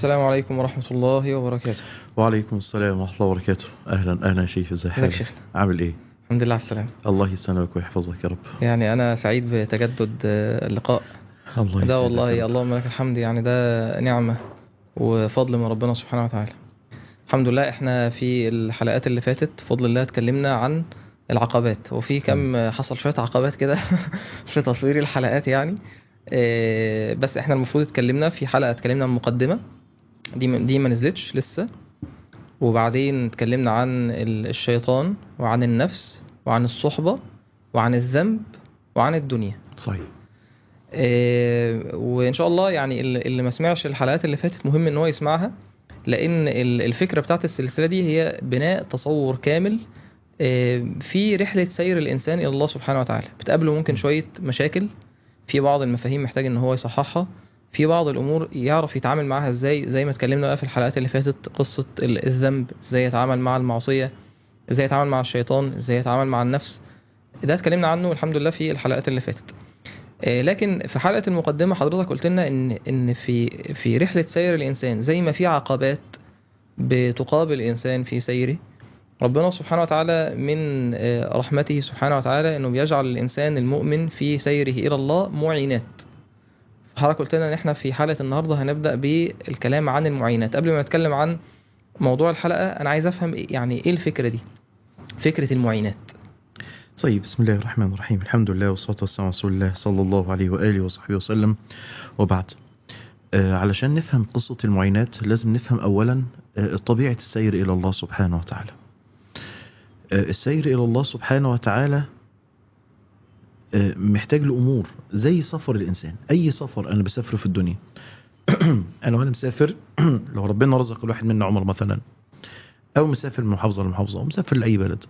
السلام عليكم ورحمة الله وبركاته وعليكم السلام ورحمة الله وبركاته أهلا أهلا شيخ ازي ازيك حالك شيخنا عامل إيه الحمد لله على السلامة الله يسلمك ويحفظك يا رب يعني أنا سعيد بتجدد آه، اللقاء الله ده يسعدك والله يا رب. اللهم لك الحمد يعني ده نعمة وفضل من ربنا سبحانه وتعالى الحمد لله احنا في الحلقات اللي فاتت بفضل الله اتكلمنا عن العقبات وفي كم حصل شوية عقبات كده في تصوير الحلقات يعني آه، بس احنا المفروض اتكلمنا في حلقة اتكلمنا عن مقدمة دي ما- دي ما نزلتش لسه وبعدين اتكلمنا عن ال- الشيطان وعن النفس وعن الصحبة وعن الذنب وعن الدنيا صحيح آه، وان شاء الله يعني اللي اللي ما سمعش الحلقات اللي فاتت مهم ان هو يسمعها لان ال- الفكره بتاعت السلسله دي هي بناء تصور كامل آه، في رحله سير الانسان الى الله سبحانه وتعالى بتقابله ممكن شويه مشاكل في بعض المفاهيم محتاج ان هو يصححها في بعض الامور يعرف يتعامل معاها ازاي زي ما اتكلمنا بقى في الحلقات اللي فاتت قصه ال- الذنب ازاي يتعامل مع المعصيه ازاي يتعامل مع الشيطان ازاي يتعامل مع النفس ده اتكلمنا عنه الحمد لله في الحلقات اللي فاتت آه، لكن في حلقه المقدمه حضرتك قلت لنا ان ان في في رحله سير الانسان زي ما في عقبات بتقابل الانسان في سيره ربنا سبحانه وتعالى من آه، رحمته سبحانه وتعالى انه بيجعل الانسان المؤمن في سيره الى الله معينات حضرتك قلت لنا ان احنا في حلقه النهارده هنبدا بالكلام عن المعينات قبل ما نتكلم عن موضوع الحلقه انا عايز افهم إيه- يعني ايه الفكره دي فكره المعينات طيب بسم الله الرحمن الرحيم الحمد لله والصلاة والسلام على رسول الله صلى الله عليه وآله وصحبه وسلم وبعد آه علشان نفهم قصة المعينات لازم نفهم أولا آه طبيعة السير إلى الله سبحانه وتعالى آه السير إلى الله سبحانه وتعالى آه محتاج لأمور زي سفر الإنسان أي سفر أنا بسافره في الدنيا أنا وأنا مسافر لو ربنا رزق الواحد منا عمر مثلا أو مسافر من محافظة لمحافظة أو مسافر لأي بلد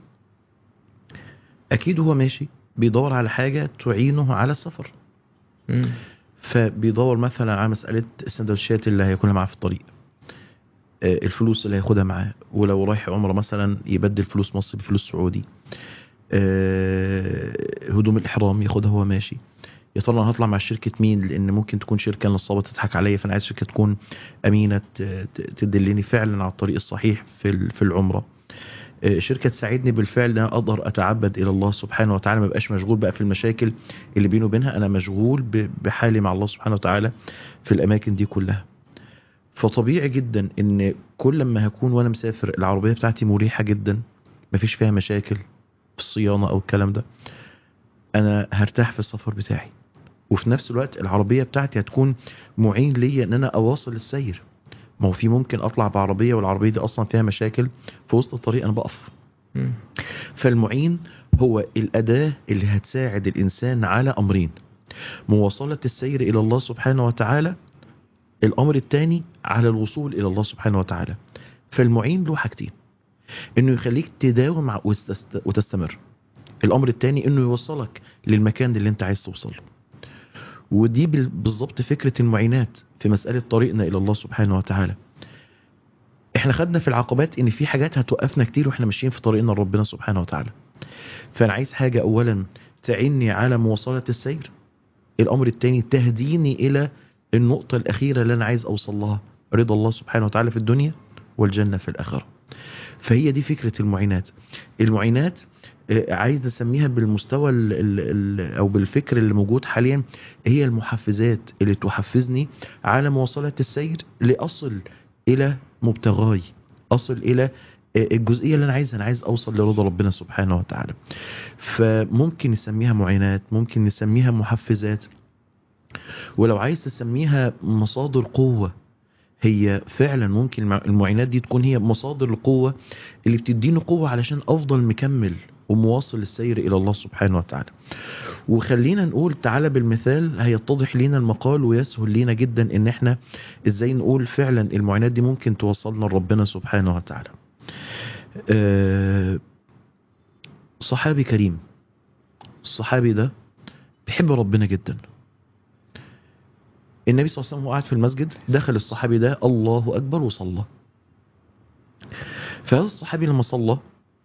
اكيد هو ماشي بيدور على حاجه تعينه على السفر مم. فبيدور مثلا على مساله السندوتشات اللي هياكلها معاه في الطريق آه، الفلوس اللي هياخدها معاه ولو رايح عمره مثلا يبدل فلوس مصري بفلوس سعودي آه، هدوم الاحرام ياخدها وهو ماشي يا ترى انا هطلع مع شركه مين لان ممكن تكون شركه نصابه تضحك عليا فانا عايز شركه تكون امينه ت- ت- تدلني فعلا على الطريق الصحيح في ال- في العمره آه، شركه تساعدني بالفعل ان انا اقدر اتعبد الى الله سبحانه وتعالى ما بقاش مشغول بقى في المشاكل اللي بيني وبينها انا مشغول ب- بحالي مع الله سبحانه وتعالى في الاماكن دي كلها فطبيعي جدا ان كل ما هكون وانا مسافر العربيه بتاعتي مريحه جدا مفيش فيها مشاكل في الصيانه او الكلام ده انا هرتاح في السفر بتاعي وفي نفس الوقت العربيه بتاعتي هتكون معين ليا ان انا اواصل السير ما هو في ممكن اطلع بعربيه والعربيه دي اصلا فيها مشاكل في وسط الطريق انا بقف مم. فالمعين هو الأداة اللي هتساعد الإنسان على أمرين مواصلة السير إلى الله سبحانه وتعالى الأمر الثاني على الوصول إلى الله سبحانه وتعالى فالمعين له حاجتين إنه يخليك تداوم ع- وتست- وتستمر الأمر الثاني إنه يوصلك للمكان اللي أنت عايز توصل له ودي بال- بالظبط فكرة المعينات في مسألة طريقنا إلى الله سبحانه وتعالى احنا خدنا في العقبات ان في حاجات هتوقفنا كتير واحنا ماشيين في طريقنا لربنا سبحانه وتعالى فانا عايز حاجة اولا تعيني على مواصلة السير الامر الثاني تهديني الى النقطة الاخيرة اللي انا عايز اوصل لها رضا الله سبحانه وتعالى في الدنيا والجنة في الاخرة فهي دي فكرة المعينات المعينات آه، عايز اسميها بالمستوى ال ال ال او بالفكر اللي موجود حاليا هي المحفزات اللي تحفزني على مواصلة السير لاصل الى مبتغاي اصل الى آه، الجزئيه اللي انا عايزها انا عايز اوصل لرضا ربنا سبحانه وتعالى فممكن نسميها معينات ممكن نسميها محفزات ولو عايز تسميها مصادر قوه هي فعلا ممكن المع- المعينات دي تكون هي مصادر القوه اللي بتديني قوه علشان افضل مكمل ومواصل السير الى الله سبحانه وتعالى وخلينا نقول تعالى بالمثال هيتضح لينا المقال ويسهل لينا جدا ان احنا ازاي نقول فعلا المعينات دي ممكن توصلنا لربنا سبحانه وتعالى آه، صحابي كريم الصحابي ده بيحب ربنا جدا النبي صلى الله عليه وسلم وهو قاعد في المسجد دخل الصحابي ده الله اكبر وصلى فهذا الصحابي لما صلى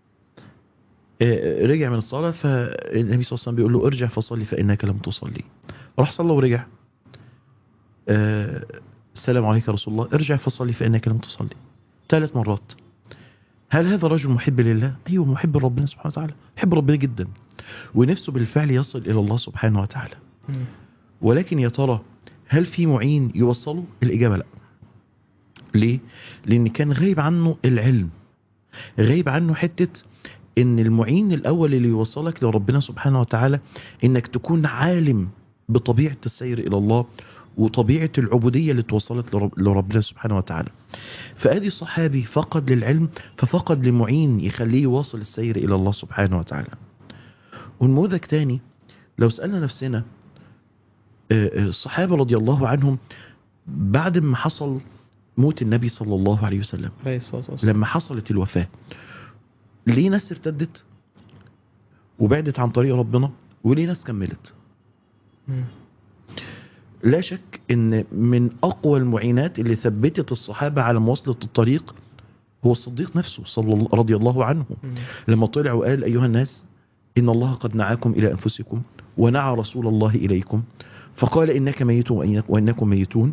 آه، رجع من الصلاة فالنبي صلى الله عليه وسلم بيقول له ارجع فصلي فإنك لم تصلي راح صلى ورجع آه، السلام عليك يا رسول الله ارجع فصلي فإنك لم تصلي ثلاث مرات هل هذا رجل محب لله؟ أيوه محب لربنا سبحانه وتعالى يحب ربنا جدا ونفسه بالفعل يصل إلى الله سبحانه وتعالى مم. ولكن يا ترى هل في معين يوصله؟ الإجابة لا ليه؟ لأن كان غايب عنه العلم غايب عنه حتة ان المعين الاول اللي يوصلك لربنا سبحانه وتعالى انك تكون عالم بطبيعة السير الى الله وطبيعة العبودية اللي توصلت لرب لربنا سبحانه وتعالى فادي الصحابي فقد للعلم ففقد لمعين يخليه يواصل السير الى الله سبحانه وتعالى ونموذج تاني لو سألنا نفسنا آه، آه، الصحابة رضي الله عنهم بعد ما حصل موت النبي صلى الله عليه وسلم عليه الصلاة والسلام لما حصلت الوفاة ليه ناس ارتدت وبعدت عن طريق ربنا وليه ناس كملت مم. لا شك ان من اقوى المعينات اللي ثبتت الصحابة على مواصلة الطريق هو الصديق نفسه صلى الله رضي الله عنه مم. لما طلع وقال ايها الناس ان الله قد نعاكم الى انفسكم ونعى رسول الله اليكم فقال انك ميت وإنك- وانكم ميتون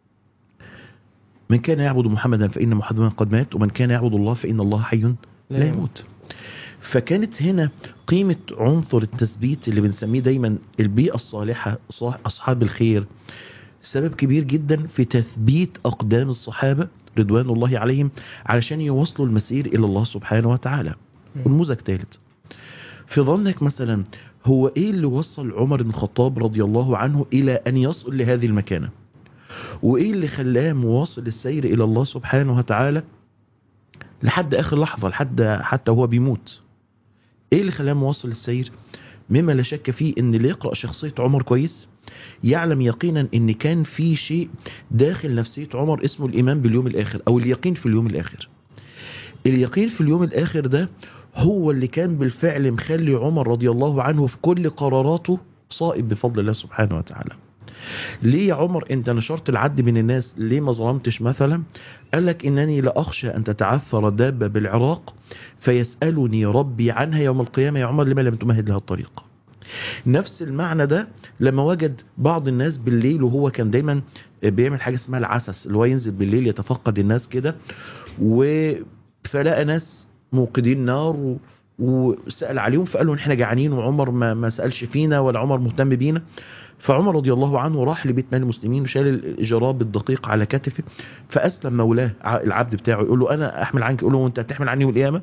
من كان يعبد محمدا فان محمدا قد مات ومن كان يعبد الله فان الله حي لا يموت فكانت هنا قيمة عنصر التثبيت اللي بنسميه دايما البيئة الصالحة صاح- أصحاب الخير سبب كبير جدا في تثبيت أقدام الصحابة رضوان الله عليهم علشان يوصلوا المسير إلى الله سبحانه وتعالى مم. ونموذج ثالث في ظنك مثلا هو ايه اللي وصل عمر بن الخطاب رضي الله عنه الى ان يصل لهذه المكانة وايه اللي خلاه مواصل السير الى الله سبحانه وتعالى لحد اخر لحظة لحد حتى هو بيموت ايه اللي خلاه مواصل السير مما لا شك فيه ان اللي يقرأ شخصية عمر كويس يعلم يقينا ان كان في شيء داخل نفسية عمر اسمه الايمان باليوم الاخر او اليقين في اليوم الاخر اليقين في اليوم الاخر ده هو اللي كان بالفعل مخلي عمر رضي الله عنه في كل قراراته صائب بفضل الله سبحانه وتعالى ليه يا عمر انت نشرت العد بين الناس ليه ما ظلمتش مثلا قال لك انني لاخشى ان تتعثر دابة بالعراق فيسألني ربي عنها يوم القيامة يا عمر لما لم تمهد لها الطريق نفس المعنى ده لما وجد بعض الناس بالليل وهو كان دايما بيعمل حاجة اسمها العسس اللي هو ينزل بالليل يتفقد الناس كده و فلقى ناس موقدين نار و... وسأل عليهم فقالوا ان احنا جعانين وعمر ما, ما سألش فينا ولا عمر مهتم بينا فعمر رضي الله عنه راح لبيت مال المسلمين وشال الجراب الدقيق على كتفه فأسلم مولاه ع- العبد بتاعه يقول له أنا أحمل عنك يقول له وأنت هتحمل عني والقيامة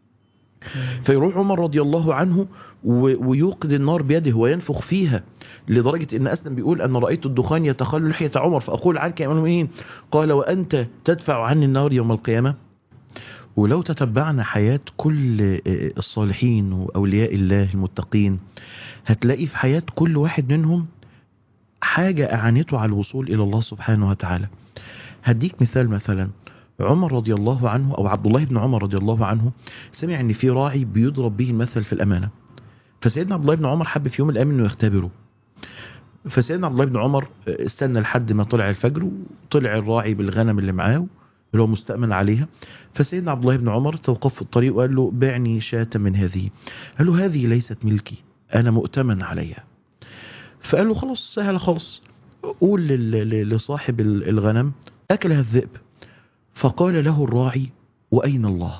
مم. فيروح عمر رضي الله عنه و- ويوقد النار بيده وينفخ فيها لدرجة ان اسلم بيقول انا رأيت الدخان يتخلل لحية عمر فاقول عنك يا امام المؤمنين قال وانت تدفع عني النار يوم القيامة ولو تتبعنا حياة كل آه، الصالحين واولياء الله المتقين هتلاقي في حياة كل واحد منهم حاجة اعانته على الوصول الى الله سبحانه وتعالى هديك مثال مثلا عمر رضي الله عنه او عبد الله بن عمر رضي الله عنه سمع ان في راعي بيضرب به المثل في الامانه فسيدنا عبد الله بن عمر حب في يوم من الايام انه يختبره فسيدنا عبد الله بن عمر استنى لحد ما طلع الفجر وطلع الراعي بالغنم اللي معاه اللي هو مستأمن عليها فسيدنا عبد الله بن عمر توقف في الطريق وقال له بعني شاة من هذه قال له هذه ليست ملكي انا مؤتمن عليها فقال له خلاص سهل خالص قول لل- لل- لصاحب ال- الغنم اكلها الذئب فقال له الراعي واين الله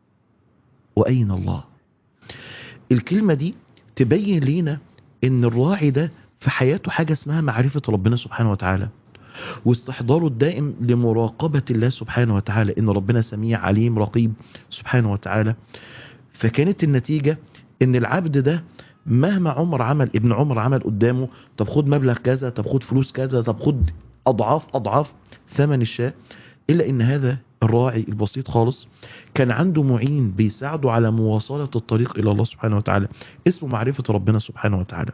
واين الله الكلمة دي تبين لينا ان الراعي ده في حياته حاجة اسمها معرفة ربنا سبحانه وتعالى واستحضاره الدائم لمراقبة الله سبحانه وتعالى ان ربنا سميع عليم رقيب سبحانه وتعالى فكانت النتيجة ان العبد ده مهما عمر عمل ابن عمر عمل قدامه طب خد مبلغ كذا طب خد فلوس كذا طب خد اضعاف اضعاف ثمن الشاة الا ان هذا الراعي البسيط خالص كان عنده معين بيساعده على مواصلة الطريق إلى الله سبحانه وتعالى اسمه معرفة ربنا سبحانه وتعالى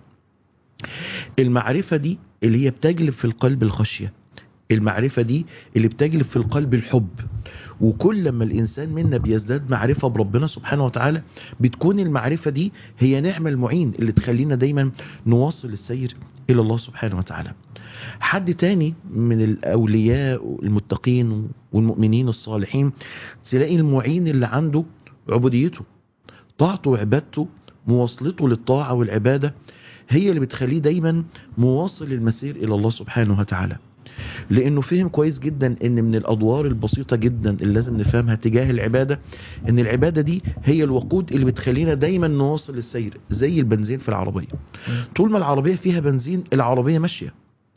المعرفة دي اللي هي بتجلب في القلب الخشية المعرفة دي اللي بتجلب في القلب الحب وكل لما الإنسان منا بيزداد معرفة بربنا سبحانه وتعالى بتكون المعرفة دي هي نعمة المعين اللي تخلينا دايما نواصل السير إلى الله سبحانه وتعالى حد تاني من الأولياء المتقين والمؤمنين الصالحين تلاقي المعين اللي عنده عبوديته طاعته وعبادته مواصلته للطاعة والعبادة هي اللي بتخليه دايما مواصل المسير إلى الله سبحانه وتعالى لانه فهم كويس جدا ان من الادوار البسيطه جدا اللي لازم نفهمها تجاه العباده ان العباده دي هي الوقود اللي بتخلينا دايما نواصل السير زي البنزين في العربيه طول ما العربيه فيها بنزين العربيه ماشيه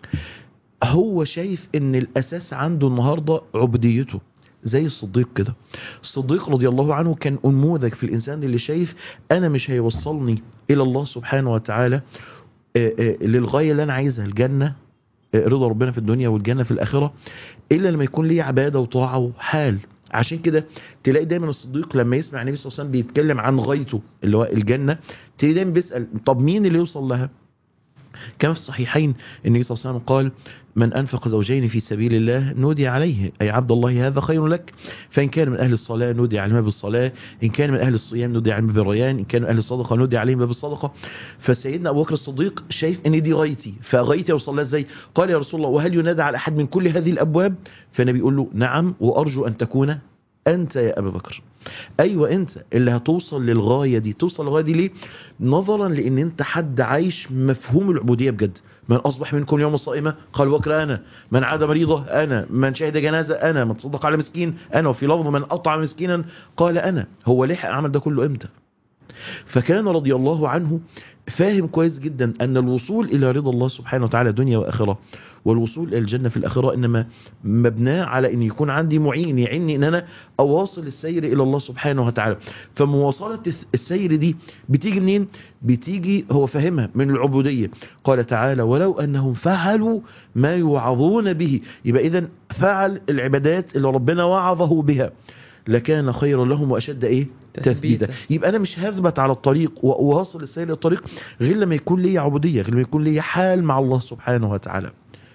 هو شايف ان الاساس عنده النهارده عبوديته زي الصديق كده الصديق رضي الله عنه كان انموذج في الانسان اللي شايف انا مش هيوصلني الى الله سبحانه وتعالى آه، آه، للغايه اللي انا عايزها الجنه آه، رضا ربنا في الدنيا والجنه في الاخره الا لما يكون ليه عباده وطاعه وحال عشان كده تلاقي دايما الصديق لما يسمع النبي صلى الله عليه وسلم بيتكلم عن غايته اللي هو الجنه تلاقي دايما بيسال طب مين اللي يوصل لها كما في الصحيحين النبي صلى الله عليه وسلم قال من أنفق زوجين في سبيل الله نودي عليه أي عبد الله هذا خير لك فإن كان من أهل الصلاة نودي عليه بالصلاة إن كان من أهل الصيام نودي عليه بالريان إن كان من أهل الصدقة نودي عليه بالصدقة فسيدنا أبو بكر الصديق شايف أن دي غايتي فغايتي أوصل لها إزاي قال يا رسول الله وهل ينادى على أحد من كل هذه الأبواب فالنبي يقول له نعم وأرجو أن تكون أنت يا أبا بكر ايوه انت اللي هتوصل للغايه دي توصل للغايه دي ليه نظرا لان انت حد عايش مفهوم العبوديه بجد من اصبح منكم يوم صائمه قال بكر انا من عاد مريضه انا من شهد جنازه انا من تصدق على مسكين انا وفي لفظ من اطعم مسكينا قال انا هو لحق عمل ده كله امتى فكان رضي الله عنه فاهم كويس جدا ان الوصول الى رضا الله سبحانه وتعالى دنيا واخره والوصول الى الجنه في الاخره انما مبناه على ان يكون عندي معين يعني ان انا اواصل السير الى الله سبحانه وتعالى فمواصله السير دي بتيجي منين بتيجي هو فاهمها من العبوديه قال تعالى ولو انهم فعلوا ما يوعظون به يبقى اذا فعل العبادات اللي ربنا وعظه بها لكان خيرا لهم واشد ايه تثبيتا يبقى انا مش هثبت على الطريق واواصل السير للطريق غير لما يكون لي عبوديه غير لما يكون لي حال مع الله سبحانه وتعالى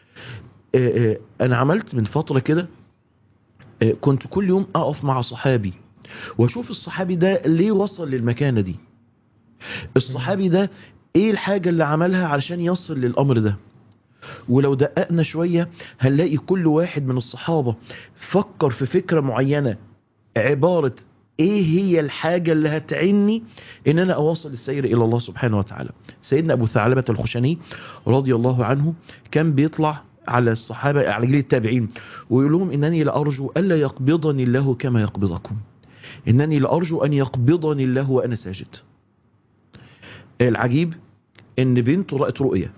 آه، آه، انا عملت من فتره كده آه، كنت كل يوم اقف مع صحابي واشوف الصحابي ده ليه وصل للمكانه دي الصحابي ده ايه الحاجه اللي عملها علشان يصل للامر ده ولو دققنا شويه هنلاقي كل واحد من الصحابه فكر في فكره معينه عباره ايه هي الحاجة اللي هتعني ان انا اواصل السير الى الله سبحانه وتعالى سيدنا ابو ثعلبة الخشني رضي الله عنه كان بيطلع على الصحابة على جيل التابعين ويقول لهم انني لارجو الا يقبضني الله كما يقبضكم انني لارجو ان يقبضني الله وانا ساجد العجيب ان بنته رأت رؤية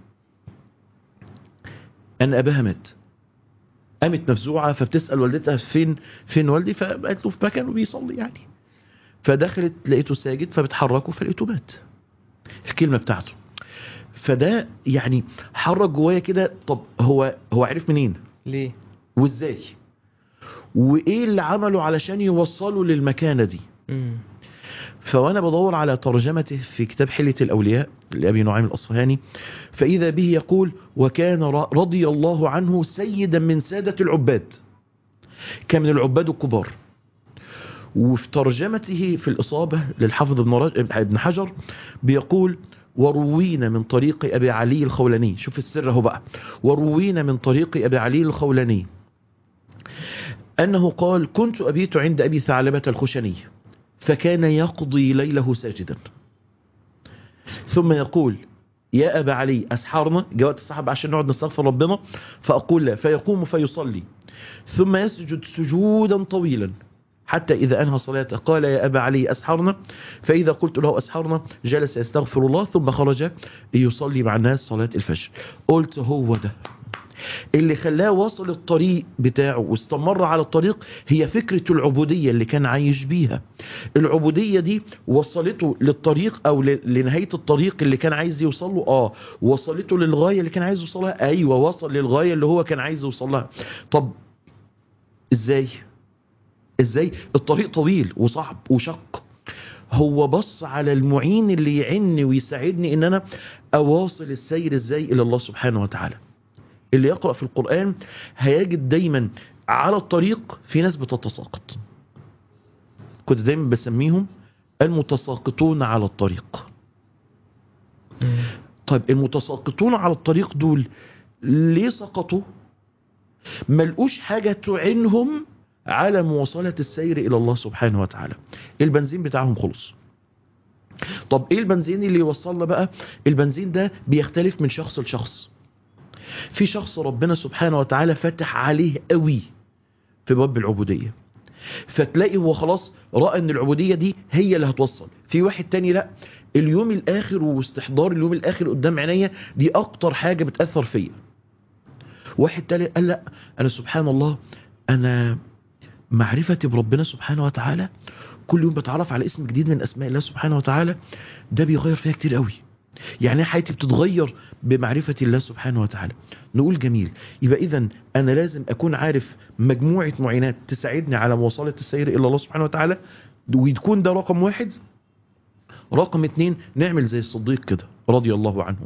ان اباها مات قامت مفزوعة فبتسأل والدتها فين فين والدي فقالت له في مكانه بيصلي يعني فدخلت لقيته ساجد فبتحركه فلقيته مات الكلمة بتاعته فده يعني حرك جوايا كده طب هو هو عرف منين ليه وازاي وايه اللي عمله علشان يوصله للمكانة دي مم. فوانا بدور على ترجمته في كتاب حلية الأولياء لأبي نعيم الأصفهاني فإذا به يقول وكان ر- رضي الله عنه سيدا من سادة العباد كان من العباد الكبار وفي ترجمته في الإصابة للحافظ ابن رج- ابن حجر بيقول وروينا من طريق أبي علي الخولاني شوف السر اهو بقى وروينا من طريق أبي علي الخولاني أنه قال كنت أبيت عند أبي ثعلبة الخشني فكان يقضي ليله ساجدا ثم يقول يا أبا علي أسحرنا جوات الصحابة عشان نقعد نستغفر ربنا فأقول لا فيقوم فيصلي ثم يسجد سجودا طويلا حتى إذا أنهى صلاته قال يا أبا علي أسحرنا فإذا قلت له أسحرنا جلس يستغفر الله ثم خرج يصلي مع الناس صلاة الفجر قلت هو ده اللي خلاه وصل الطريق بتاعه واستمر على الطريق هي فكرة العبودية اللي كان عايش بيها العبودية دي وصلته للطريق او ل- لنهاية الطريق اللي كان عايز يوصل له اه وصلته للغاية اللي كان عايز يوصلها ايوه وصل للغاية اللي هو كان عايز يوصلها طب ازاي ازاي الطريق طويل وصعب وشق هو بص على المعين اللي يعني ويساعدني ان انا اواصل السير ازاي الى الله سبحانه وتعالى اللي يقرأ في القرآن هيجد دايما على الطريق في ناس بتتساقط كنت دايما بسميهم المتساقطون على الطريق مم. طيب المتساقطون على الطريق دول ليه سقطوا ملقوش حاجة تعينهم على مواصلة السير إلى الله سبحانه وتعالى البنزين بتاعهم خلص طب ايه البنزين اللي يوصلنا بقى البنزين ده بيختلف من شخص لشخص في شخص ربنا سبحانه وتعالى فتح عليه قوي في باب العبودية فتلاقي هو خلاص رأى ان العبودية دي هي اللي هتوصل في واحد تاني لا اليوم الاخر واستحضار اليوم الاخر قدام عينيا دي اكتر حاجة بتأثر فيا واحد تالت قال لا انا سبحان الله انا معرفتي بربنا سبحانه وتعالى كل يوم بتعرف على اسم جديد من اسماء الله سبحانه وتعالى ده بيغير فيها كتير قوي يعني حياتي بتتغير بمعرفة الله سبحانه وتعالى نقول جميل يبقى إذا أنا لازم أكون عارف مجموعة معينات تساعدني على مواصلة السير إلى الله سبحانه وتعالى ويكون ده رقم واحد رقم اتنين نعمل زي الصديق كده رضي الله عنه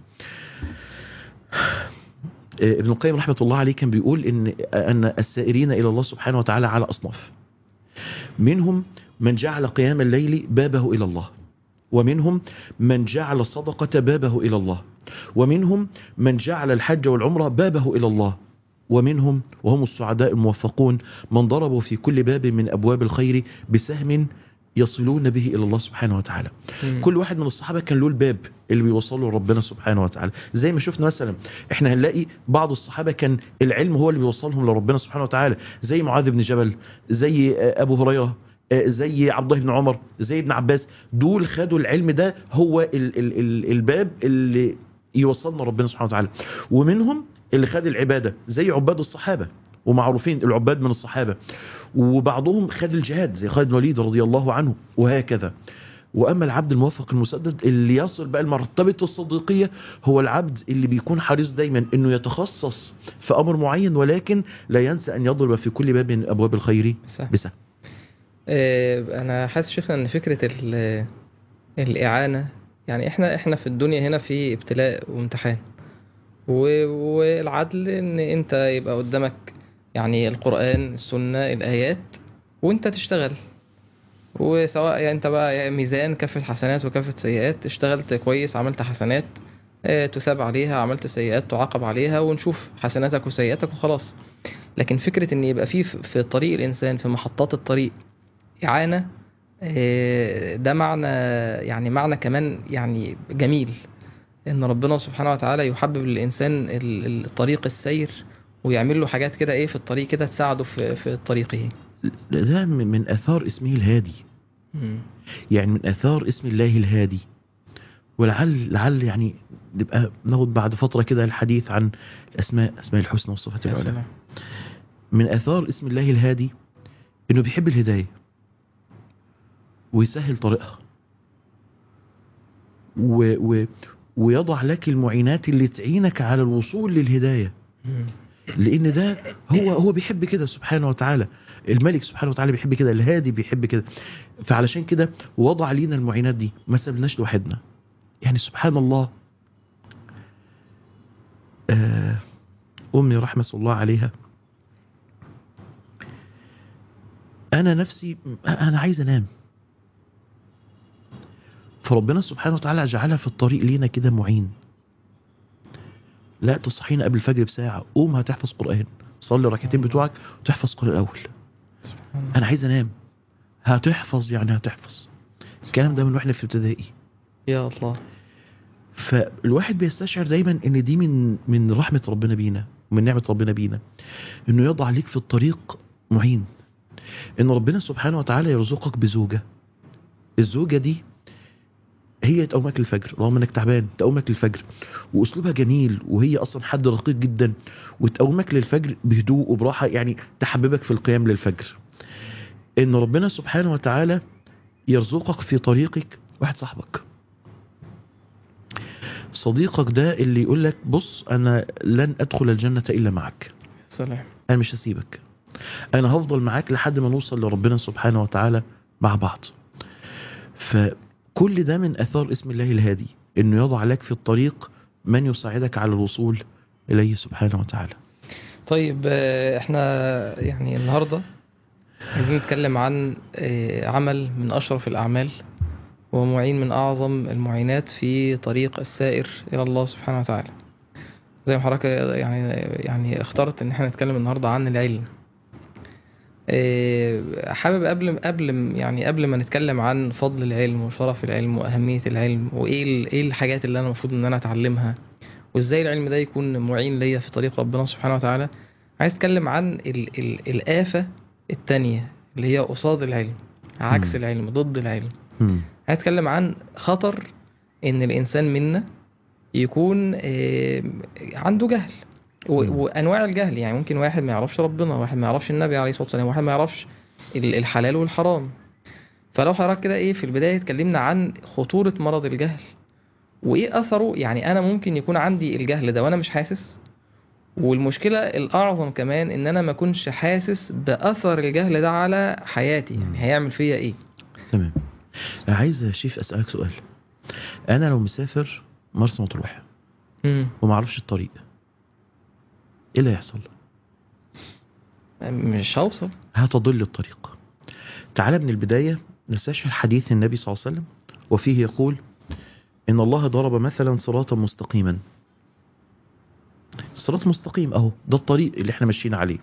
ابن القيم رحمة الله عليه كان بيقول إن, أن السائرين إلى الله سبحانه وتعالى على أصناف منهم من جعل قيام الليل بابه إلى الله ومنهم من جعل الصدقة بابه إلى الله ومنهم من جعل الحج والعمرة بابه إلى الله ومنهم وهم السعداء الموفقون من ضربوا في كل باب من أبواب الخير بسهم يصلون به إلى الله سبحانه وتعالى مم. كل واحد من الصحابة كان له الباب اللي بيوصله لربنا سبحانه وتعالى زي ما شفنا مثلا احنا هنلاقي بعض الصحابة كان العلم هو اللي بيوصلهم لربنا سبحانه وتعالى زي معاذ بن جبل زي آه، أبو هريرة آه، زي عبد الله بن عمر زي ابن عباس دول خدوا العلم ده هو ال ال ال الباب اللي يوصلنا ربنا سبحانه وتعالى ومنهم اللي خد العبادة زي عباد الصحابة ومعروفين العباد من الصحابة وبعضهم خد الجهاد زي خالد بن الوليد رضي الله عنه وهكذا واما العبد الموفق المسدد اللي يصل بقى لمرتبه الصديقيه هو العبد اللي بيكون حريص دايما انه يتخصص في امر معين ولكن لا ينسى ان يضرب في كل باب من ابواب الخير صح. بسهم آه، انا حاسس شيخنا ان فكره ال- الاعانه يعني احنا احنا في الدنيا هنا في ابتلاء وامتحان و- والعدل ان انت يبقى قدامك يعني القران السنه الايات وانت تشتغل وسواء يعني انت بقى ميزان كفة حسنات وكفة سيئات اشتغلت كويس عملت حسنات آه، تثاب عليها عملت سيئات تعاقب عليها ونشوف حسناتك وسيئاتك وخلاص لكن فكرة ان يبقى في في طريق الانسان في محطات الطريق إعانة آه، ده معنى يعني معنى كمان يعني جميل إن ربنا سبحانه وتعالى يحبب للإنسان ال- ال- طريق السير ويعمل له حاجات كده إيه في الطريق كده تساعده في في طريقه ده من من اثار اسمه الهادي مم. يعني من اثار اسم الله الهادي ولعل لعل يعني نبقى ناخد بعد فتره كده الحديث عن الاسماء اسماء الحسنى والصفات يا العلى سلام من اثار اسم الله الهادي انه بيحب الهدايه ويسهل طريقها و و ويضع لك المعينات اللي تعينك على الوصول للهدايه مم. لان ده هو هو بيحب كده سبحانه وتعالى الملك سبحانه وتعالى بيحب كده الهادي بيحب كده فعلشان كده وضع لينا المعينات دي ما سابناش لوحدنا يعني سبحان الله آه امي رحمه الله عليها انا نفسي انا عايز انام فربنا سبحانه وتعالى جعلها في الطريق لينا كده معين لا تصحينا قبل الفجر بساعة قوم هتحفظ قرآن صلي ركعتين بتوعك وتحفظ قرآن الأول سبحان الله. أنا عايز أنام هتحفظ يعني هتحفظ الكلام ده من واحنا في ابتدائي يا الله فالواحد بيستشعر دايما ان دي من من رحمة ربنا بينا ومن نعمة ربنا بينا انه يضع ليك في الطريق معين ان ربنا سبحانه وتعالى يرزقك بزوجة الزوجة دي هي تقومك للفجر رغم انك تعبان تقومك للفجر واسلوبها جميل وهي اصلا حد رقيق جدا وتقومك للفجر بهدوء وبراحة يعني تحببك في القيام للفجر ان ربنا سبحانه وتعالى يرزقك في طريقك واحد صاحبك صديقك ده اللي يقول لك بص انا لن ادخل الجنة الا معك سلام انا مش هسيبك انا هفضل معاك لحد ما نوصل لربنا سبحانه وتعالى مع بعض فكل ده من اثار اسم الله الهادي انه يضع لك في الطريق من يساعدك على الوصول اليه سبحانه وتعالى طيب آه، احنا يعني النهارده عايزين نتكلم عن آه، عمل من اشرف الاعمال ومعين من اعظم المعينات في طريق السائر الى الله سبحانه وتعالى زي ما حضرتك يعني يعني اخترت ان احنا نتكلم النهارده عن العلم آه، حابب قبل قبل يعني قبل ما نتكلم عن فضل العلم وشرف العلم واهميه العلم وايه ال- ايه الحاجات اللي انا المفروض ان انا اتعلمها وازاي العلم ده يكون معين ليا في طريق ربنا سبحانه وتعالى عايز اتكلم عن ال ال الآفة التانية اللي هي قصاد العلم عكس مم. العلم ضد العلم مم. عايز اتكلم عن خطر ان الانسان منا يكون آه، عنده جهل و- مم. وانواع الجهل يعني ممكن واحد ما يعرفش ربنا واحد ما يعرفش النبي عليه الصلاه والسلام واحد ما يعرفش ال- الحلال والحرام فلو حضرتك كده ايه في البدايه اتكلمنا عن خطوره مرض الجهل وايه اثره يعني انا ممكن يكون عندي الجهل ده وانا مش حاسس والمشكله الاعظم كمان ان انا ما اكونش حاسس باثر الجهل ده على حياتي يعني هيعمل فيا ايه تمام عايز يا شيف اسالك سؤال انا لو مسافر مرسى مطروح مم. وما اعرفش الطريق ايه اللي هيحصل مش هوصل هتضل الطريق تعال من البداية نستشعر حديث النبي صلى الله عليه وسلم وفيه يقول إن الله ضرب مثلا صراطا مستقيما صراط مستقيم أهو ده الطريق اللي احنا ماشيين عليه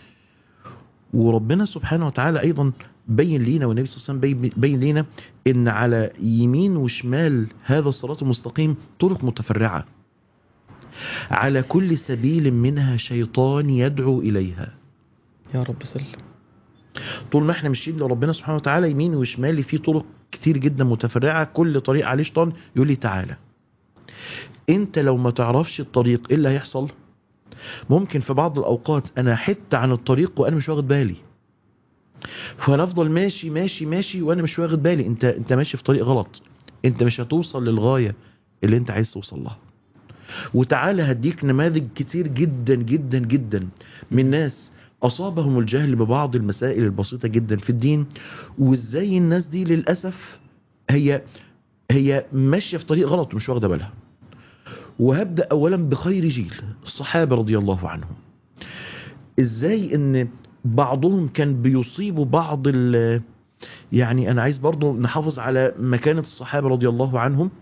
وربنا سبحانه وتعالى أيضا بين لينا والنبي صلى الله عليه وسلم بين- بين لينا إن على يمين وشمال هذا الصراط المستقيم طرق متفرعة على كل سبيل منها شيطان يدعو إليها يا رب صل طول ما احنا ماشيين لربنا سبحانه وتعالى يمين وشمال في طرق كتير جدا متفرعه كل طريق عليه شيطان يقول لي تعالى انت لو ما تعرفش الطريق ايه اللي هيحصل ممكن في بعض الاوقات انا حت عن الطريق وانا مش واخد بالي فهنفضل ماشي ماشي ماشي وانا مش واخد بالي انت انت ماشي في طريق غلط انت مش هتوصل للغايه اللي انت عايز توصل لها وتعالى هديك نماذج كتير جدا جدا جدا من ناس أصابهم الجهل ببعض المسائل البسيطة جدا في الدين وإزاي الناس دي للأسف هي هي ماشية في طريق غلط ومش واخدة بالها وهبدأ أولا بخير جيل الصحابة رضي الله عنهم إزاي إن بعضهم كان بيصيبوا بعض ال يعني أنا عايز برضو نحافظ على مكانة الصحابة رضي الله عنهم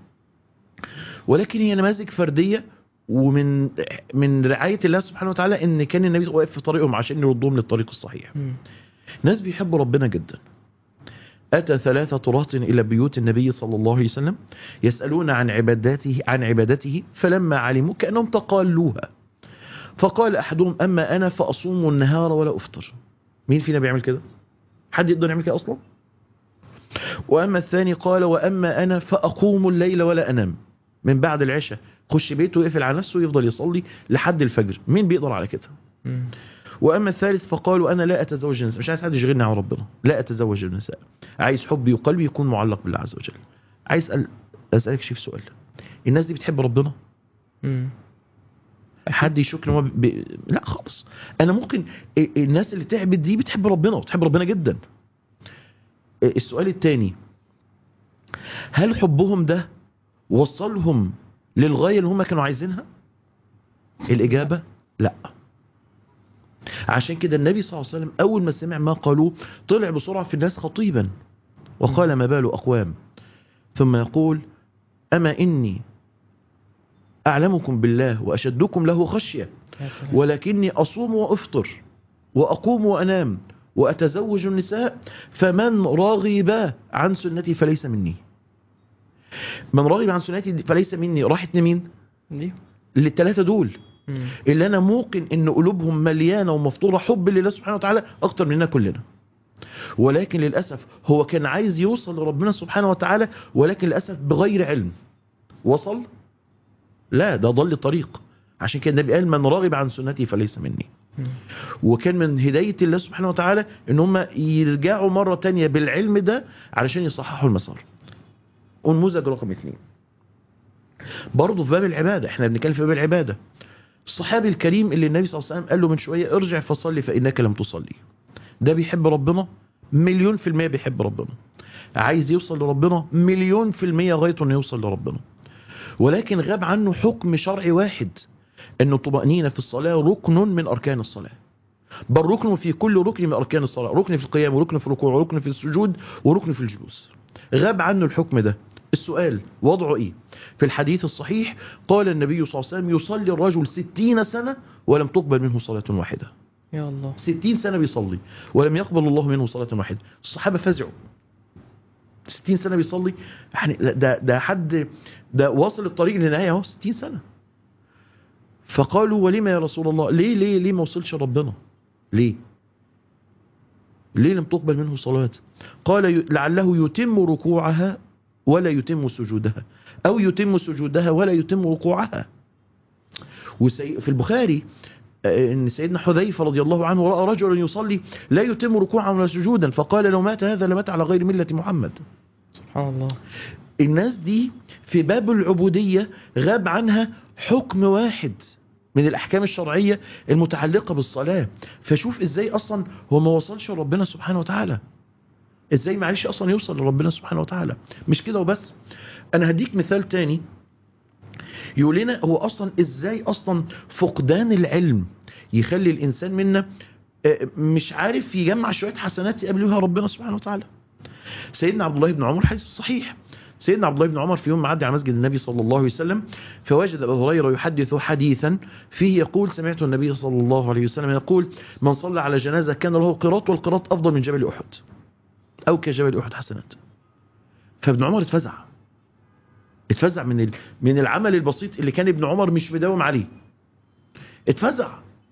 ولكن هي نماذج فردية ومن من رعاية الله سبحانه وتعالى ان كان النبي واقف في طريقهم عشان يردهم للطريق الصحيح مم. ناس بيحبوا ربنا جدا أتى ثلاثة رهط إلى بيوت النبي صلى الله عليه وسلم يسألون عن عبادته عن عبادته فلما علموا كأنهم تقالوها فقال أحدهم أما أنا فأصوم النهار ولا أفطر مين فينا بيعمل كده حد يقدر يعمل كده أصلا وأما الثاني قال وأما أنا فأقوم الليل ولا أنام من بعد العشاء خش بيته ويقفل على نفسه ويفضل يصلي لحد الفجر مين بيقدر على كده مم. واما الثالث فقالوا انا لا اتزوج النساء مش عايز حد يشغلني عن ربنا لا اتزوج النساء عايز حبي وقلبي يكون معلق بالله عز وجل عايز اسال اسالك شيف سؤال الناس دي بتحب ربنا مم. حد يشك ان هو ب... ب... لا خالص انا ممكن ال- الناس اللي تعبت دي بتحب ربنا بتحب ربنا جدا السؤال الثاني هل حبهم ده وصلهم للغايه اللي هم كانوا عايزينها الاجابه لا عشان كده النبي صلى الله عليه وسلم اول ما سمع ما قالوه طلع بسرعه في الناس خطيبا وقال ما بال اقوام ثم يقول اما اني اعلمكم بالله واشدكم له خشيه يا سلام. ولكني أصوم وأفطر وأقوم وأنام وأتزوج النساء فمن رغب عن سنتي فليس مني من رغب عن سنتي فليس مني راحت لمين ليه؟ للثلاثة دول مم. اللي أنا موقن إن قلوبهم مليانة ومفطورة حب لله سبحانه وتعالى أكتر مننا كلنا ولكن للأسف هو كان عايز يوصل لربنا سبحانه وتعالى ولكن للأسف بغير علم وصل لا ده ضل الطريق عشان كده النبي قال من رغب عن سنتي فليس مني مم. وكان من هداية الله سبحانه وتعالى ان هم يرجعوا مرة تانية بالعلم ده علشان يصححوا المسار ونموذج رقم اثنين برضه في باب العبادة احنا بنتكلم في باب العبادة الصحابي الكريم اللي النبي صلى الله عليه وسلم قال له من شوية ارجع فصلي فإنك لم تصلي ده بيحب ربنا مليون في المية بيحب ربنا عايز يوصل لربنا مليون في المية غايته انه يوصل لربنا ولكن غاب عنه حكم شرعي واحد ان الطمأنينة في الصلاة ركن من اركان الصلاة بل ركن في كل ركن من اركان الصلاة ركن في القيام وركن في الركوع وركن في السجود وركن في الجلوس غاب عنه الحكم ده السؤال وضعه ايه في الحديث الصحيح قال النبي صلى الله عليه وسلم يصلي الرجل ستين سنة ولم تقبل منه صلاة واحدة يا الله ستين سنة بيصلي ولم يقبل الله منه صلاة واحدة الصحابة فزعوا ستين سنة بيصلي يعني ده ده حد ده واصل الطريق للنهاية اهو ستين سنة فقالوا ولما يا رسول الله ليه ليه ليه ما وصلش ربنا ليه ليه لم تقبل منه صلاة قال ي- لعله يتم ركوعها ولا يتم سجودها أو يتم سجودها ولا يتم ركوعها وسي... في البخاري آه، ان سيدنا حذيفه رضي الله عنه راى رجلا يصلي لا يتم ركوعا ولا سجودا فقال لو مات هذا لمات على غير مله محمد سبحان الله الناس دي في باب العبوديه غاب عنها حكم واحد من الاحكام الشرعيه المتعلقه بالصلاه فشوف ازاي اصلا هو ما وصلش لربنا سبحانه وتعالى ازاي معلش اصلا يوصل لربنا سبحانه وتعالى مش كده وبس انا هديك مثال تاني يقول لنا هو اصلا ازاي اصلا فقدان العلم يخلي الانسان منا آه، مش عارف يجمع شويه حسنات يقابل بها ربنا سبحانه وتعالى سيدنا عبد الله بن عمر حديث صحيح سيدنا عبد الله بن عمر في يوم معدي على مسجد النبي صلى الله عليه وسلم فوجد ابا هريره يحدث حديثا فيه يقول سمعت النبي صلى الله عليه وسلم يقول من صلى على جنازه كان له قراط والقراط افضل من جبل احد او كجبل احد حسنات فابن عمر اتفزع اتفزع من ال... من العمل البسيط اللي كان ابن عمر مش مداوم عليه اتفزع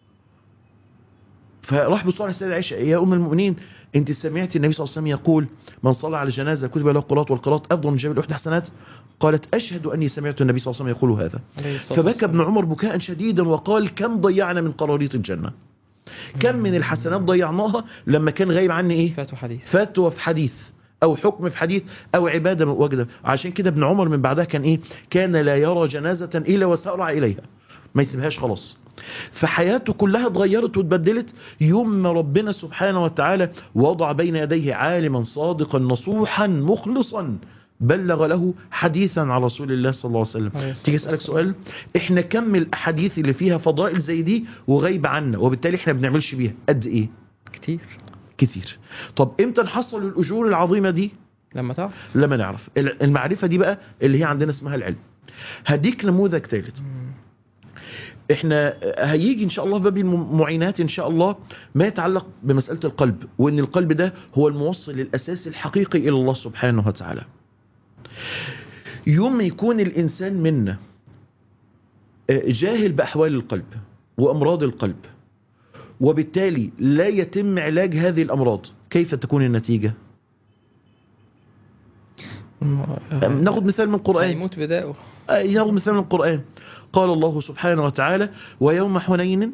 فراح بسرعه السيده عائشه يا ام المؤمنين انت سمعت النبي صلى الله عليه وسلم يقول من صلى على جنازه كتب له قراط والقراط افضل من جبل احد حسنات قالت اشهد اني سمعت النبي صلى الله عليه وسلم يقول هذا عليه الصلاة فبكى والسلام. ابن عمر بكاء شديدا وقال كم ضيعنا من قراريط الجنه كم من الحسنات ضيعناها لما كان غايب عني ايه فاتوا حديث فتوى في حديث او حكم في حديث او عباده واجده عشان كده ابن عمر من بعدها كان ايه كان لا يرى جنازه الا وسارع اليها ما يسيبهاش خلاص فحياته كلها اتغيرت واتبدلت يوم ما ربنا سبحانه وتعالى وضع بين يديه عالما صادقا نصوحا مخلصا بلغ له حديثا عن رسول الله صلى الله عليه وسلم عليه الصلاة تيجي اسالك والسلام. سؤال احنا كم الاحاديث اللي فيها فضائل زي دي وغايبه عنا وبالتالي احنا بنعملش بيها قد ايه كتير كتير طب امتى نحصل الاجور العظيمه دي لما تعرف لما نعرف ال- المعرفه دي بقى اللي هي عندنا اسمها العلم هديك نموذج ثالث احنا هيجي ان شاء الله في باب المعينات ان شاء الله ما يتعلق بمساله القلب وان القلب ده هو الموصل الاساسي الحقيقي الى الله سبحانه وتعالى يوم ما يكون الانسان منا آه، جاهل باحوال القلب وامراض القلب وبالتالي لا يتم علاج هذه الامراض كيف تكون النتيجه ناخد مثال من القران هيموت بداؤه ناخد مثال من القران قال الله سبحانه وتعالى ويوم حنين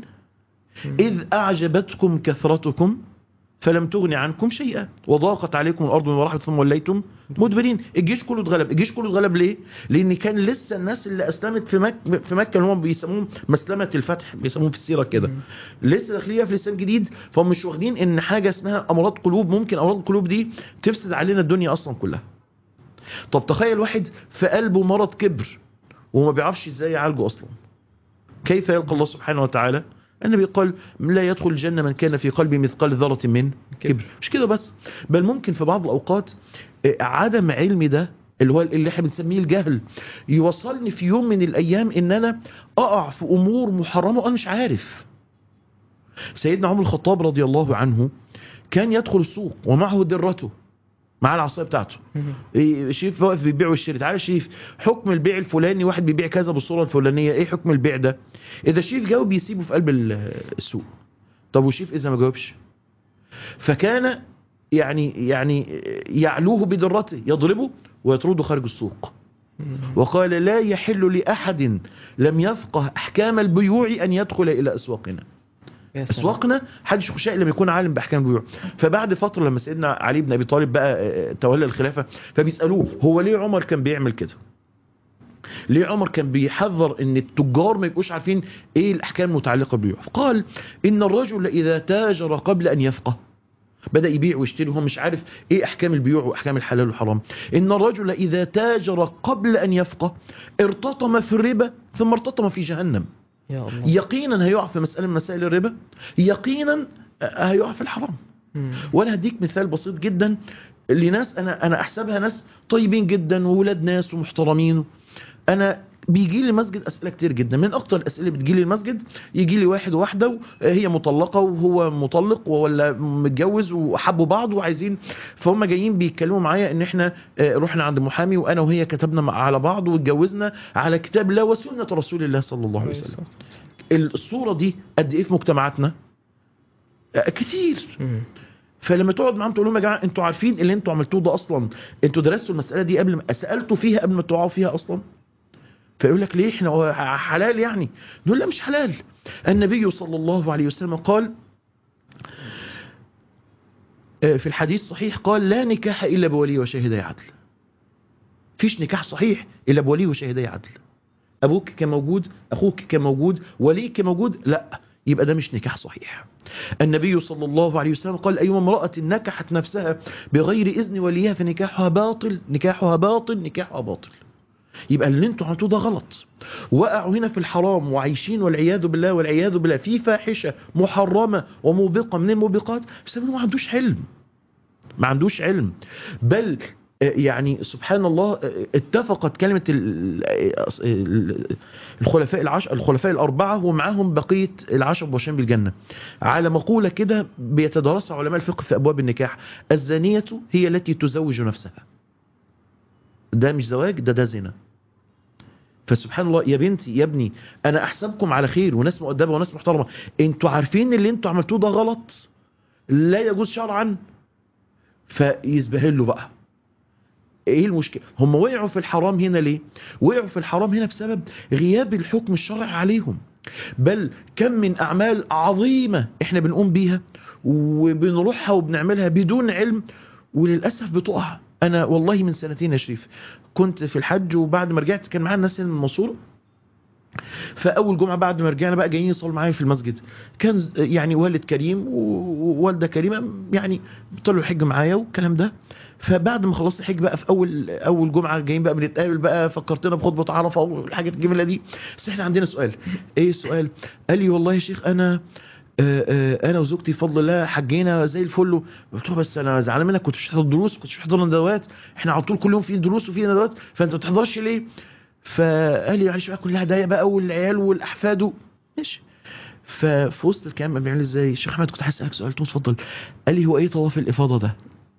إذ أعجبتكم كثرتكم فلم تغن عنكم شيئا وضاقت عليكم الأرض من ورحمة ثم وليتم مدبرين الجيش كله اتغلب الجيش كله اتغلب ليه لأن كان لسه الناس اللي أسلمت في مكة في مكة اللي هم بيسموهم مسلمة الفتح بيسموهم في السيرة كده مم. لسه داخلين في الإسلام جديد فهم مش واخدين إن حاجة اسمها أمراض قلوب ممكن أمراض القلوب دي تفسد علينا الدنيا أصلا كلها طب تخيل واحد في قلبه مرض كبر وما بيعرفش ازاي يعالجه اصلا كيف يلقى الله سبحانه وتعالى النبي قال لا يدخل الجنة من كان في قلبه مثقال ذرة من كبر مش كده بس بل ممكن في بعض الأوقات آه، عدم علمي ده اللي هو اللي احنا بنسميه الجهل يوصلني في يوم من الأيام إن أنا أقع في أمور محرمة وأنا مش عارف سيدنا عمر الخطاب رضي الله عنه كان يدخل السوق ومعه درته مع العصايه بتاعته إيه، شيف واقف بيبيع ويشتري تعالى شيف حكم البيع الفلاني واحد بيبيع كذا بالصوره الفلانيه ايه حكم البيع ده اذا شيف جاوب بيسيبه في قلب ال- السوق طب وشيف اذا ما جاوبش فكان يعني يعني يعلوه بدرته يضربه ويطرده خارج السوق وقال لا يحل لاحد لم يفقه احكام البيوع ان يدخل الى اسواقنا يا سلام. اسواقنا حدش يخش الا لما يكون عالم باحكام البيوع فبعد فتره لما سيدنا علي بن ابي طالب بقى آه، تولى الخلافه فبيسالوه هو ليه عمر كان بيعمل كده ليه عمر كان بيحذر ان التجار ما يبقوش عارفين ايه الاحكام المتعلقه بالبيوع قال ان الرجل اذا تاجر قبل ان يفقه بدا يبيع ويشتري وهو مش عارف ايه احكام البيوع واحكام الحلال والحرام ان الرجل اذا تاجر قبل ان يفقه ارتطم في الربا ثم ارتطم في جهنم يا الله يقينا هيقع في مسألة من مسائل الربا يقينا هيقع في الحرام مم. وانا هديك مثال بسيط جدا لناس انا انا احسبها ناس طيبين جدا وولاد ناس ومحترمين انا بيجي لي المسجد اسئله كتير جدا من اكتر الاسئله اللي بتجي لي المسجد يجي لي واحد وواحده هي مطلقه وهو مطلق ولا متجوز وحبوا بعض وعايزين فهم جايين بيتكلموا معايا ان احنا آه، رحنا عند محامي وانا وهي كتبنا مع- على بعض واتجوزنا على كتاب الله وسنه رسول الله صلى الله عليه وسلم الصوره دي قد ايه في مجتمعاتنا آه، كتير مم. فلما تقعد معاهم تقول لهم يا جماعه انتوا عارفين اللي انتوا عملتوه ده اصلا انتوا درستوا المساله دي قبل ما سالتوا فيها قبل ما تقعوا فيها اصلا فيقول لك ليه احنا هو حلال يعني نقول لا مش حلال النبي صلى الله عليه وسلم قال آه، في الحديث صحيح قال لا نكاح الا بولي وشاهدي عدل فيش نكاح صحيح الا بولي وشاهدي عدل ابوك كان موجود اخوك كان موجود وليك كان موجود لا يبقى ده مش نكاح صحيح النبي صلى الله عليه وسلم قال أيما امرأة نكحت نفسها بغير إذن وليها فنكاحها باطل نكاحها باطل نكاحها باطل يبقى اللي انتوا عملتوه ده غلط وقعوا هنا في الحرام وعايشين والعياذ بالله والعياذ بالله في فاحشة محرمة وموبقة من الموبقات بسبب إنه ما عندوش علم ما عندوش علم بل آه، يعني سبحان الله آه، اتفقت كلمة ال- ال- الخلفاء العشر الخلفاء الأربعة ومعاهم بقية العشر مبشرين بالجنة على مقولة كده بيتدارسها علماء الفقه في أبواب النكاح الزانية هي التي تزوج نفسها ده مش زواج ده ده زنا فسبحان الله يا بنتي يا ابني انا احسبكم على خير وناس مؤدبه وناس محترمه انتوا عارفين اللي انتوا عملتوه ده غلط لا يجوز شرعا فيزبهلوا بقى ايه المشكله هم وقعوا في الحرام هنا ليه وقعوا في الحرام هنا بسبب غياب الحكم الشرعي عليهم بل كم من اعمال عظيمه احنا بنقوم بيها وبنروحها وبنعملها بدون علم وللاسف بتقع انا والله من سنتين يا شريف كنت في الحج وبعد ما رجعت كان معانا الناس من المنصوره فاول جمعه بعد ما رجعنا بقى جايين يصلوا معايا في المسجد كان يعني والد كريم ووالده كريمه يعني طلعوا الحج معايا والكلام ده فبعد ما خلصت الحج بقى في اول اول جمعه جايين بقى بنتقابل بقى فكرتنا بخطبه عرفه والحاجات الجميله دي بس احنا عندنا سؤال ايه السؤال قال لي والله يا شيخ انا آه، آه، انا وزوجتي بفضل الله حجينا زي الفل قلت له بس انا زعلان منك كنت مش بتحضر دروس كنت مش بتحضر ندوات احنا على طول كل يوم في دروس وفي ندوات فانت ما بتحضرش ليه فقال لي معلش بقى كلها ضيق بقى والعيال والاحفاد و- ماشي ففي وسط الكلام بيعمل ازاي شيخ احمد كنت عايز اسالك سؤال قلت له اتفضل قال لي هو ايه طواف الافاضه ده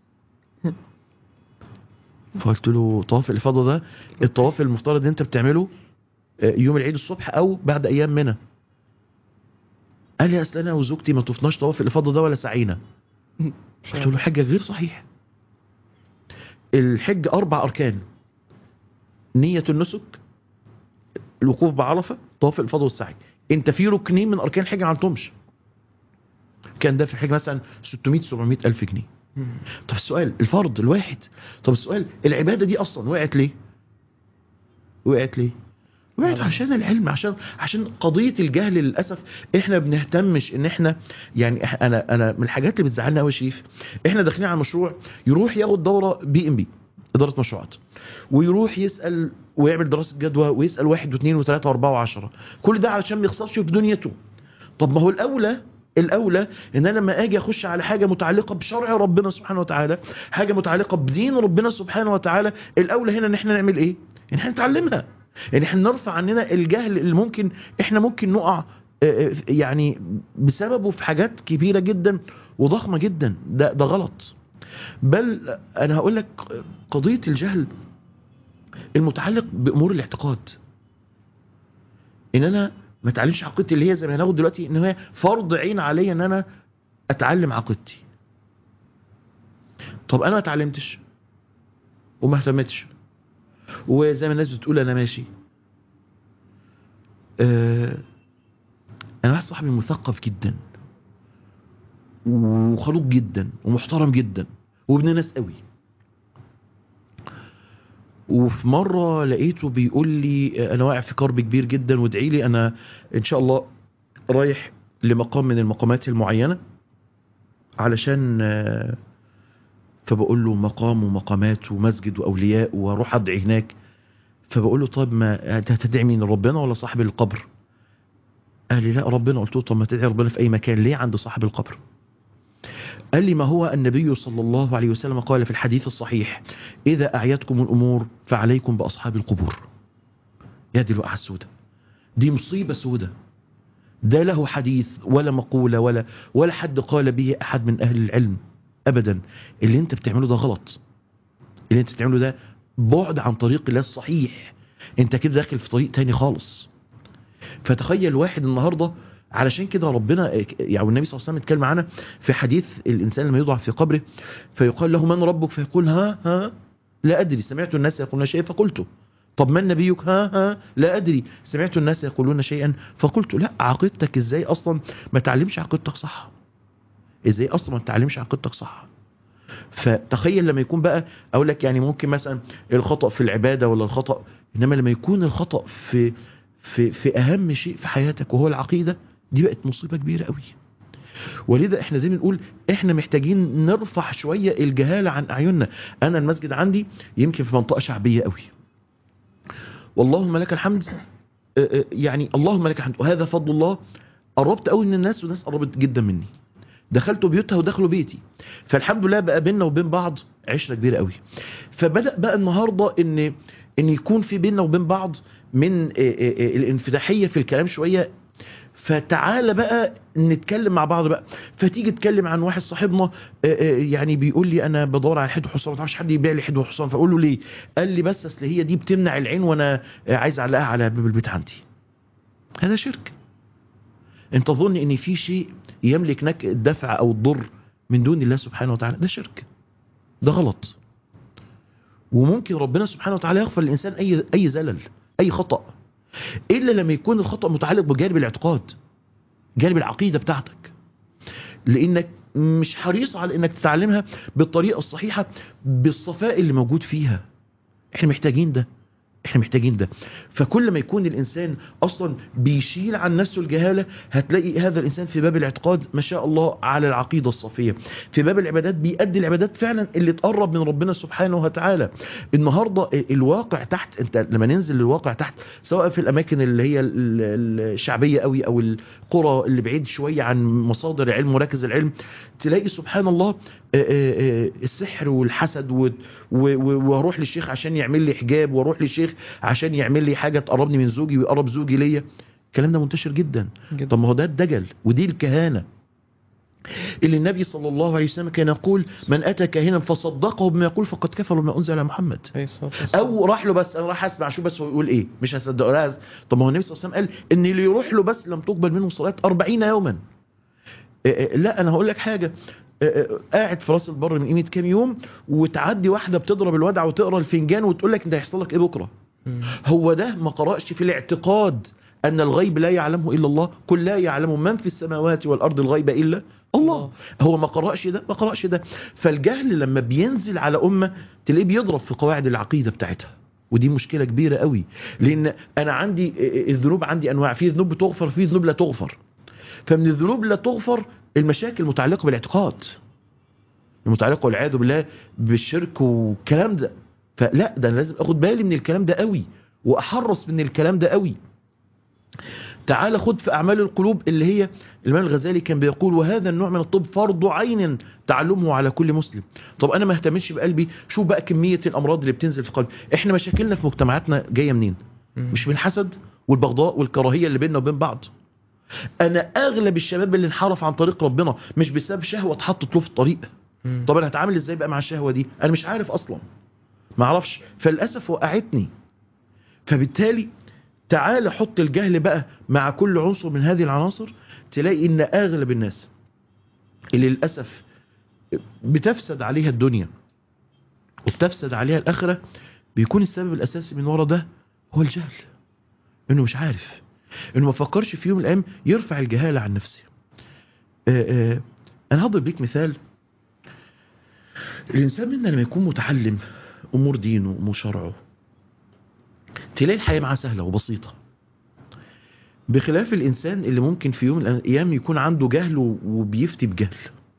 فقلت له طواف الافاضه ده الطواف المفترض ان انت بتعمله آه، يوم العيد الصبح او بعد ايام منى قال لي اصل انا وزوجتي ما طفناش طواف الافاضه ده ولا سعينا قلت له حجه غير صحيح الحج اربع اركان نيه النسك الوقوف بعرفه طواف الافاضه والسعي انت في ركنين من اركان الحج ما عملتهمش كان ده في الحج مثلا 600 700 الف جنيه مم. طب السؤال الفرض الواحد طب السؤال العباده دي اصلا وقعت ليه وقعت ليه وقعت نعم. عشان العلم عشان عشان قضيه الجهل للاسف احنا بنهتمش ان احنا يعني إح- انا انا من الحاجات اللي بتزعلنا قوي يا شريف احنا داخلين على مشروع يروح ياخد دوره بي ام بي اداره مشروعات ويروح يسال ويعمل دراسه جدوى ويسال واحد واثنين وثلاثه واربعه وعشره كل ده علشان ما يخسرش في دنيته طب ما هو الاولى الاولى ان انا لما اجي اخش على حاجه متعلقه بشرع ربنا سبحانه وتعالى حاجه متعلقه بدين ربنا سبحانه وتعالى الاولى هنا ان احنا نعمل ايه ان احنا نتعلمها ان احنا نرفع عننا الجهل اللي ممكن احنا ممكن نقع آه، آه، يعني بسببه في حاجات كبيره جدا وضخمه جدا ده ده غلط بل انا هقول لك قضيه الجهل المتعلق بامور الاعتقاد ان انا ما اتعلمش عقيدتي اللي هي زي ما هناخد دلوقتي ان هي فرض عين عليا ان انا اتعلم عقيدتي طب انا ما اتعلمتش وما اهتمتش وزي ما الناس بتقول انا ماشي آه انا واحد صاحبي مثقف جدا وخلوق جدا ومحترم جدا وابن ناس قوي وفي مرة لقيته بيقول لي أنا واقع في كرب كبير جدا وادعي لي أنا إن شاء الله رايح لمقام من المقامات المعينة علشان آه، فبقول له مقام ومقامات ومسجد وأولياء وأروح أدعي هناك فبقول له طب ما أنت هتدعي مين ربنا ولا صاحب القبر قال لي لا ربنا قلت له طب ما تدعي ربنا في أي مكان ليه عند صاحب القبر قال لي ما هو النبي صلى الله عليه وسلم قال في الحديث الصحيح إذا أعيتكم الأمور فعليكم بأصحاب القبور يا دي الوقعة السوداء دي مصيبة سوداء ده له حديث ولا مقولة ولا ولا حد قال به أحد من أهل العلم أبدا اللي أنت بتعمله ده غلط اللي أنت بتعمله ده بعد عن طريق الله الصحيح أنت كده داخل في طريق تاني خالص فتخيل واحد النهارده علشان كده ربنا يعني النبي صلى الله عليه وسلم اتكلم معانا في حديث الانسان لما يوضع في قبره فيقال له من ربك فيقول ها ها لا ادري سمعت الناس يقولون شيئا فقلته طب من نبيك ها ها لا ادري سمعت الناس يقولون شيئا فقلت لا عقيدتك ازاي اصلا ما تعلمش عقيدتك صح ازاي اصلا ما تعلمش عقيدتك صح فتخيل لما يكون بقى اقول لك يعني ممكن مثلا الخطا في العباده ولا الخطا انما لما يكون الخطا في في في اهم شيء في حياتك وهو العقيده دي بقت مصيبه كبيره قوي ولذا احنا زي ما بنقول احنا محتاجين نرفع شويه الجهاله عن اعيننا انا المسجد عندي يمكن في منطقه شعبيه قوي واللهم لك الحمد اه اه يعني اللهم لك الحمد وهذا فضل الله قربت قوي من الناس والناس قربت جدا مني دخلت بيوتها ودخلوا بيتي فالحمد لله بقى بيننا وبين بعض عشره كبيره قوي فبدا بقى النهارده ان ان يكون في بيننا وبين بعض من الانفتاحيه في الكلام شويه فتعالى بقى نتكلم مع بعض بقى فتيجي تتكلم عن واحد صاحبنا يعني بيقول لي انا بدور على حد وحصان ما تعرفش حد يبيع لي حد وحصان فاقول له ليه قال لي بس اصل هي دي بتمنع العين وانا عايز اعلقها على باب البيت عندي هذا شرك انت تظن ان في شيء يملك لك الدفع او الضر من دون الله سبحانه وتعالى ده شرك ده غلط وممكن ربنا سبحانه وتعالى يغفر للانسان اي اي زلل اي خطأ الا لما يكون الخطأ متعلق بجانب الاعتقاد جانب العقيدة بتاعتك لانك مش حريص على انك تتعلمها بالطريقة الصحيحة بالصفاء اللي موجود فيها احنا محتاجين ده احنا محتاجين ده فكل ما يكون الانسان اصلا بيشيل عن نفسه الجهالة هتلاقي هذا الانسان في باب الاعتقاد ما شاء الله على العقيدة الصافية في باب العبادات بيأدي العبادات فعلا اللي تقرب من ربنا سبحانه وتعالى النهاردة الواقع تحت انت لما ننزل للواقع تحت سواء في الاماكن اللي هي الشعبية قوي او القرى اللي بعيد شوية عن مصادر العلم ومراكز العلم تلاقي سبحان الله السحر والحسد واروح للشيخ عشان يعمل لي حجاب واروح للشيخ عشان يعمل لي حاجة تقربني من زوجي ويقرب زوجي ليا الكلام ده منتشر جدا, جدا. طب ما هو ده الدجل ودي الكهانة اللي النبي صلى الله عليه وسلم كان يقول من أتى كاهنا فصدقه بما يقول فقد كفر بما أنزل على محمد أو راح له بس أنا راح أسمع شو بس هو يقول إيه مش هصدقه لا طب ما هو النبي صلى الله عليه وسلم قال إن اللي يروح له بس لم تقبل منه صلاة 40 يوما لا أنا هقول لك حاجة قاعد في راس البر من قيمه كام يوم وتعدي واحده بتضرب الودع وتقرا الفنجان وتقول لك انت هيحصل لك ايه بكره هو ده ما قراش في الاعتقاد ان الغيب لا يعلمه الا الله قل لا يعلم من في السماوات والارض الغيب الا الله هو ما قراش ده ما قراش ده فالجهل لما بينزل على امه تلاقيه بيضرب في قواعد العقيده بتاعتها ودي مشكله كبيره قوي لان انا عندي الذنوب عندي انواع في ذنوب بتغفر في ذنوب لا تغفر فمن الذنوب لا تغفر المشاكل المتعلقه بالاعتقاد المتعلقه والعياذ بالله بالشرك والكلام ده فلا ده انا لازم اخد بالي من الكلام ده قوي واحرص من الكلام ده قوي تعال خد في اعمال القلوب اللي هي الامام الغزالي كان بيقول وهذا النوع من الطب فرض عين تعلمه على كل مسلم طب انا ما اهتمش بقلبي شوف بقى كميه الامراض اللي بتنزل في قلبي احنا مشاكلنا في مجتمعاتنا جايه منين مش من الحسد والبغضاء والكراهيه اللي بيننا وبين بعض انا اغلب الشباب اللي انحرف عن طريق ربنا مش بسبب شهوه اتحطت له في الطريق طب انا هتعامل ازاي بقى مع الشهوه دي انا مش عارف اصلا ما اعرفش فللاسف وقعتني فبالتالي تعال حط الجهل بقى مع كل عنصر من هذه العناصر تلاقي ان اغلب الناس اللي للاسف بتفسد عليها الدنيا وبتفسد عليها الاخره بيكون السبب الاساسي من ورا ده هو الجهل انه مش عارف انه ما فكرش في يوم من الايام يرفع الجهاله عن نفسه آآ آآ انا هضرب ليك مثال الانسان منا لما يكون متعلم امور دينه وامور شرعه تلاقي الحياه معاه سهله وبسيطه بخلاف الانسان اللي ممكن في يوم من الايام يكون عنده جهل وبيفتي بجهل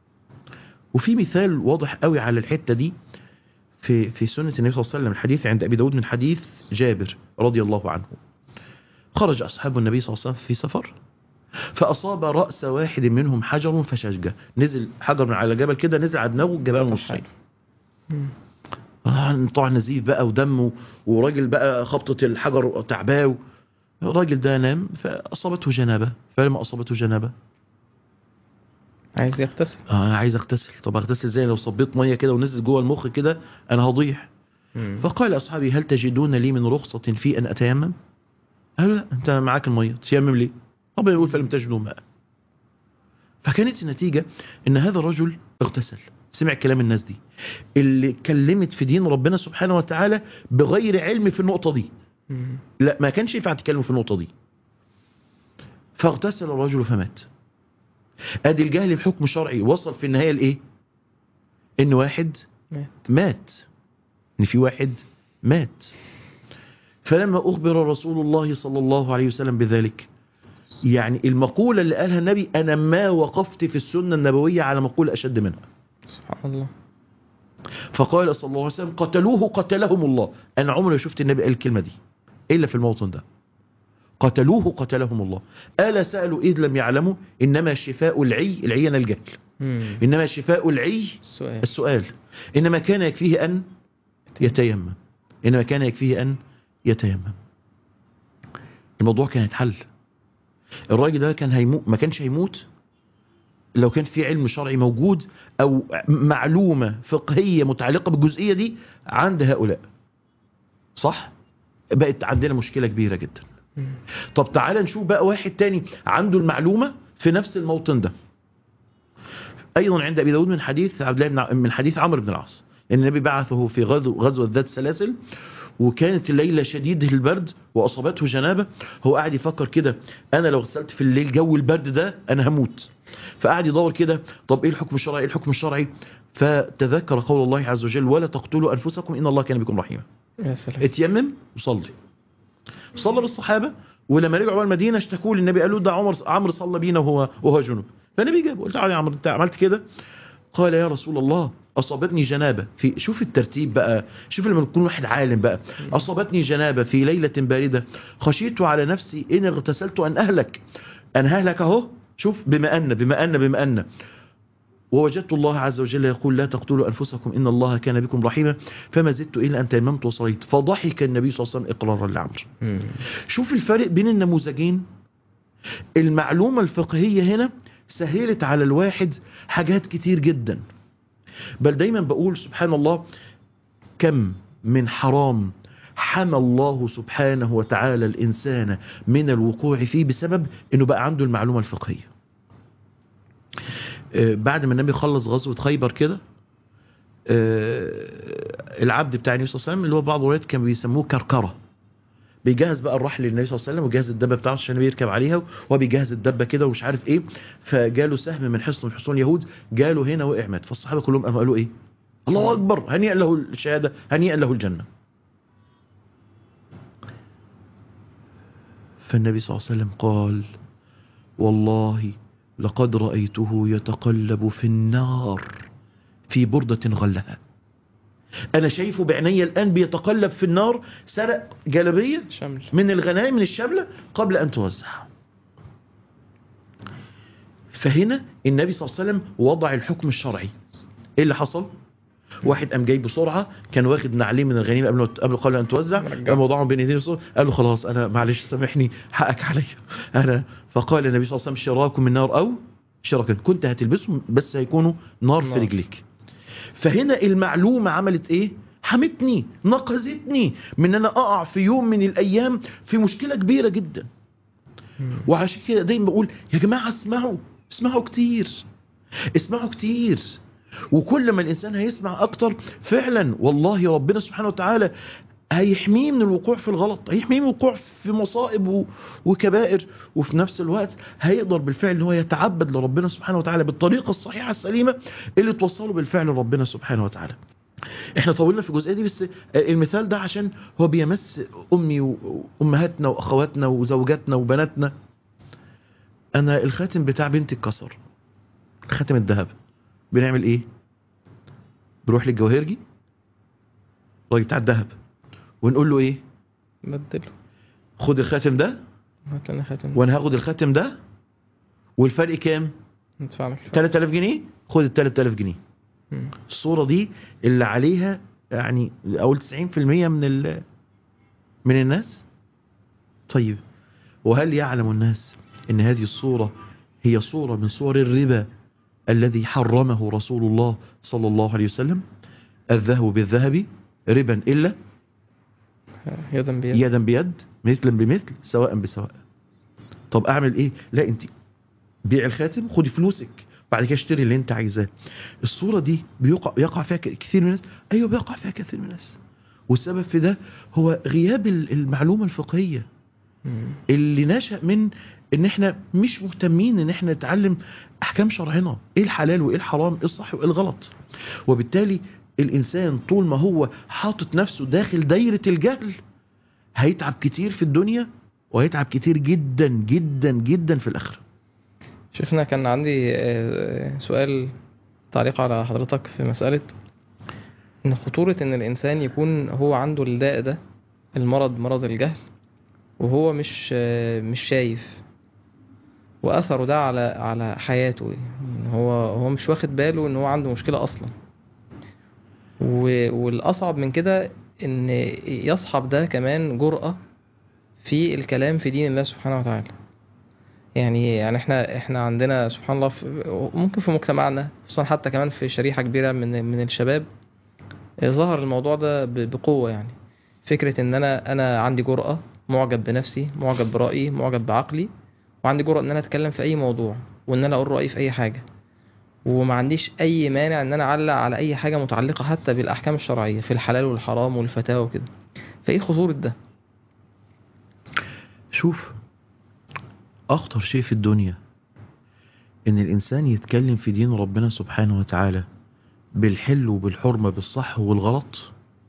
وفي مثال واضح قوي على الحته دي في في سنه النبي صلى الله عليه وسلم الحديث عند ابي داود من حديث جابر رضي الله عنه خرج اصحاب النبي صلى الله عليه وسلم في سفر فاصاب راس واحد منهم حجر فشجه نزل حجر من على جبل كده نزل على دماغه جبال نصين طبعا نزيف بقى ودم وراجل بقى خبطه الحجر تعباه الراجل ده نام فاصابته جنابه فلما اصابته جنابه عايز يغتسل اه انا عايز اغتسل طب اغتسل ازاي لو صبيت ميه كده ونزل جوه المخ كده انا هضيع فقال اصحابي هل تجدون لي من رخصه في ان اتيمم قالوا لا انت معاك الميه تيمم ليه طب يقول فلم تجدوا ماء فكانت النتيجه ان هذا الرجل اغتسل سمع كلام الناس دي اللي كلمت في دين ربنا سبحانه وتعالى بغير علم في النقطه دي مم. لا ما كانش ينفع تتكلم في النقطه دي فاغتسل الرجل فمات ادي الجهل بحكم شرعي وصل في النهايه لايه ان واحد مات مات ان في واحد مات فلما اخبر رسول الله صلى الله عليه وسلم بذلك يعني المقولة اللي قالها النبي أنا ما وقفت في السنة النبوية على مقولة أشد منها سبحان الله فقال صلى الله عليه وسلم قتلوه قتلهم الله أنا عمري ما شفت النبي قال الكلمة دي إلا في الموطن ده قتلوه قتلهم الله ألا سألوا إذ لم يعلموا إنما شفاء العي العيان الجهل مم. إنما شفاء العي السؤال السؤال إنما كان يكفيه أن يتيمم إنما كان يكفيه أن يتيمم الموضوع كان يتحل الراجل ده كان هيموت ما كانش هيموت لو كان في علم شرعي موجود أو معلومة فقهية متعلقة بالجزئية دي عند هؤلاء صح؟ بقت عندنا مشكلة كبيرة جدا مم. طب تعالى نشوف بقى واحد تاني عنده المعلومة في نفس الموطن ده أيضا عند أبي داود من حديث عبد الله بن ع- من حديث عمرو بن العاص إن النبي بعثه في غزو غزوة ذات سلاسل وكانت الليلة شديد البرد وأصابته جنابة هو قاعد يفكر كده أنا لو غسلت في الليل جو البرد ده أنا هموت فقعد يدور كده طب إيه الحكم الشرعي إيه الحكم الشرعي فتذكر قول الله عز وجل ولا تقتلوا أنفسكم إن الله كان بكم رحيما يا سلام اتيمم وصلي صلى بالصحابه ولما رجعوا المدينه اشتكوا للنبي قالوا ده عمر عمرو صلى بينا وهو وهو جنب فالنبي جابه قلت له يا عمرو انت عملت كده قال يا رسول الله اصابتني جنابه في شوف الترتيب بقى شوف لما يكون واحد عالم بقى اصابتني جنابه في ليله بارده خشيت على نفسي ان اغتسلت ان اهلك ان هلك اهو شوف بما ان بما ان بما ان ووجدت الله عز وجل يقول لا تقتلوا أنفسكم إن الله كان بكم رحيما فما زدت إلا أن تيممت وصليت فضحك النبي صلى الله عليه وسلم إقرارا لعمرو مم. شوف الفرق بين النموذجين المعلومة الفقهية هنا سهلت على الواحد حاجات كتير جدا بل دايما بقول سبحان الله كم من حرام حمى الله سبحانه وتعالى الإنسان من الوقوع فيه بسبب أنه بقى عنده المعلومة الفقهية آه، بعد ما النبي خلص غزوة خيبر كده آه، العبد بتاع النبي صلى الله عليه وسلم اللي هو بعض الروايات كانوا بيسموه كركرة بيجهز بقى الرحل للنبي صلى الله عليه وسلم وجهز الدبه بتاعته عشان النبي يركب عليها وهو بيجهز الدبه كده ومش عارف ايه فجاله سهم من حصن من حصون اليهود جاله هنا وقع مات فالصحابه كلهم قاموا قالوا ايه الله اكبر هنيئا له الشهاده هنيئا له الجنه فالنبي صلى الله عليه وسلم قال والله لقد رأيته يتقلب في النار في بردة غلها أنا شايفه بعيني الآن بيتقلب في النار سرق جلبية شمل من الغنائم من الشبلة قبل أن توزع فهنا النبي صلى الله عليه وسلم وضع الحكم الشرعي ايه اللي حصل واحد قام جاي بسرعه كان واخد نعلين من الغنيمه قبل قبل قبل ان توزع رجع. قام وضعهم بين يديه الرسول قال له خلاص انا معلش سامحني حقك عليا انا فقال النبي صلى الله عليه وسلم شراك من نار او شراكا كنت هتلبسهم بس هيكونوا نار في نار. رجليك فهنا المعلومه عملت ايه حمتني نقذتني من ان انا اقع في يوم من الايام في مشكله كبيره جدا مم. وعشان كده دايما بقول يا جماعة اسمعوا اسمعوا كتير اسمعوا كتير وكل ما الإنسان هيسمع أكتر فعلا والله ربنا سبحانه وتعالى هيحميه من الوقوع في الغلط هيحميه من الوقوع في مصائب و- وكبائر وفي نفس الوقت هيقدر بالفعل ان هو يتعبد لربنا سبحانه وتعالى بالطريقة الصحيحة السليمة اللي توصله بالفعل لربنا سبحانه وتعالى احنا طولنا في الجزئيه دي بس المثال ده عشان هو بيمس امي وامهاتنا واخواتنا وزوجاتنا وبناتنا انا الخاتم بتاع بنتي اتكسر خاتم الذهب بنعمل ايه بنروح للجوهرجي الراجل بتاع الذهب ونقول له ايه بدله خد الخاتم ده هات لنا خاتم وانا هاخد الخاتم ده والفرق كام ندفع لك الفرق. 3000 جنيه خد ال 3000 جنيه مم. الصورة دي اللي عليها يعني أول 90% من ال من الناس طيب وهل يعلم الناس أن هذه الصورة هي صورة من صور الربا الذي حرمه رسول الله صلى الله عليه وسلم الذهب بالذهب ربا إلا يدا بيد يدا بيد مثلا بمثل سواء بسواء طب اعمل ايه لا انت بيع الخاتم خدي فلوسك بعد كده اشتري اللي انت عايزاه الصوره دي بيقع يقع فيها ك- كثير من الناس ايوه بيقع فيها كثير من الناس والسبب في ده هو غياب ال- المعلومه الفقهيه مم. اللي نشأ من ان احنا مش مهتمين ان احنا نتعلم احكام شرعنا ايه الحلال وايه الحرام ايه الصح وايه الغلط وبالتالي الانسان طول ما هو حاطط نفسه داخل دايرة الجهل هيتعب كتير في الدنيا وهيتعب كتير جدا جدا جدا في الاخره شيخنا كان عندي آه، سؤال تعليق على حضرتك في مسألة إن خطورة إن الإنسان يكون هو عنده الداء ده المرض مرض الجهل وهو مش آه، مش شايف وأثره ده على على حياته يعني هو هو مش واخد باله إن هو عنده مشكلة أصلا و- والأصعب من كده إن يصحب ده كمان جرأة في الكلام في دين الله سبحانه وتعالى يعني يعني احنا احنا عندنا سبحان الله في ممكن في مجتمعنا خصوصا حتى كمان في شريحة كبيرة من من الشباب اه، ظهر الموضوع ده ب- بقوة يعني فكرة ان انا انا عندي جرأة معجب بنفسي معجب برأيي معجب بعقلي وعندي جرأة ان انا اتكلم في اي موضوع وان انا اقول رأيي في اي حاجة وما عنديش اي مانع ان انا اعلق على اي حاجة متعلقة حتى بالاحكام الشرعية في الحلال والحرام والفتاوى وكده فايه خطورة ده شوف اخطر شيء في الدنيا ان الانسان يتكلم في دين ربنا سبحانه وتعالى بالحل وبالحرمة بالصح والغلط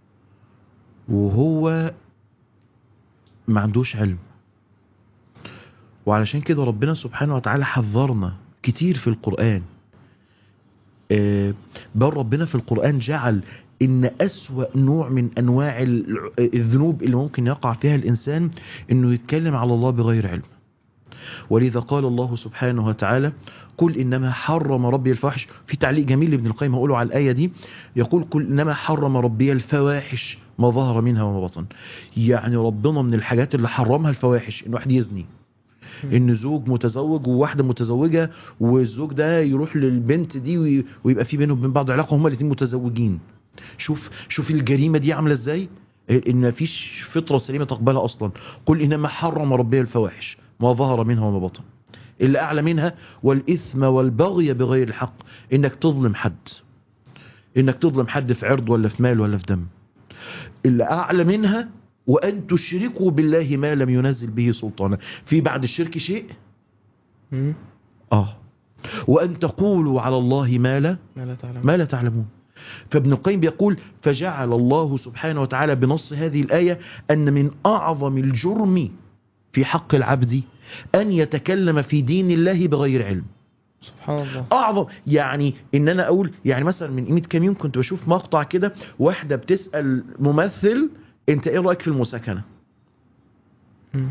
وهو ما عندوش علم وعلشان كده ربنا سبحانه وتعالى حذرنا كتير في القرآن آه، بل ربنا في القرآن جعل ان اسوأ نوع من انواع الع- الذنوب اللي ممكن يقع فيها الانسان انه يتكلم على الله بغير علم ولذا قال الله سبحانه وتعالى قل انما حرم ربي الفواحش في تعليق جميل لابن القيم هقوله على الايه دي يقول قل انما حرم ربي الفواحش ما ظهر منها وما بطن يعني ربنا من الحاجات اللي حرمها الفواحش ان واحد يزني ان زوج متزوج وواحده متزوجه والزوج ده يروح للبنت دي وي- ويبقى في بينهم وبين بعض علاقه هما الاثنين متزوجين شوف شوف الجريمه دي عامله ازاي ان مفيش فطره سليمه تقبلها اصلا قل انما حرم ربي الفواحش ما ظهر منها وما بطن اللي اعلى منها والاثم والبغي بغير الحق انك تظلم حد انك تظلم حد في عرض ولا في مال ولا في دم اللي اعلى منها وان تشركوا بالله ما لم ينزل به سلطانا في بعد الشرك شيء مم. اه وان تقولوا على الله ما لا ما لا تعلم ما لا تعلمون فابن القيم بيقول فجعل الله سبحانه وتعالى بنص هذه الآية أن من أعظم الجرم في حق العبد أن يتكلم في دين الله بغير علم سبحان الله أعظم يعني إن أنا أقول يعني مثلا من قيمة كام يوم كنت بشوف مقطع كده واحدة بتسأل ممثل أنت إيه رأيك في المساكنة مم.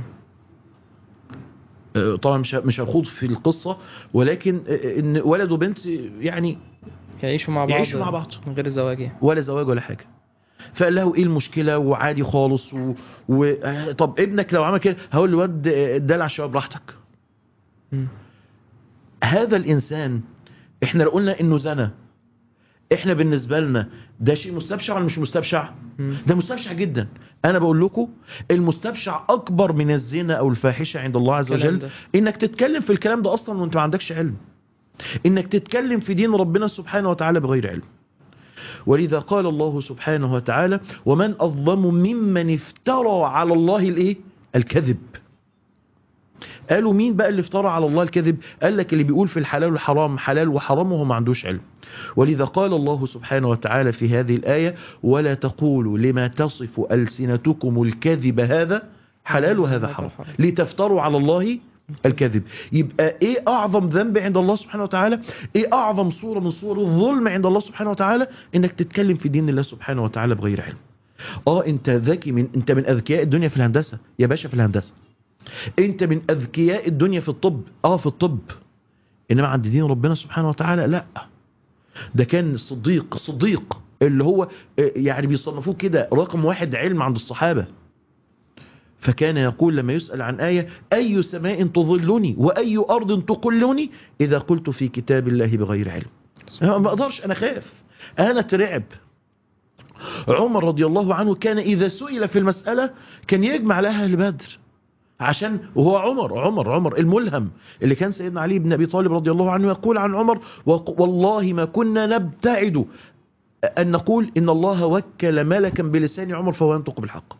آه، طبعا مش مش هنخوض في القصة ولكن آه، إن ولد وبنت يعني يعيشوا مع بعض يعيشوا مع بعض. من غير زواج يعني ولا زواج ولا حاجة فقال له ايه المشكلة وعادي خالص و... و... آه، طب ابنك لو عمل كده هقول له ود دلع شوية براحتك مم. هذا الانسان احنا لو قلنا انه زنى احنا بالنسبة لنا ده شيء مستبشع ولا مش مستبشع مم. ده مستبشع جدا انا بقول لكم المستبشع اكبر من الزنا او الفاحشة عند الله عز الكلام وجل ده. انك تتكلم في الكلام ده اصلا وانت ما عندكش علم انك تتكلم في دين ربنا سبحانه وتعالى بغير علم ولذا قال الله سبحانه وتعالى ومن اظلم ممن افترى على الله الايه الكذب قالوا مين بقى اللي افترى على الله الكذب قال لك اللي بيقول في الحلال والحرام حلال وحرام وهو ما عندوش علم ولذا قال الله سبحانه وتعالى في هذه الآية ولا تقولوا لما تصف ألسنتكم الكذب هذا حلال وهذا حرام لتفتروا على الله الكذب يبقى ايه اعظم ذنب عند الله سبحانه وتعالى ايه اعظم صورة من صور الظلم عند الله سبحانه وتعالى انك تتكلم في دين الله سبحانه وتعالى بغير علم اه انت ذكي من انت من اذكياء الدنيا في الهندسة يا باشا في الهندسة انت من اذكياء الدنيا في الطب اه في الطب انما عند دين ربنا سبحانه وتعالى لا ده كان الصديق الصديق اللي هو آه، يعني بيصنفوه كده رقم واحد علم عند الصحابة فكان يقول لما يسأل عن آية أي سماء تظلني وأي أرض تقلني إذا قلت في كتاب الله بغير علم أنا ما أقدرش أنا خاف أنا ترعب عمر رضي الله عنه كان إذا سئل في المسألة كان يجمع لها أهل بدر عشان وهو عمر عمر عمر الملهم اللي كان سيدنا علي بن أبي طالب رضي الله عنه يقول عن عمر وق- والله ما كنا نبتعد أن نقول إن الله وكل ملكا بلسان عمر فهو ينطق بالحق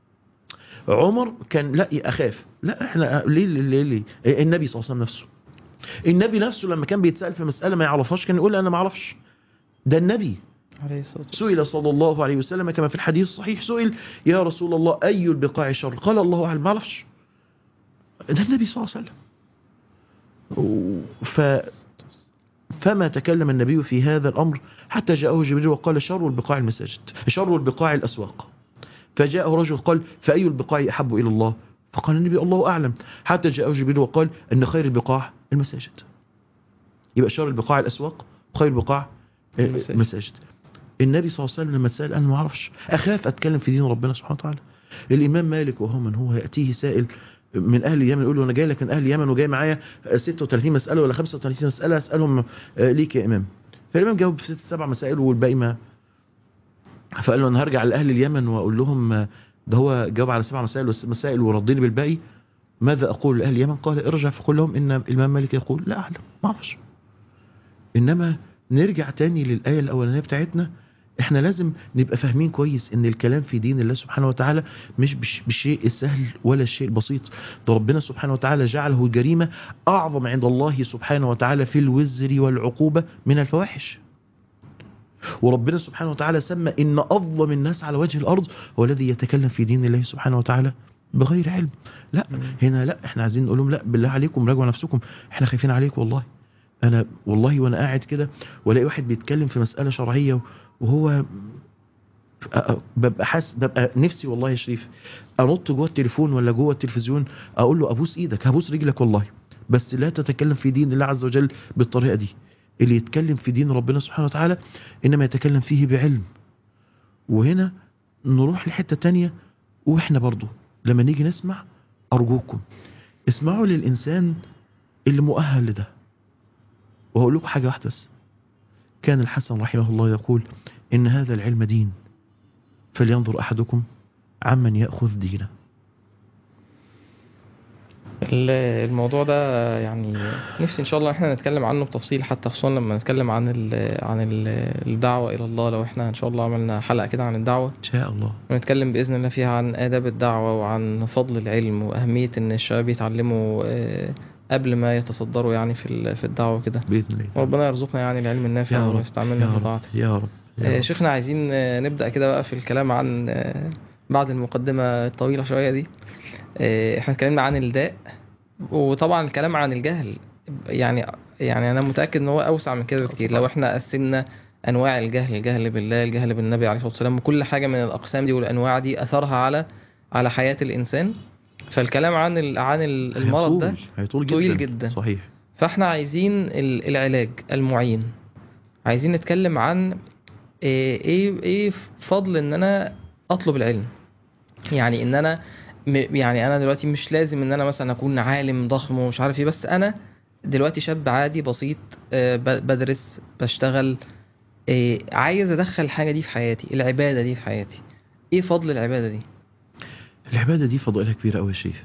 عمر كان لا أخاف لا احنا ليه ليه ليه النبي صلى الله عليه وسلم نفسه النبي نفسه لما كان بيتسأل في مسألة ما يعرفهاش كان يقول أنا ما أعرفش ده النبي عليه الصلاة والسلام سئل صلى الله عليه وسلم كما في الحديث الصحيح سئل يا رسول الله أي البقاع شر قال الله أعلم ما أعرفش ده النبي صلى الله عليه وسلم و- ف فما تكلم النبي في هذا الأمر حتى جاءه جبريل وقال شر البقاع المساجد شر البقاع الأسواق فجاءه رجل قال فأي البقاع أحب إلى الله فقال النبي الله أعلم حتى جاءه جبريل وقال أن خير البقاع المساجد يبقى شر البقاع الأسواق وخير البقاع المساجد. المساجد النبي صلى الله عليه وسلم لما اتسال انا ما اعرفش اخاف اتكلم في دين ربنا سبحانه وتعالى الامام مالك وهو من هو ياتيه سائل من اهل اليمن يقول له انا جاي لك من اهل اليمن وجاي معايا 36 مساله ولا 35 مساله اسالهم آه، ليك يا امام فالامام جاوب في ست سبع مسائل والباقي ما فقال له انا هرجع لاهل اليمن واقول لهم آه، ده هو جاوب على سبع مسائل وست مسائل وردني بالباقي ماذا اقول لاهل اليمن قال ارجع فقل لهم ان الامام مالك يقول لا اعلم ما اعرفش انما نرجع تاني للايه الاولانيه بتاعتنا احنا لازم نبقى فاهمين كويس ان الكلام في دين الله سبحانه وتعالى مش بش- بالشيء السهل ولا الشيء البسيط ده ربنا سبحانه وتعالى جعله جريمة اعظم عند الله سبحانه وتعالى في الوزر والعقوبة من الفواحش وربنا سبحانه وتعالى سمى ان اظلم الناس على وجه الارض هو الذي يتكلم في دين الله سبحانه وتعالى بغير علم لا هنا لا احنا عايزين نقول لهم لا بالله عليكم راجعوا نفسكم احنا خايفين عليكم والله انا والله وانا قاعد كده والاقي واحد بيتكلم في مسألة شرعية وهو أ- أ- ببقى حاسس ببقى نفسي والله يا شريف انط جوه التليفون ولا جوه التلفزيون اقول له ابوس ايدك هبوس رجلك والله بس لا تتكلم في دين الله عز وجل بالطريقه دي اللي يتكلم في دين ربنا سبحانه وتعالى انما يتكلم فيه بعلم وهنا نروح لحته تانية واحنا برضو لما نيجي نسمع ارجوكم اسمعوا للانسان اللي مؤهل لده وهقول لكم حاجه واحده بس كان الحسن رحمه الله يقول إن هذا العلم دين فلينظر أحدكم عمن يأخذ دينه ال- الموضوع ده يعني نفسي ان شاء الله احنا نتكلم عنه بتفصيل حتى خصوصا لما نتكلم عن ال عن ال الدعوة الى الله لو احنا ان شاء الله عملنا حلقة كده عن الدعوة إن شاء الله ونتكلم بإذن الله فيها عن آداب الدعوة وعن فضل العلم وأهمية إن الشباب يتعلموا آه، قبل ما يتصدروا يعني في ال- في الدعوة كده بإذن الله وربنا يرزقنا يعني العلم النافع يا رب ويستعملنا يا في رب طاعته يا رب يا آه، رب. شيخنا عايزين آه، نبدأ كده بقى في الكلام عن آه، بعد المقدمة الطويلة شوية دي آه، احنا اتكلمنا عن الداء وطبعا الكلام عن الجهل يعني يعني انا متأكد ان هو اوسع من كده بكتير لو احنا قسمنا انواع الجهل الجهل بالله الجهل بالنبي عليه الصلاة والسلام وكل حاجة من الاقسام دي والانواع دي اثرها على على حياة الانسان فالكلام عن ال- عن ال- المرض ده هيطول- هيطول جدا طويل جدا. صحيح فاحنا عايزين ال- العلاج المعين عايزين نتكلم عن ايه ايه إيه فضل ان انا اطلب العلم يعني ان انا م- يعني انا دلوقتي مش لازم ان انا مثلا اكون عالم ضخم ومش عارف ايه بس انا دلوقتي شاب عادي بسيط آه، ب- بدرس بشتغل آه، عايز ادخل الحاجه دي في حياتي العباده دي في حياتي ايه فضل العباده دي العبادة دي فضائلها كبيرة أوي يا شريف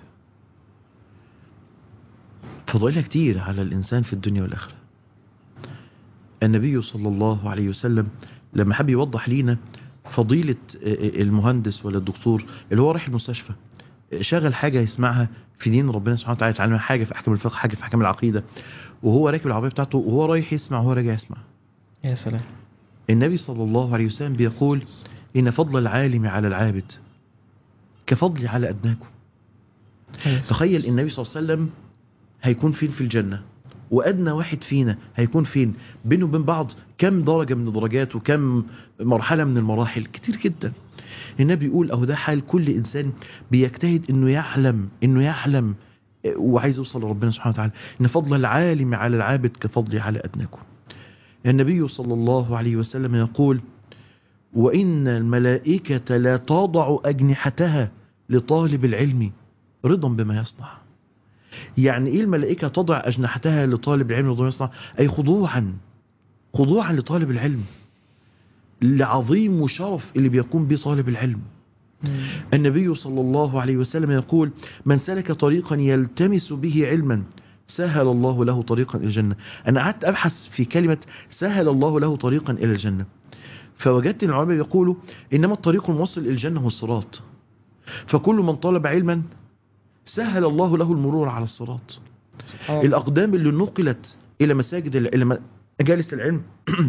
فضائلها كتير على الإنسان في الدنيا والآخرة النبي صلى الله عليه وسلم لما حب يوضح لينا فضيلة المهندس ولا الدكتور اللي هو رايح المستشفى شغل حاجة يسمعها في دين ربنا سبحانه وتعالى يتعلم حاجة في أحكام الفقه حاجة في أحكام العقيدة وهو راكب العربية بتاعته وهو رايح يسمع وهو راجع يسمع يا سلام النبي صلى الله عليه وسلم بيقول إن فضل العالم على العابد كفضلي على أدناكم تخيل النبي صلى الله عليه وسلم هيكون فين في الجنة وأدنى واحد فينا هيكون فين بينه وبين بعض كم درجة من الدرجات وكم مرحلة من المراحل كتير جدا النبي يقول أهو ده حال كل إنسان بيجتهد إنه يعلم إنه يعلم وعايز يوصل لربنا سبحانه وتعالى إن فضل العالم على العابد كفضلي على أدناكم النبي صلى الله عليه وسلم يقول وإن الملائكة لا تضع أجنحتها لطالب العلم رضا بما يصنع يعني ايه الملائكة تضع أجنحتها لطالب العلم رضا بما يصنع أي خضوعا خضوعا لطالب العلم لعظيم وشرف اللي بيقوم به طالب العلم النبي صلى الله عليه وسلم يقول من سلك طريقا يلتمس به علما سهل الله له طريقا إلى الجنة أنا قعدت أبحث في كلمة سهل الله له طريقا إلى الجنة فوجدت أن العلماء يقولوا إنما الطريق الموصل إلى الجنة هو الصراط فكل من طلب علما سهل الله له المرور على الصراط سبحان الله. الأقدام اللي نقلت إلى مساجد ال- إلى م- مجالس العلم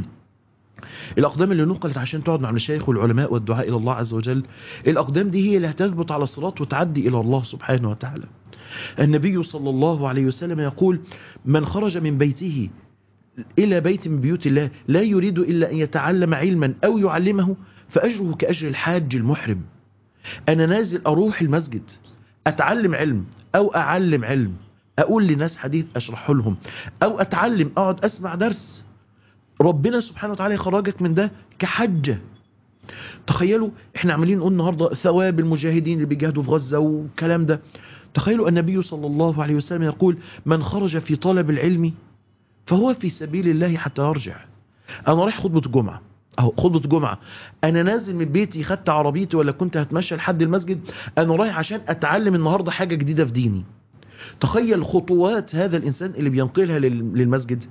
الأقدام اللي نقلت عشان تقعد مع المشايخ والعلماء والدعاء إلى الله عز وجل الأقدام دي هي اللي هتثبت على الصراط وتعدي إلى الله سبحانه وتعالى النبي صلى الله عليه وسلم يقول من خرج من بيته إلى بيت من بيوت الله لا يريد إلا أن يتعلم علما أو يعلمه فأجره كأجر الحاج المحرم أنا نازل أروح المسجد أتعلم علم أو أعلم علم أقول لناس حديث أشرحه لهم أو أتعلم أقعد أسمع درس ربنا سبحانه وتعالى يخرجك من ده كحجة تخيلوا احنا عمالين نقول النهارده ثواب المجاهدين اللي بيجاهدوا في غزة والكلام ده تخيلوا النبي صلى الله عليه وسلم يقول من خرج في طلب العلم فهو في سبيل الله حتى يرجع انا رايح خطبة الجمعة اهو خطبة جمعة انا نازل من بيتي خدت عربيتي ولا كنت هتمشى لحد المسجد انا رايح عشان اتعلم النهاردة حاجة جديدة في ديني تخيل خطوات هذا الانسان اللي بينقلها لل- للمسجد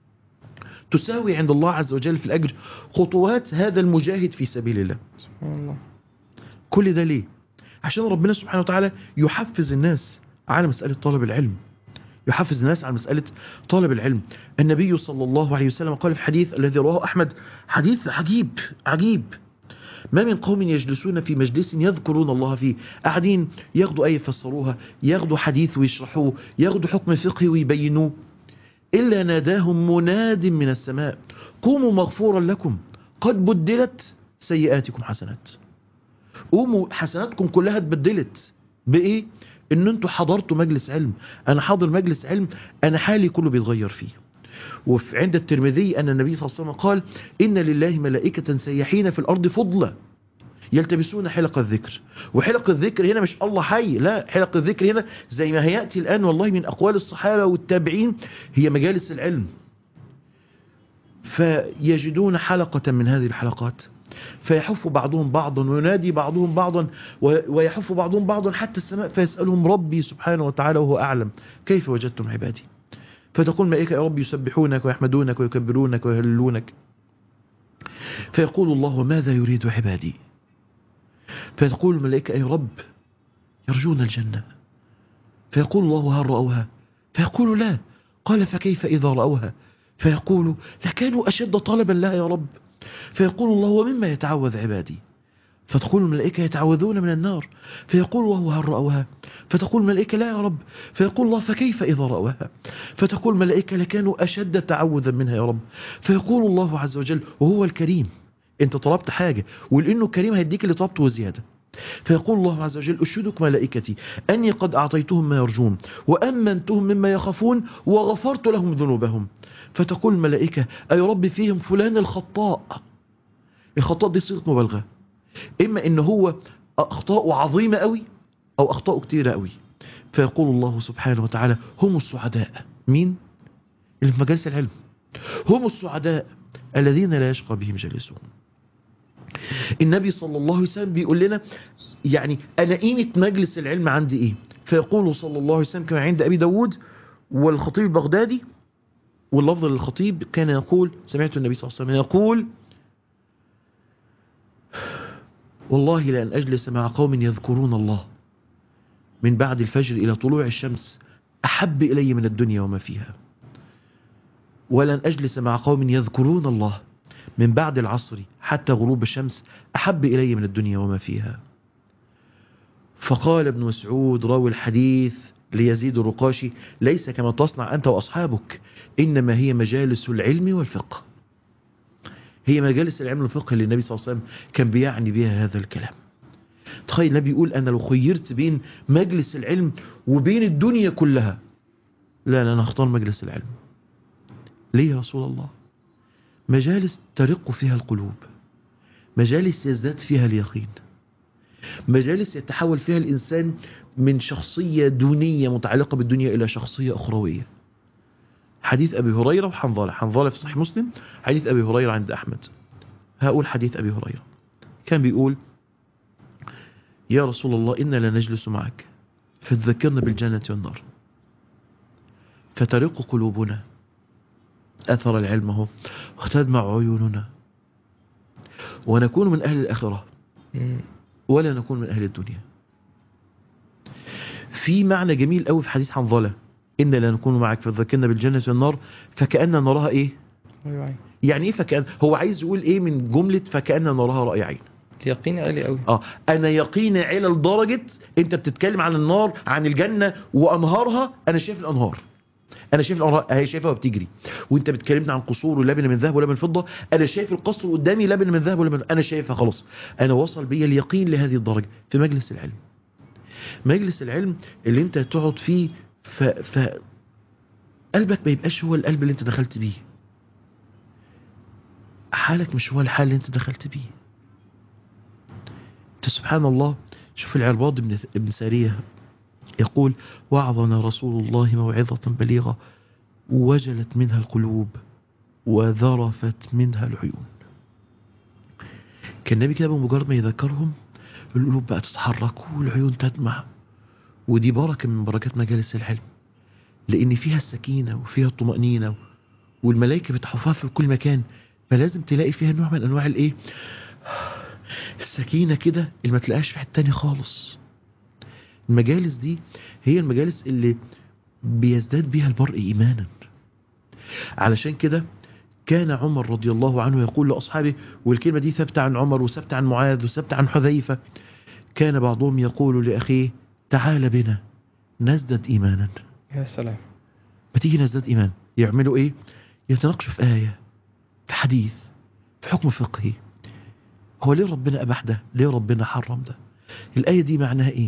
تساوي عند الله عز وجل في الاجر خطوات هذا المجاهد في سبيل الله سبحان الله كل ده ليه عشان ربنا سبحانه وتعالى يحفز الناس على مسألة طلب العلم يحفز الناس على مسألة طلب العلم النبي صلى الله عليه وسلم قال في حديث الذي رواه أحمد حديث عجيب عجيب ما من قوم يجلسون في مجلس يذكرون الله فيه قاعدين ياخدوا آية يفسروها ياخدوا حديث ويشرحوه ياخدوا حكم فقهي ويبينوه إلا ناداهم مناد من السماء قوموا مغفورا لكم قد بدلت سيئاتكم حسنات قوموا حسناتكم كلها اتبدلت بايه ان انتوا حضرتوا مجلس علم انا حاضر مجلس علم انا حالي كله بيتغير فيه وفي عند الترمذي ان النبي صلى الله عليه وسلم قال ان لله ملائكه سياحين في الارض فضلا يلتبسون حلق الذكر وحلق الذكر هنا مش الله حي لا حلق الذكر هنا زي ما هياتي الان والله من اقوال الصحابه والتابعين هي مجالس العلم فيجدون حلقه من هذه الحلقات فيحف بعضهم بعضا وينادي بعضهم بعضا و- ويحف بعضهم بعضا حتى السماء فيسألهم ربي سبحانه وتعالى وهو أعلم كيف وجدتم عبادي فتقول الملائكة يا رب يسبحونك ويحمدونك ويكبرونك ويهللونك فيقول الله ماذا يريد عبادي فيقول الملائكة يا رب يرجون الجنة فيقول الله هل رأوها فيقول لا قال فكيف إذا رأوها فيقول لكانوا أشد طلبا لها يا رب فيقول الله ومما يتعوذ عبادي فتقول الملائكة يتعوذون من النار فيقول الله هل رأوها فتقول الملائكة لا يا رب فيقول الله فكيف إذا رأوها فتقول الملائكة لكانوا أشد تعوذا منها يا رب فيقول الله عز وجل وهو الكريم انت طلبت حاجة ولأنه كريم هيديك اللي طلبته وزيادة فيقول الله عز وجل أشهدك ملائكتي أني قد أعطيتهم ما يرجون وأمنتهم مما يخافون وغفرت لهم ذنوبهم فتقول الملائكة أي رب فيهم فلان الخطاء الخطاء دي صيغة مبالغة إما إن هو أخطاء عظيمة قوي أو أخطاء كتيرة قوي فيقول الله سبحانه وتعالى هم السعداء مين؟ اللي في مجالس العلم هم السعداء الذين لا يشقى بهم جلسهم النبي صلى الله عليه وسلم بيقول لنا يعني أنا قيمة مجلس العلم عندي إيه فيقول صلى الله عليه وسلم كما عند أبي داود والخطيب البغدادي واللفظ للخطيب كان يقول سمعت النبي صلى الله عليه وسلم يقول والله لأن أجلس مع قوم يذكرون الله من بعد الفجر إلى طلوع الشمس أحب إلي من الدنيا وما فيها ولن أجلس مع قوم يذكرون الله من بعد العصر حتى غروب الشمس أحب إلي من الدنيا وما فيها فقال ابن مسعود راوي الحديث ليزيد الرقاشي ليس كما تصنع أنت وأصحابك إنما هي مجالس العلم والفقه هي مجالس العلم والفقه اللي النبي صلى الله عليه وسلم كان بيعني بها هذا الكلام تخيل النبي يقول أنا لو خيرت بين مجلس العلم وبين الدنيا كلها لا لا أنا أختار مجلس العلم ليه يا رسول الله مجالس ترق فيها القلوب مجالس يزداد فيها اليقين مجالس يتحول فيها الإنسان من شخصية دونية متعلقة بالدنيا إلى شخصية أخروية حديث أبي هريرة وحنظلة حنظلة في صحيح مسلم حديث أبي هريرة عند أحمد هقول حديث أبي هريرة كان بيقول يا رسول الله إنا لنجلس معك فتذكرنا بالجنة والنار فترق قلوبنا أثر العلم هو وتدمع عيوننا ونكون من أهل الآخرة مم. ولا نكون من أهل الدنيا في معنى جميل قوي في حديث حنظلة إن لا نكون معك فتذكرنا بالجنة والنار فكأن نراها إيه أيوة أيوة. يعني إيه فكأن هو عايز يقول إيه من جملة فكأن نراها رأي عين يقين عالي قوي اه انا يقيني على لدرجه انت بتتكلم عن النار عن الجنه وانهارها انا شايف الانهار انا شايف الانهار اهي شايفها وبتجري وانت بتكلمني عن قصور ولبن من ذهب ولبن من فضه انا شايف القصر قدامي لبن من ذهب ولبن انا شايفها خلاص انا وصل بيا اليقين لهذه الدرجه في مجلس العلم مجلس العلم اللي انت تقعد فيه ف... ف... قلبك ما يبقاش هو القلب اللي انت دخلت بيه حالك مش هو الحال اللي انت دخلت بيه انت سبحان الله شوف العرباض بن ابن سارية يقول وعظنا رسول الله موعظة بليغة وجلت منها القلوب وذرفت منها العيون كان النبي كده بمجرد ما يذكرهم القلوب بقى تتحرك والعيون تدمع ودي بركة من بركات مجالس العلم لأن فيها السكينة وفيها الطمأنينة والملائكة بتحفها في كل مكان فلازم تلاقي فيها نوع من أنواع الإيه السكينة كده اللي ما تلاقيهاش في حته تاني خالص المجالس دي هي المجالس اللي بيزداد بيها المرء إيمانا علشان كده كان عمر رضي الله عنه يقول لأصحابه والكلمة دي ثابتة عن عمر وثابتة عن معاذ وثابتة عن حذيفة كان بعضهم يقول لأخيه تعال بنا نزدد إيمانا يا سلام ما تيجي نزداد إيمان يعملوا إيه يتناقشوا في آية في حديث في حكم فقهي هو ليه ربنا أباح ده ليه ربنا حرم ده الآية دي معناها إيه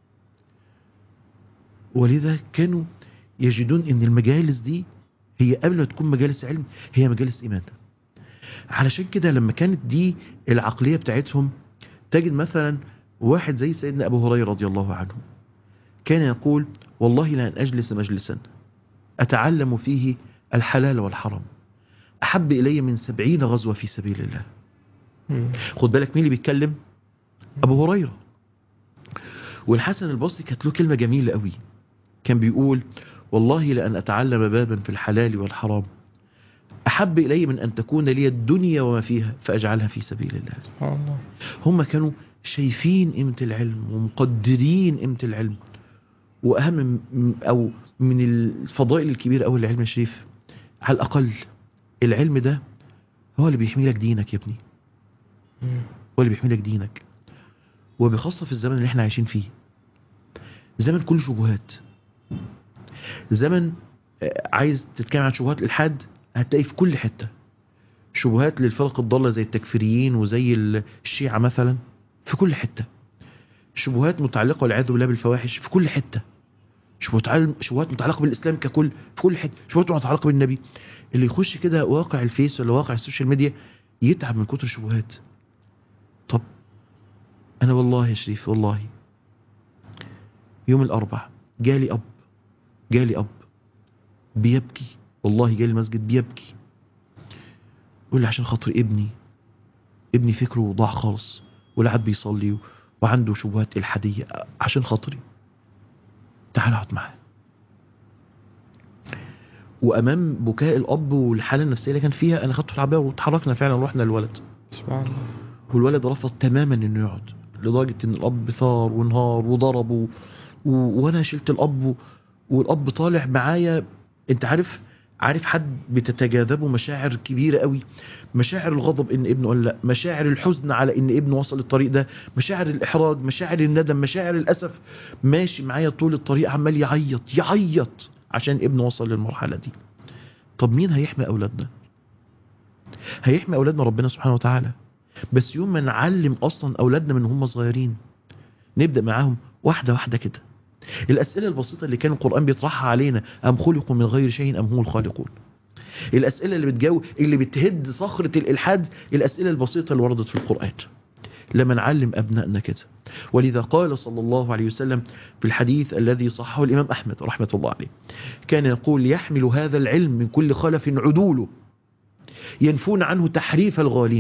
ولذا كانوا يجدون ان المجالس دي هي قبل ما تكون مجالس علم هي مجالس ايمان علشان كده لما كانت دي العقلية بتاعتهم تجد مثلا واحد زي سيدنا ابو هريرة رضي الله عنه كان يقول والله لأن أجلس مجلسا أتعلم فيه الحلال والحرام أحب إلي من سبعين غزوة في سبيل الله مم. خد بالك مين اللي بيتكلم أبو هريرة والحسن البصري كانت له كلمة جميلة قوي كان بيقول والله لأن أتعلم بابا في الحلال والحرام أحب إلي من أن تكون لي الدنيا وما فيها فأجعلها في سبيل الله سبحان الله هم كانوا شايفين قيمة العلم ومقدرين قيمة العلم وأهم م- أو من الفضائل الكبيرة أوي للعلم الشريف على الأقل العلم ده هو اللي بيحمي لك دينك يا ابني مم. هو اللي بيحمي لك دينك وبخاصة في الزمن اللي احنا عايشين فيه زمن كل شبهات زمن آه، عايز تتكلم عن شبهات الإلحاد هتلاقي في كل حتة شبهات للفرق الضالة زي التكفيريين وزي الشيعة مثلا في كل حتة شبهات متعلقة والعياذ بالله بالفواحش في كل حتة شبهات عل- شبهات متعلقة بالإسلام ككل في كل حتة شبهات متعلقة بالنبي اللي يخش كده واقع الفيس ولا واقع السوشيال ميديا يتعب من كتر الشبهات طب أنا والله يا شريف والله يوم الأربع جالي أب جالي أب بيبكي والله جالي المسجد بيبكي يقول لي عشان خاطر ابني ابني فكره ضاع خالص ولا عاد بيصلي وعنده شبهات إلحادية عشان خاطري تعال اقعد معاه وامام بكاء الاب والحاله النفسيه اللي كان فيها انا خدته في العربيه واتحركنا فعلا رحنا للولد سبحان الله والولد رفض تماما انه يقعد لدرجه ان الاب ثار وانهار وضربه و... وانا شلت الاب و... والاب طالع معايا انت عارف عارف حد بتتجاذبه مشاعر كبيره قوي مشاعر الغضب ان ابنه قال لا مشاعر الحزن على ان ابنه وصل الطريق ده مشاعر الاحراج مشاعر الندم مشاعر الاسف ماشي معايا طول الطريق عمال يعيط يعيط عشان ابنه وصل للمرحله دي طب مين هيحمي اولادنا هيحمي اولادنا ربنا سبحانه وتعالى بس يوم ما نعلم اصلا اولادنا من هم صغيرين نبدا معاهم واحده واحده كده الاسئله البسيطه اللي كان القران بيطرحها علينا ام خلقوا من غير شيء ام هم الخالقون الاسئله اللي بتجاوب اللي بتهد صخره الالحاد الاسئله البسيطه اللي وردت في القران لما نعلم ابنائنا كده ولذا قال صلى الله عليه وسلم في الحديث الذي صححه الامام احمد رحمه الله عليه كان يقول يحمل هذا العلم من كل خلف عدوله ينفون عنه تحريف الغالين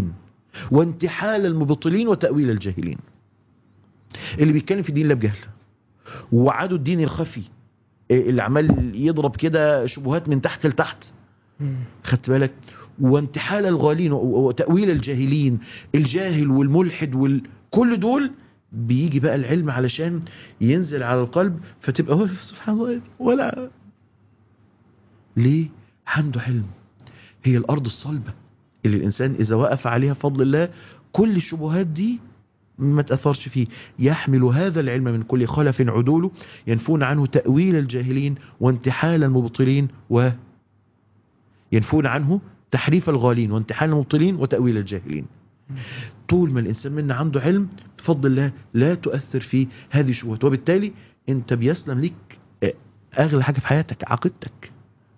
وانتحال المبطلين وتأويل الجاهلين اللي بيتكلم في دين الله بجهل وعدو الدين الخفي اللي عمال يضرب كده شبهات من تحت لتحت مم. خدت بالك وانتحال الغالين و- وتأويل الجاهلين الجاهل والملحد وال... كل دول بيجي بقى العلم علشان ينزل على القلب فتبقى واقف سبحان الله ولا ليه عنده علم هي الأرض الصلبة اللي الإنسان إذا وقف عليها بفضل الله كل الشبهات دي ما تأثرش فيه يحمل هذا العلم من كل خلف عدوله ينفون عنه تأويل الجاهلين وانتحال المبطلين و ينفون عنه تحريف الغالين وانتحال المبطلين وتأويل الجاهلين طول ما الإنسان منا عنده علم بفضل الله لا تؤثر في هذه الشبهات وبالتالي أنت بيسلم لك آه، أغلى حاجة في حياتك عقيدتك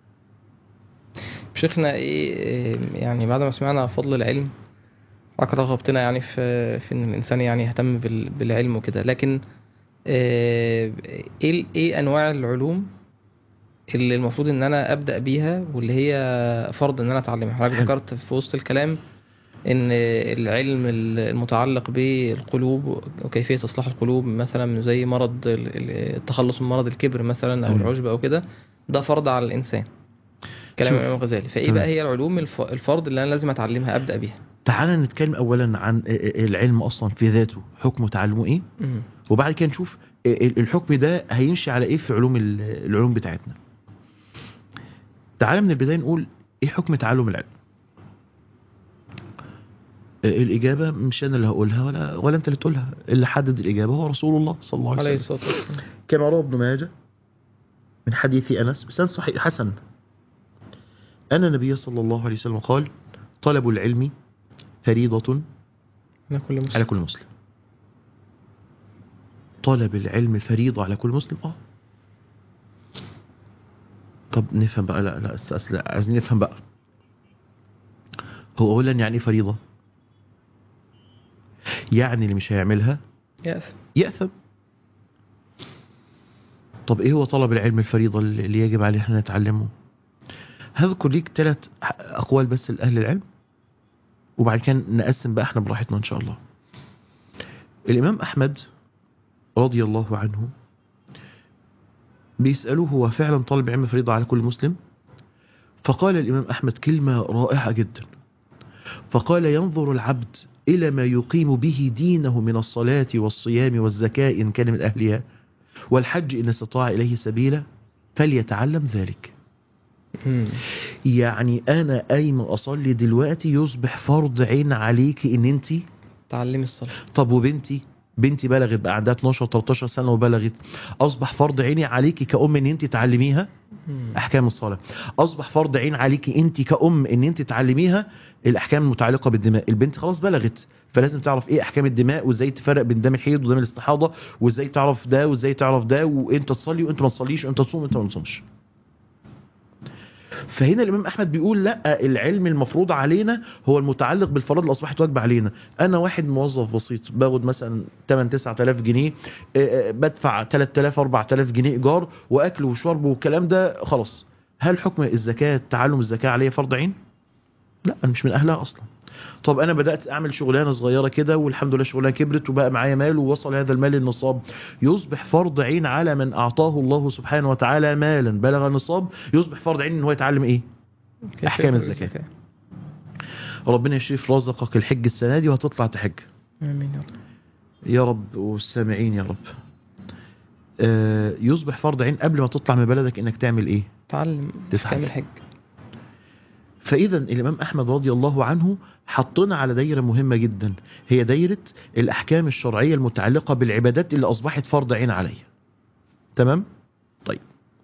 شيخنا ايه إيه، يعني بعد ما سمعنا فضل العلم حضرتك رغبتنا يعني في في ان الانسان يعني يهتم بال- بالعلم وكده لكن آه، ايه ال- ايه انواع العلوم اللي المفروض ان انا ابدا بيها واللي هي فرض ان انا اتعلمها حضرتك حلو. ذكرت في وسط الكلام ان العلم المتعلق بالقلوب وكيفيه اصلاح القلوب مثلا زي مرض ال- ال- التخلص من مرض الكبر مثلا او تمام. العجب او كده ده فرض على الانسان كلام شوف. الامام الغزالي فايه تمام. بقى هي العلوم الف- الفرض اللي انا لازم اتعلمها ابدا بيها تعال نتكلم أولا عن آه، آه، العلم أصلا في ذاته حكمه تعلمه إيه مم. وبعد كده نشوف آه، ال- الحكم ده هيمشي على إيه في علوم ال- العلوم بتاعتنا تعال من البداية نقول إيه حكم تعلم العلم آه، الإجابة مش أنا اللي هقولها ولا ولا أنت اللي تقولها اللي حدد الإجابة هو رسول الله صلى الله عليه عليه وسلم الصلاه والسلام كما روى ابن ماجه من حديث أنس بسند صحيح حسن أن النبي صلى الله عليه وسلم قال طلب العلم فريضة على كل مسلم على كل مسلم طلب العلم فريضة على كل مسلم اه طب نفهم بقى لا لا أس- أس- لا عايزين نفهم بقى هو اولا يعني إيه فريضة يعني اللي مش هيعملها يأثم يأثم طب ايه هو طلب العلم الفريضة اللي يجب علينا احنا نتعلمه هذكر ليك ثلاث اقوال بس لأهل العلم وبعد كده نقسم بقى احنا براحتنا ان شاء الله الامام احمد رضي الله عنه بيسألوه هو فعلا طالب العلم فريضة على كل مسلم فقال الامام احمد كلمة رائعة جدا فقال ينظر العبد إلى ما يقيم به دينه من الصلاة والصيام والزكاة إن كان من أهلها والحج إن استطاع إليه سبيلا فليتعلم ذلك مم. يعني أنا قايم أصلي دلوقتي يصبح فرض عين عليك إن أنت تعلمي الصلاه طب وبنتي بنتي بلغت بقى عندها 12 13 سنة وبلغت أصبح فرض عيني عليكي كأم إن أنت تعلميها مم. احكام الصلاه اصبح فرض عين عليكي انت كأم ان انت تعلميها الاحكام المتعلقه بالدماء البنت خلاص بلغت فلازم تعرف ايه احكام الدماء وازاي تفرق بين دم الحيض ودم الاستحاضه وازاي تعرف ده وازاي تعرف ده وامتى تصلي وامتى ما تصليش وامتى تصوم وامتى ما تصومش فهنا الامام احمد بيقول لا العلم المفروض علينا هو المتعلق بالفرائض اللي اصبحت واجبه علينا انا واحد موظف بسيط باخد مثلا 8 9000 جنيه آه، آه، بدفع 3000 4000 جنيه ايجار واكل وشرب والكلام ده خلاص هل حكم الزكاه تعلم الزكاه عليه فرض عين لا انا مش من اهلها اصلا طب انا بدات اعمل شغلانه صغيره كده والحمد لله شغلانه كبرت وبقى معايا مال ووصل هذا المال للنصاب يصبح فرض عين على من اعطاه الله سبحانه وتعالى مالا بلغ النصاب يصبح فرض عين ان هو يتعلم ايه كيف أحكام يفعل الزكاة. ربنا يشرف رزقك الحج السنه دي وهتطلع تحج امين يا رب يا رب والسامعين يا رب آه، يصبح فرض عين قبل ما تطلع من بلدك انك تعمل ايه تعلم تتعلم. احكام الحج فاذا الامام احمد رضي الله عنه حطنا على دايره مهمه جدا هي دايره الاحكام الشرعيه المتعلقه بالعبادات اللي اصبحت فرض عين عليا تمام طيب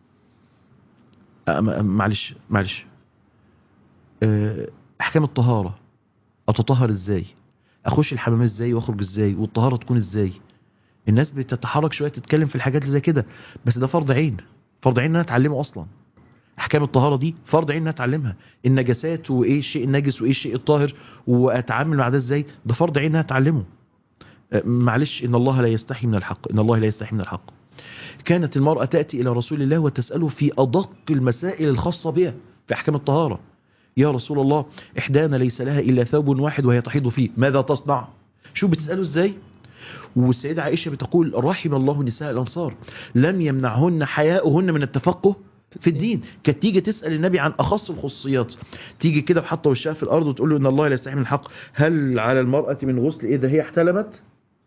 أه م- معلش معلش أه، احكام الطهاره اتطهر ازاي اخش الحمام ازاي واخرج ازاي والطهاره تكون ازاي الناس بتتحرك شويه تتكلم في الحاجات اللي زي كده بس ده فرض عين فرض عين ان انا اتعلمه اصلا احكام الطهاره دي فرض عين ان أنا اتعلمها النجاسات وايه الشيء النجس وايه الشيء الطاهر واتعامل مع ده ازاي ده فرض عين ان أنا اتعلمه أه، معلش ان الله لا يستحي من الحق ان الله لا يستحي من الحق كانت المرأة تأتي إلى رسول الله وتسأله في أدق المسائل الخاصة بها في أحكام الطهارة يا رسول الله إحدانا ليس لها إلا ثوب واحد وهي تحيض فيه ماذا تصنع شو بتسأله إزاي والسيدة عائشة بتقول رحم الله نساء الأنصار لم يمنعهن حياؤهن من التفقه في الدين كانت تيجي تسأل النبي عن أخص الخصوصيات تيجي كده وحاطه وشها في الأرض وتقول له إن الله لا يستحي من الحق هل على المرأة من غسل إذا هي احتلمت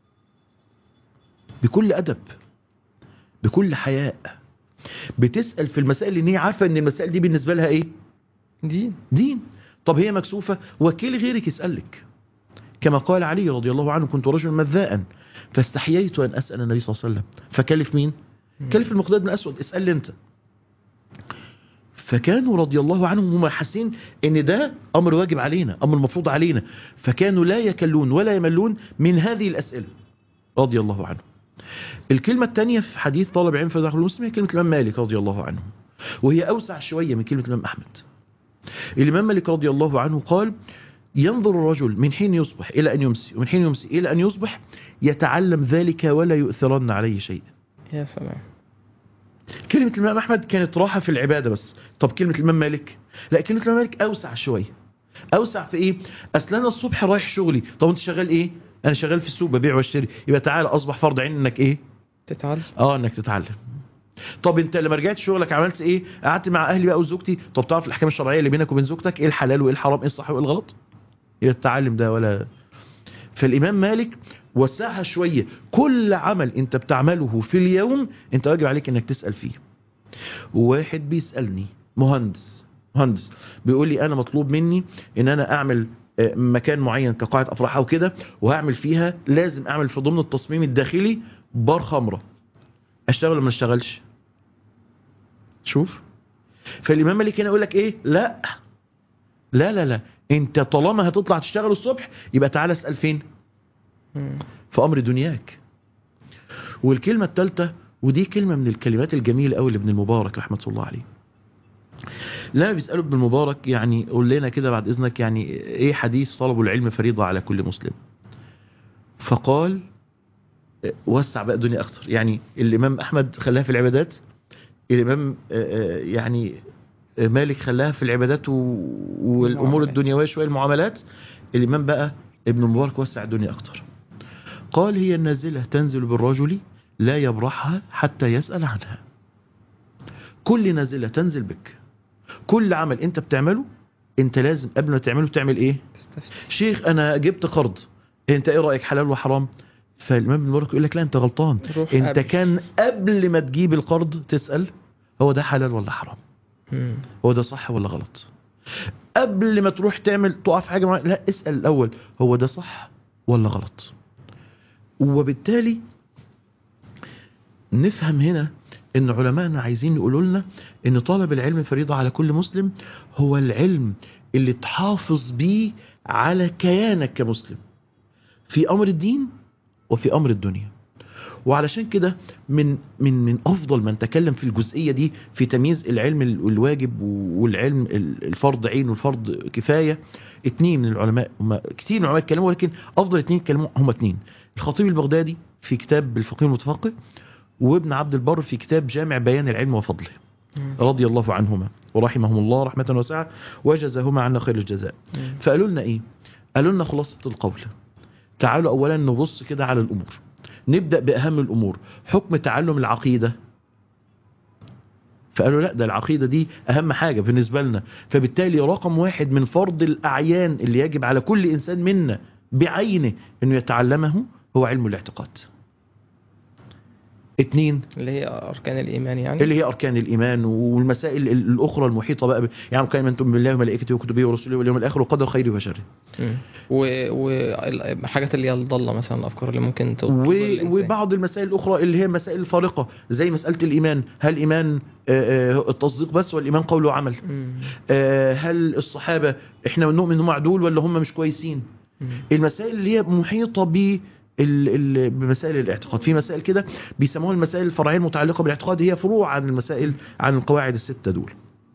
بكل أدب بكل حياء بتسأل في المسائل اللي هي عارفة إن المسائل دي بالنسبة لها إيه دين دين طب هي مكسوفة وكيل غيرك يسألك كما قال علي رضي الله عنه كنت رجلا مذاء فاستحييت أن أسأل النبي صلى الله عليه وسلم فكلف مين كلف المقداد بن أسود اسأل لي أنت فكانوا رضي الله عنهم هم حاسين ان ده امر واجب علينا امر مفروض علينا فكانوا لا يكلون ولا يملون من هذه الاسئله رضي الله عنهم الكلمه الثانيه في حديث طالب علم في داخل المسلم هي كلمه الامام مالك رضي الله عنه وهي اوسع شويه من كلمه الامام احمد الامام مالك رضي الله عنه قال ينظر الرجل من حين يصبح الى ان يمسي ومن حين يمسي الى ان يصبح يتعلم ذلك ولا يؤثرن عليه شيء يا سلام كلمة الإمام أحمد كانت راحة في العبادة بس طب كلمة الإمام مالك لا كلمة الإمام مالك أوسع شوية أوسع في إيه أصل أنا الصبح رايح شغلي طب أنت شغال إيه أنا شغال في السوق ببيع واشتري يبقى تعالى أصبح فرض عين إنك إيه تتعلم اه انك تتعلم طب انت لما رجعت شغلك عملت ايه قعدت مع اهلي بقى وزوجتي طب تعرف الاحكام الشرعيه اللي بينك وبين زوجتك ايه الحلال وايه الحرام ايه الصح وايه الغلط يبقى التعلم ده ولا فالامام مالك وسعها شويه كل عمل انت بتعمله في اليوم انت واجب عليك انك تسال فيه واحد بيسالني مهندس مهندس بيقول لي انا مطلوب مني ان انا اعمل آه، مكان معين كقاعه افراح او كده وهعمل فيها لازم اعمل في ضمن التصميم الداخلي بار خمره اشتغل ولا ما اشتغلش شوف فالامام مالك هنا يقول لك ايه لا لا لا لا انت طالما هتطلع تشتغل الصبح يبقى تعالى اسال فين مم. في امر دنياك والكلمه الثالثه ودي كلمه من الكلمات الجميله قوي لابن المبارك رحمه الله عليه لما بيسالوا ابن المبارك يعني قول لنا كده بعد اذنك يعني ايه حديث طلب العلم فريضه على كل مسلم فقال وسع بقى الدنيا اكتر يعني الامام احمد خلاها في العبادات الامام آه، آه، يعني آه، مالك خلاها في العبادات و- والامور المعاملات. الدنيويه شويه المعاملات الامام بقى ابن المبارك وسع الدنيا اكتر قال هي النازله تنزل بالرجل لا يبرحها حتى يسال عنها كل نازله تنزل بك كل عمل انت بتعمله انت لازم قبل ما تعمله تعمل ايه تستفتي شيخ انا جبت قرض انت ايه رايك حلال وحرام فالامام ابن مبارك يقول لك لا انت غلطان روح انت قبل. كان قبل ما تجيب القرض تسال هو ده حلال ولا حرام مم. هو ده صح ولا غلط قبل ما تروح تعمل تقف حاجه معينه لا اسال الاول هو ده صح ولا غلط وبالتالي نفهم هنا ان علماءنا عايزين يقولوا لنا ان طلب العلم فريضه على كل مسلم هو العلم اللي تحافظ بيه على كيانك كمسلم في امر الدين وفي امر الدنيا وعلشان كده من من من افضل من تكلم في الجزئيه دي في تمييز العلم ال- الواجب والعلم ال- الفرض عين والفرض كفايه اتنين من العلماء هم كتير من العلماء اتكلموا ولكن افضل اتنين اتكلموا هم اتنين الخطيب البغدادي في كتاب الفقيه المتفقه وابن عبد البر في كتاب جامع بيان العلم وفضله مم. رضي الله عنهما ورحمهم الله رحمه واسعه وجزاهما عنا خير الجزاء مم. فقالوا لنا ايه قالوا لنا خلاصه القول تعالوا اولا نبص كده على الامور نبدا باهم الامور حكم تعلم العقيده فقالوا لا ده العقيده دي اهم حاجه بالنسبه لنا فبالتالي رقم واحد من فرض الاعيان اللي يجب على كل انسان منا بعينه انه يتعلمه هو علم الاعتقاد اتنين اللي هي اركان الايمان يعني اللي هي اركان الايمان والمسائل ال- الاخرى المحيطه بقى ب- يعني كان انتم بالله وملائكته وكتبه ورسله واليوم الاخر وقدر خيره وشره مم. والحاجات اللي هي الضاله مثلا الافكار اللي ممكن تضل و- الإنسان. وبعض المسائل الاخرى اللي هي مسائل الفارقه زي مساله الايمان هل ايمان آه، آه، التصديق بس ولا ايمان قول وعمل مم. آه، هل الصحابه احنا نؤمن انهم عدول ولا هم مش كويسين مم. المسائل اللي هي محيطه ب ال- ال- بمسائل الاعتقاد في مسائل كده بيسموها المسائل الفرعيه المتعلقه بالاعتقاد هي فروع عن المسائل عن القواعد السته دول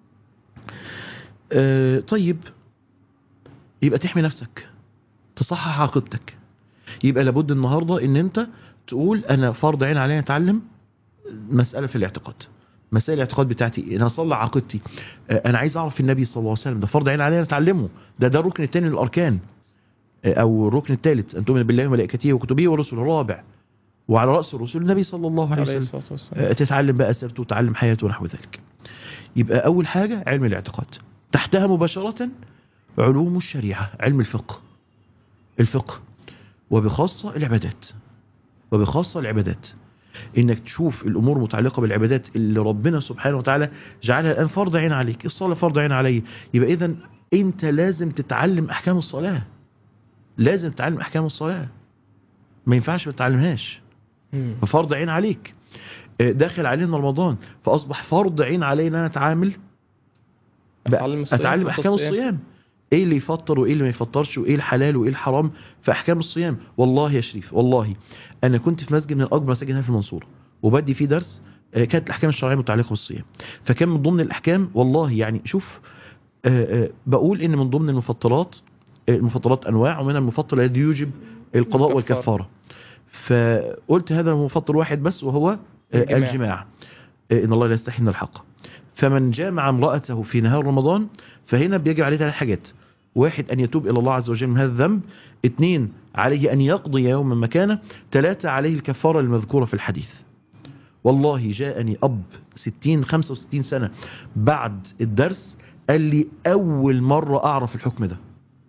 آه، طيب يبقى تحمي نفسك تصحح عقيدتك يبقى لابد النهارده ان انت تقول انا فرض عين عليا اتعلم مساله في الاعتقاد مسائل الاعتقاد بتاعتي انا اصلي عقيدتي آه، انا عايز اعرف النبي صلى الله عليه وسلم ده فرض عين علينا اتعلمه ده ده الركن الثاني من الاركان آه، او الركن الثالث ان تؤمن بالله وملائكته وكتبه ورسله الرابع وعلى راس الرسل النبي صلى الله عليه عليه وسلم الصلاة والسلام آه، تتعلم بقى سيرته وتعلم حياته ونحو ذلك يبقى اول حاجه علم الاعتقاد تحتها مباشره علوم الشريعه علم الفقه الفقه وبخاصه العبادات وبخاصه العبادات انك تشوف الامور متعلقه بالعبادات اللي ربنا سبحانه وتعالى جعلها الان فرض عين عليك الصلاه فرض عين علي يبقى اذا انت لازم تتعلم احكام الصلاه لازم تتعلم احكام الصلاه ما ينفعش ما تتعلمهاش مم. ففرض عين عليك آه، داخل علينا رمضان فاصبح فرض عين علينا ان انا اتعامل بقى اتعلم الصيام اتعلم فقه احكام الصيام ايه اللي يفطر وايه اللي ما يفطرش وايه الحلال وايه الحرام في احكام الصيام والله يا شريف والله انا كنت في مسجد من اكبر مساجد هنا في المنصوره وبدي فيه درس آه، كانت الاحكام الشرعيه متعلقه بالصيام فكان من ضمن الاحكام والله يعني شوف آه، آه، بقول ان من ضمن المفطرات آه، المفطرات انواع ومنها المفطر الذي يوجب القضاء الكفارة. والكفاره فقلت هذا مفطر واحد بس وهو آه، الجماع. الجماع آه، ان الله لا يستحي من الحق فمن جامع امرأته في نهار رمضان فهنا بيجب عليه ثلاث حاجات واحد أن يتوب إلى الله عز وجل من هذا الذنب اثنين عليه أن يقضي يوما مكانه ثلاثة عليه الكفارة المذكورة في الحديث والله جاءني أب 60 65 سنة بعد الدرس قال لي أول مرة أعرف الحكم ده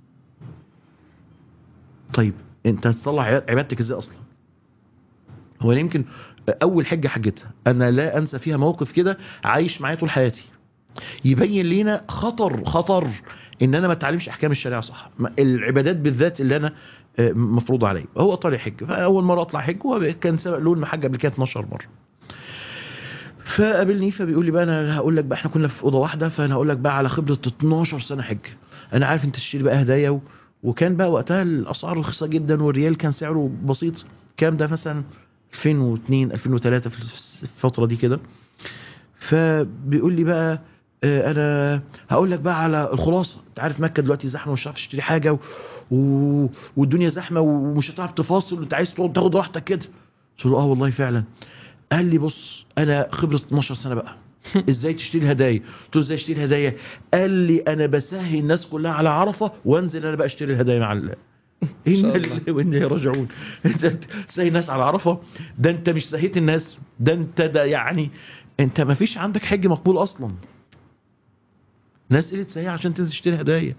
طيب أنت هتصلح عبادتك إزاي أصلا هو أنا يمكن أول حجة حجتها أنا لا أنسى فيها موقف كده عايش معايا طول حياتي يبين لينا خطر خطر ان انا ما اتعلمش احكام الشريعه صح ما- العبادات بالذات اللي انا آه، مفروض عليا هو طالع حج فاول مره اطلع حج هو كان سبق له المحج قبل كده 12 مره فقابلني فبيقول لي بقى انا هقول لك بقى احنا كنا في اوضه واحده فانا هقول لك بقى على خبره 12 سنه حج انا عارف انت تشتري بقى هدايا و... وكان بقى وقتها الاسعار رخيصه جدا والريال كان سعره بسيط كام ده مثلا 2002 2003 في الفتره دي كده فبيقول لي بقى آه، انا هقول لك بقى على الخلاصه انت عارف مكه دلوقتي زحمه ومش هتعرف تشتري حاجه و... و... والدنيا زحمه ومش هتعرف تفاصل وانت عايز تقعد تاخد راحتك كده قلت له اه والله فعلا قال لي بص انا خبره 12 سنه بقى ازاي تشتري الهدايا قلت له ازاي اشتري الهدايا قال لي انا بسهي الناس كلها على عرفه وانزل انا بقى اشتري الهدايا مع ال... شاء إنا الله. لله وإنا إليه راجعون أنت تسهي الناس على عرفة ده أنت مش سهيت الناس ده أنت ده يعني أنت ما فيش عندك حج مقبول أصلا ناس قلت سهية عشان تنزل تشتري هدايا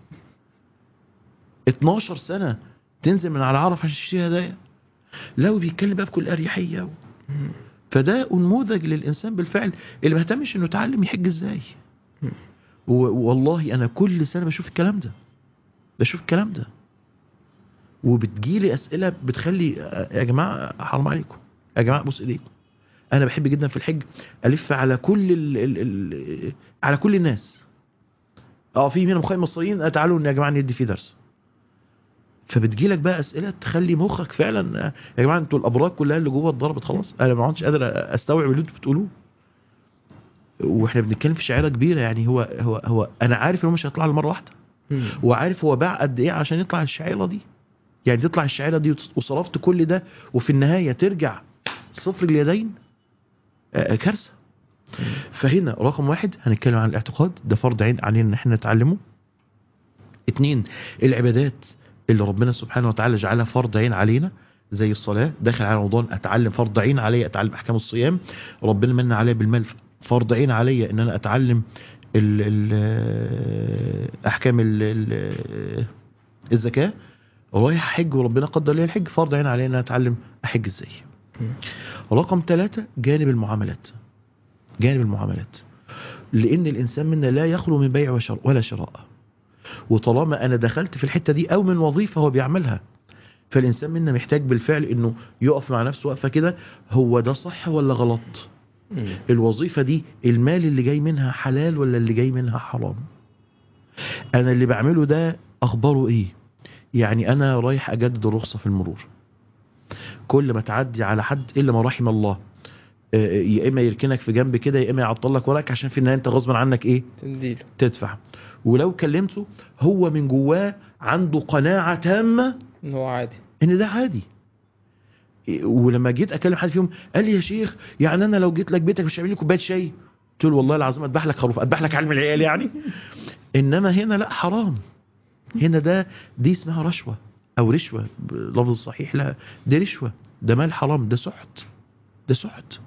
12 سنة تنزل من على عرفة عشان تشتري هدايا لو بيتكلم بقى بكل أريحية و... فده نموذج للإنسان بالفعل اللي ما اهتمش إنه يتعلم يحج إزاي و... والله أنا كل سنة بشوف الكلام ده بشوف الكلام ده وبتجيلي اسئله بتخلي يا جماعه حرام عليكم يا جماعه بص ايديكم انا بحب جدا في الحج الف على كل ال ال ال على كل الناس اه في هنا مخيم مصريين تعالوا يا جماعه ندي فيه درس فبتجيلك بقى اسئله تخلي مخك فعلا آه، يا جماعه انتوا الابراج كلها اللي جوه اتضربت خلاص انا ما عدتش قادر استوعب اللي انتوا بتقولوه واحنا بنتكلم في شعيره كبيره يعني هو هو هو انا عارف انه مش هيطلع له مره واحده مم. وعارف هو باع قد ايه عشان يطلع الشعيره دي يعني تطلع الشعيره دي وصرفت كل ده وفي النهايه ترجع صفر اليدين آه، كارثه فهنا رقم واحد هنتكلم عن الاعتقاد ده فرض عين علينا ان احنا نتعلمه اتنين العبادات اللي ربنا سبحانه وتعالى جعلها فرض عين علينا زي الصلاة داخل على رمضان اتعلم فرض عين عليا اتعلم احكام الصيام ربنا من عليا بالمال فرض عين عليا ان انا اتعلم ال ال احكام ال ال الزكاة رايح احج وربنا قدر لي الحج فرض عين عليا ان انا اتعلم احج ازاي مم. رقم ثلاثة جانب المعاملات جانب المعاملات لان الانسان منا لا يخلو من بيع وشر ولا شراء وطالما انا دخلت في الحته دي او من وظيفه هو بيعملها فالانسان منا محتاج بالفعل انه يقف مع نفسه وقفه كده هو ده صح ولا غلط مم. الوظيفه دي المال اللي جاي منها حلال ولا اللي جاي منها حرام انا اللي بعمله ده اخباره ايه يعني انا رايح اجدد الرخصه في المرور كل ما تعدي على حد الا ما رحم الله آه، يا اما يركنك في جنب كده يا اما يعطلك وراك عشان في النهايه انت غصبا عنك ايه تديله تدفع ولو كلمته هو من جواه عنده قناعة تامة ان هو عادي ان ده عادي ولما جيت اكلم حد فيهم قال لي يا شيخ يعني انا لو جيت لك بيتك مش هعمل لي كوبايه شاي قلت له والله العظيم اذبح لك خروف اذبح لك علم العيال يعني انما هنا لا حرام هنا ده دي اسمها رشوه او رشوه لفظ الصحيح لا دي رشوه ده مال حرام ده سحت ده سحت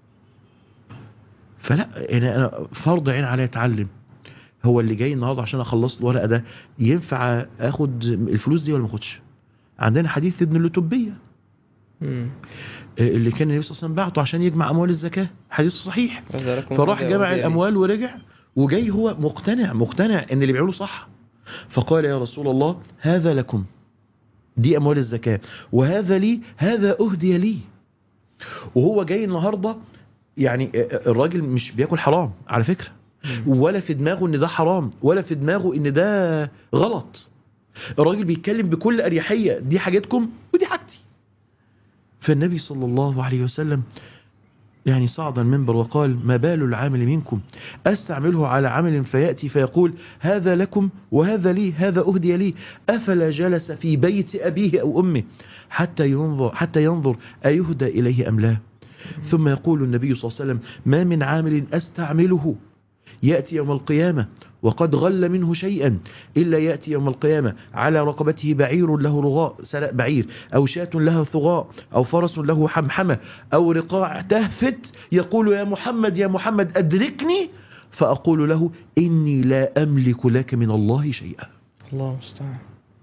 فلا يعني انا فرض عين عليا اتعلم هو اللي جاي النهارده عشان اخلص الورقه ده ينفع اخد الفلوس دي ولا ما اخدش عندنا حديث ابن اللتوبيه مم. اللي كان النبي صلى الله عليه وسلم بعته عشان يجمع اموال الزكاه حديث صحيح هذا لكم فراح هذا جمع أودي الاموال ورجع وجاي هو مقتنع مقتنع ان اللي بيعمله صح فقال يا رسول الله هذا لكم دي اموال الزكاه وهذا لي هذا اهدي لي وهو جاي النهارده يعني الراجل مش بياكل حرام على فكره مم. ولا في دماغه ان ده حرام ولا في دماغه ان ده غلط الراجل بيتكلم بكل اريحيه دي حاجتكم ودي حاجتي فالنبي صلى الله عليه وسلم يعني صعد المنبر وقال ما بال العامل منكم استعمله على عمل فياتي فيقول هذا لكم وهذا لي هذا اهدي لي افلا جلس في بيت ابيه او امه حتى ينظر حتى ينظر ايهدى اليه ام لا ثم يقول النبي صلى الله عليه وسلم ما من عامل استعمله يأتي يوم القيامة وقد غل منه شيئا إلا يأتي يوم القيامة على رقبته بعير له رغاء سرق بعير أو شاة لها ثغاء أو فرس له حمحمة أو رقاع تهفت يقول يا محمد يا محمد أدركني فأقول له إني لا أملك لك من الله شيئا الله المستعان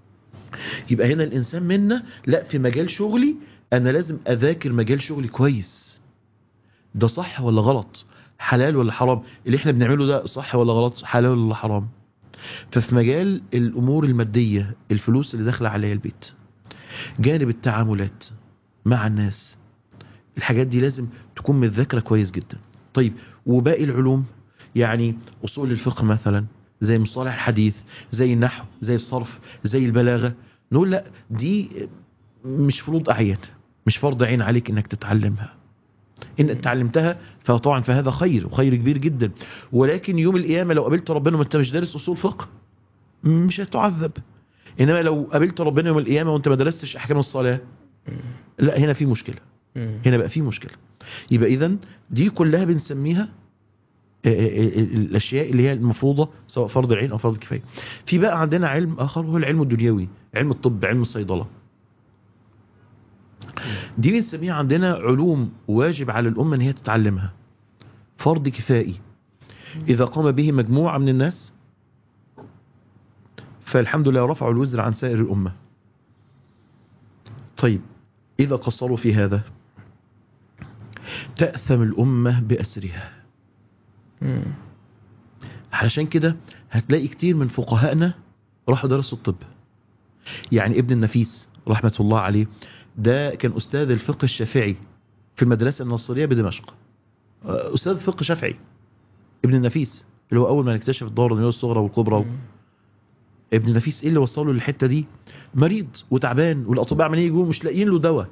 يبقى هنا الإنسان منا لا في مجال شغلي أنا لازم أذاكر مجال شغلي كويس ده صح ولا غلط حلال ولا حرام اللي احنا بنعمله ده صح ولا غلط حلال ولا حرام ففي مجال الأمور المادية الفلوس اللي داخله عليا البيت جانب التعاملات مع الناس الحاجات دي لازم تكون متذاكرة كويس جدا طيب وباقي العلوم يعني أصول الفقه مثلا زي مصطلح الحديث زي النحو زي الصرف زي البلاغة نقول لا دي مش فروض أعين مش فرض عين عليك انك تتعلمها ان اتعلمتها فطبعا فهذا خير وخير كبير جدا ولكن يوم القيامة لو قابلت ربنا وانت مش دارس اصول فقه مش هتعذب انما لو قابلت ربنا يوم القيامة وانت ما درستش احكام الصلاة لا هنا في مشكلة مم. هنا بقى في مشكلة يبقى اذا دي كلها بنسميها آه، آه، آه، الاشياء اللي هي المفروضة سواء فرض العين او فرض الكفاية في بقى عندنا علم اخر هو العلم الدنيوي علم الطب علم الصيدلة دي بنسميها عندنا علوم واجب على الأمة ان هي تتعلمها فرض كفائي إذا قام به مجموعة من الناس فالحمد لله رفعوا الوزر عن سائر الأمة طيب إذا قصروا في هذا تأثم الأمة بأسرها مم. علشان كده هتلاقي كتير من فقهائنا راحوا درسوا الطب يعني ابن النفيس رحمة الله عليه ده كان أستاذ الفقه الشافعي في المدرسة النصرية بدمشق آه، أستاذ فقه شافعي ابن النفيس اللي هو أول ما نكتشف الدورة الدنيوية الصغرى والكبرى مم. ابن النفيس ايه اللي وصله للحته دي مريض وتعبان والاطباء عمالين يجوا مش لاقيين له دواء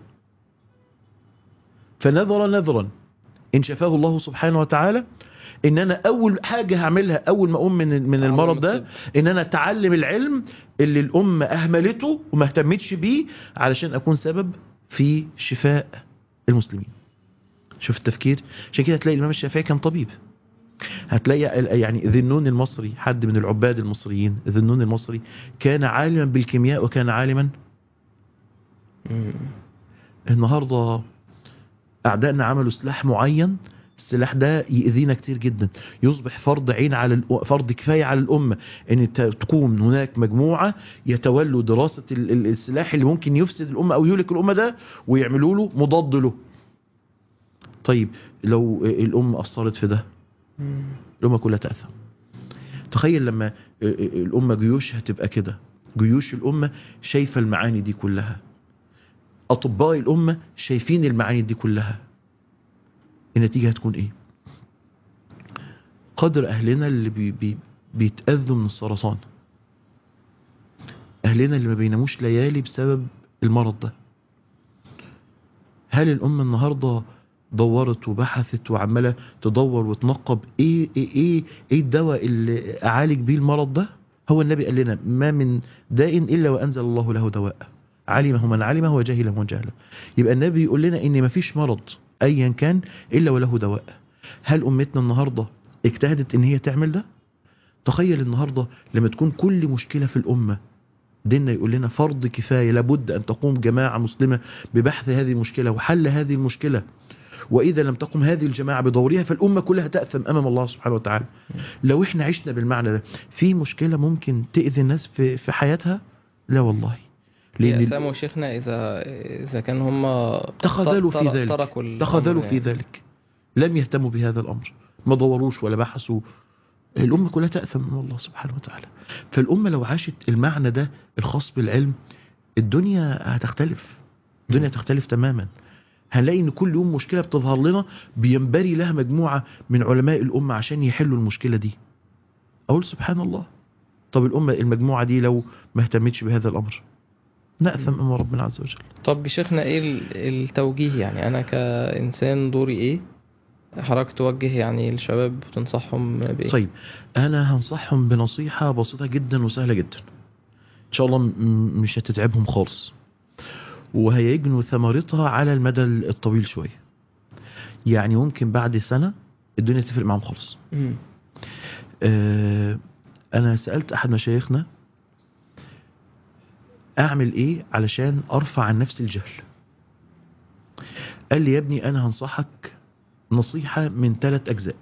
فنذر نذرا ان شفاه الله سبحانه وتعالى ان انا اول حاجه هعملها اول ما اقوم من من المرض ده الطب. ان انا اتعلم العلم اللي الامه اهملته وما اهتمتش بيه علشان اكون سبب في شفاء المسلمين شوف التفكير عشان كده هتلاقي الامام الشافعي كان طبيب هتلاقي ال- يعني ذنون المصري حد من العباد المصريين ذنون المصري كان عالما بالكيمياء وكان عالما مم. النهارده اعدائنا عملوا سلاح معين السلاح ده يأذينا كتير جدا يصبح فرض عين على الأ- فرض كفاية على الأمة ان ت- تكون هناك مجموعة يتولوا دراسة ال- ال- السلاح اللي ممكن يفسد الأمة أو يهلك الأمة ده ويعملوا له مضاد له طيب لو الأمة أثرت في ده مم. الأمة كلها تأثم تخيل لما الأمة جيوش هتبقى كده جيوش الأمة شايفة المعاني دي كلها أطباء الأمة شايفين المعاني دي كلها النتيجة هتكون إيه قدر أهلنا اللي بي بي بيتأذوا من السرطان أهلنا اللي ما بيناموش ليالي بسبب المرض ده هل الأمة النهاردة دورت وبحثت وعمالة تدور وتنقب ايه ايه ايه ايه الدواء اللي اعالج بيه المرض ده هو النبي قال لنا ما من داء الا وانزل الله له دواء علمه من علمه وجهله من جهله يبقى النبي يقول لنا ان مفيش مرض ايا كان الا وله دواء هل امتنا النهارده اجتهدت ان هي تعمل ده تخيل النهارده لما تكون كل مشكله في الامه ديننا يقول لنا فرض كفايه لابد ان تقوم جماعه مسلمه ببحث هذه المشكله وحل هذه المشكله واذا لم تقم هذه الجماعه بدورها فالامه كلها تاثم امام الله سبحانه وتعالى لو احنا عشنا بالمعنى ده في مشكله ممكن تاذي الناس في في حياتها لا والله لان يأساموا شيخنا إذا إذا كان هم تخاذلوا في تر- ذلك. تركوا الأمر تخاذلوا في يعني. ذلك لم يهتموا بهذا الامر ما دوروش ولا بحثوا الامه كلها تاثم من الله سبحانه وتعالى فالامه لو عاشت المعنى ده الخاص بالعلم الدنيا هتختلف الدنيا هتختلف تماما هنلاقي ان كل يوم مشكله بتظهر لنا بينبري لها مجموعه من علماء الامه عشان يحلوا المشكله دي اقول سبحان الله طب الامه المجموعه دي لو ما اهتمتش بهذا الامر ناثم امام ربنا عز وجل طب شيخنا ايه ال- التوجيه يعني انا كإنسان دوري ايه حضرتك توجه يعني الشباب تنصحهم بايه طيب انا هنصحهم بنصيحه بسيطه جدا وسهله جدا ان شاء الله م- مش هتتعبهم خالص وهيجنوا ثمرتها على المدى الطويل شويه يعني ممكن بعد سنه الدنيا تفرق معاهم خالص مم. آه، انا سالت احد مشايخنا اعمل ايه علشان ارفع عن نفسي الجهل قال لي يا ابني انا هنصحك نصيحه من ثلاث اجزاء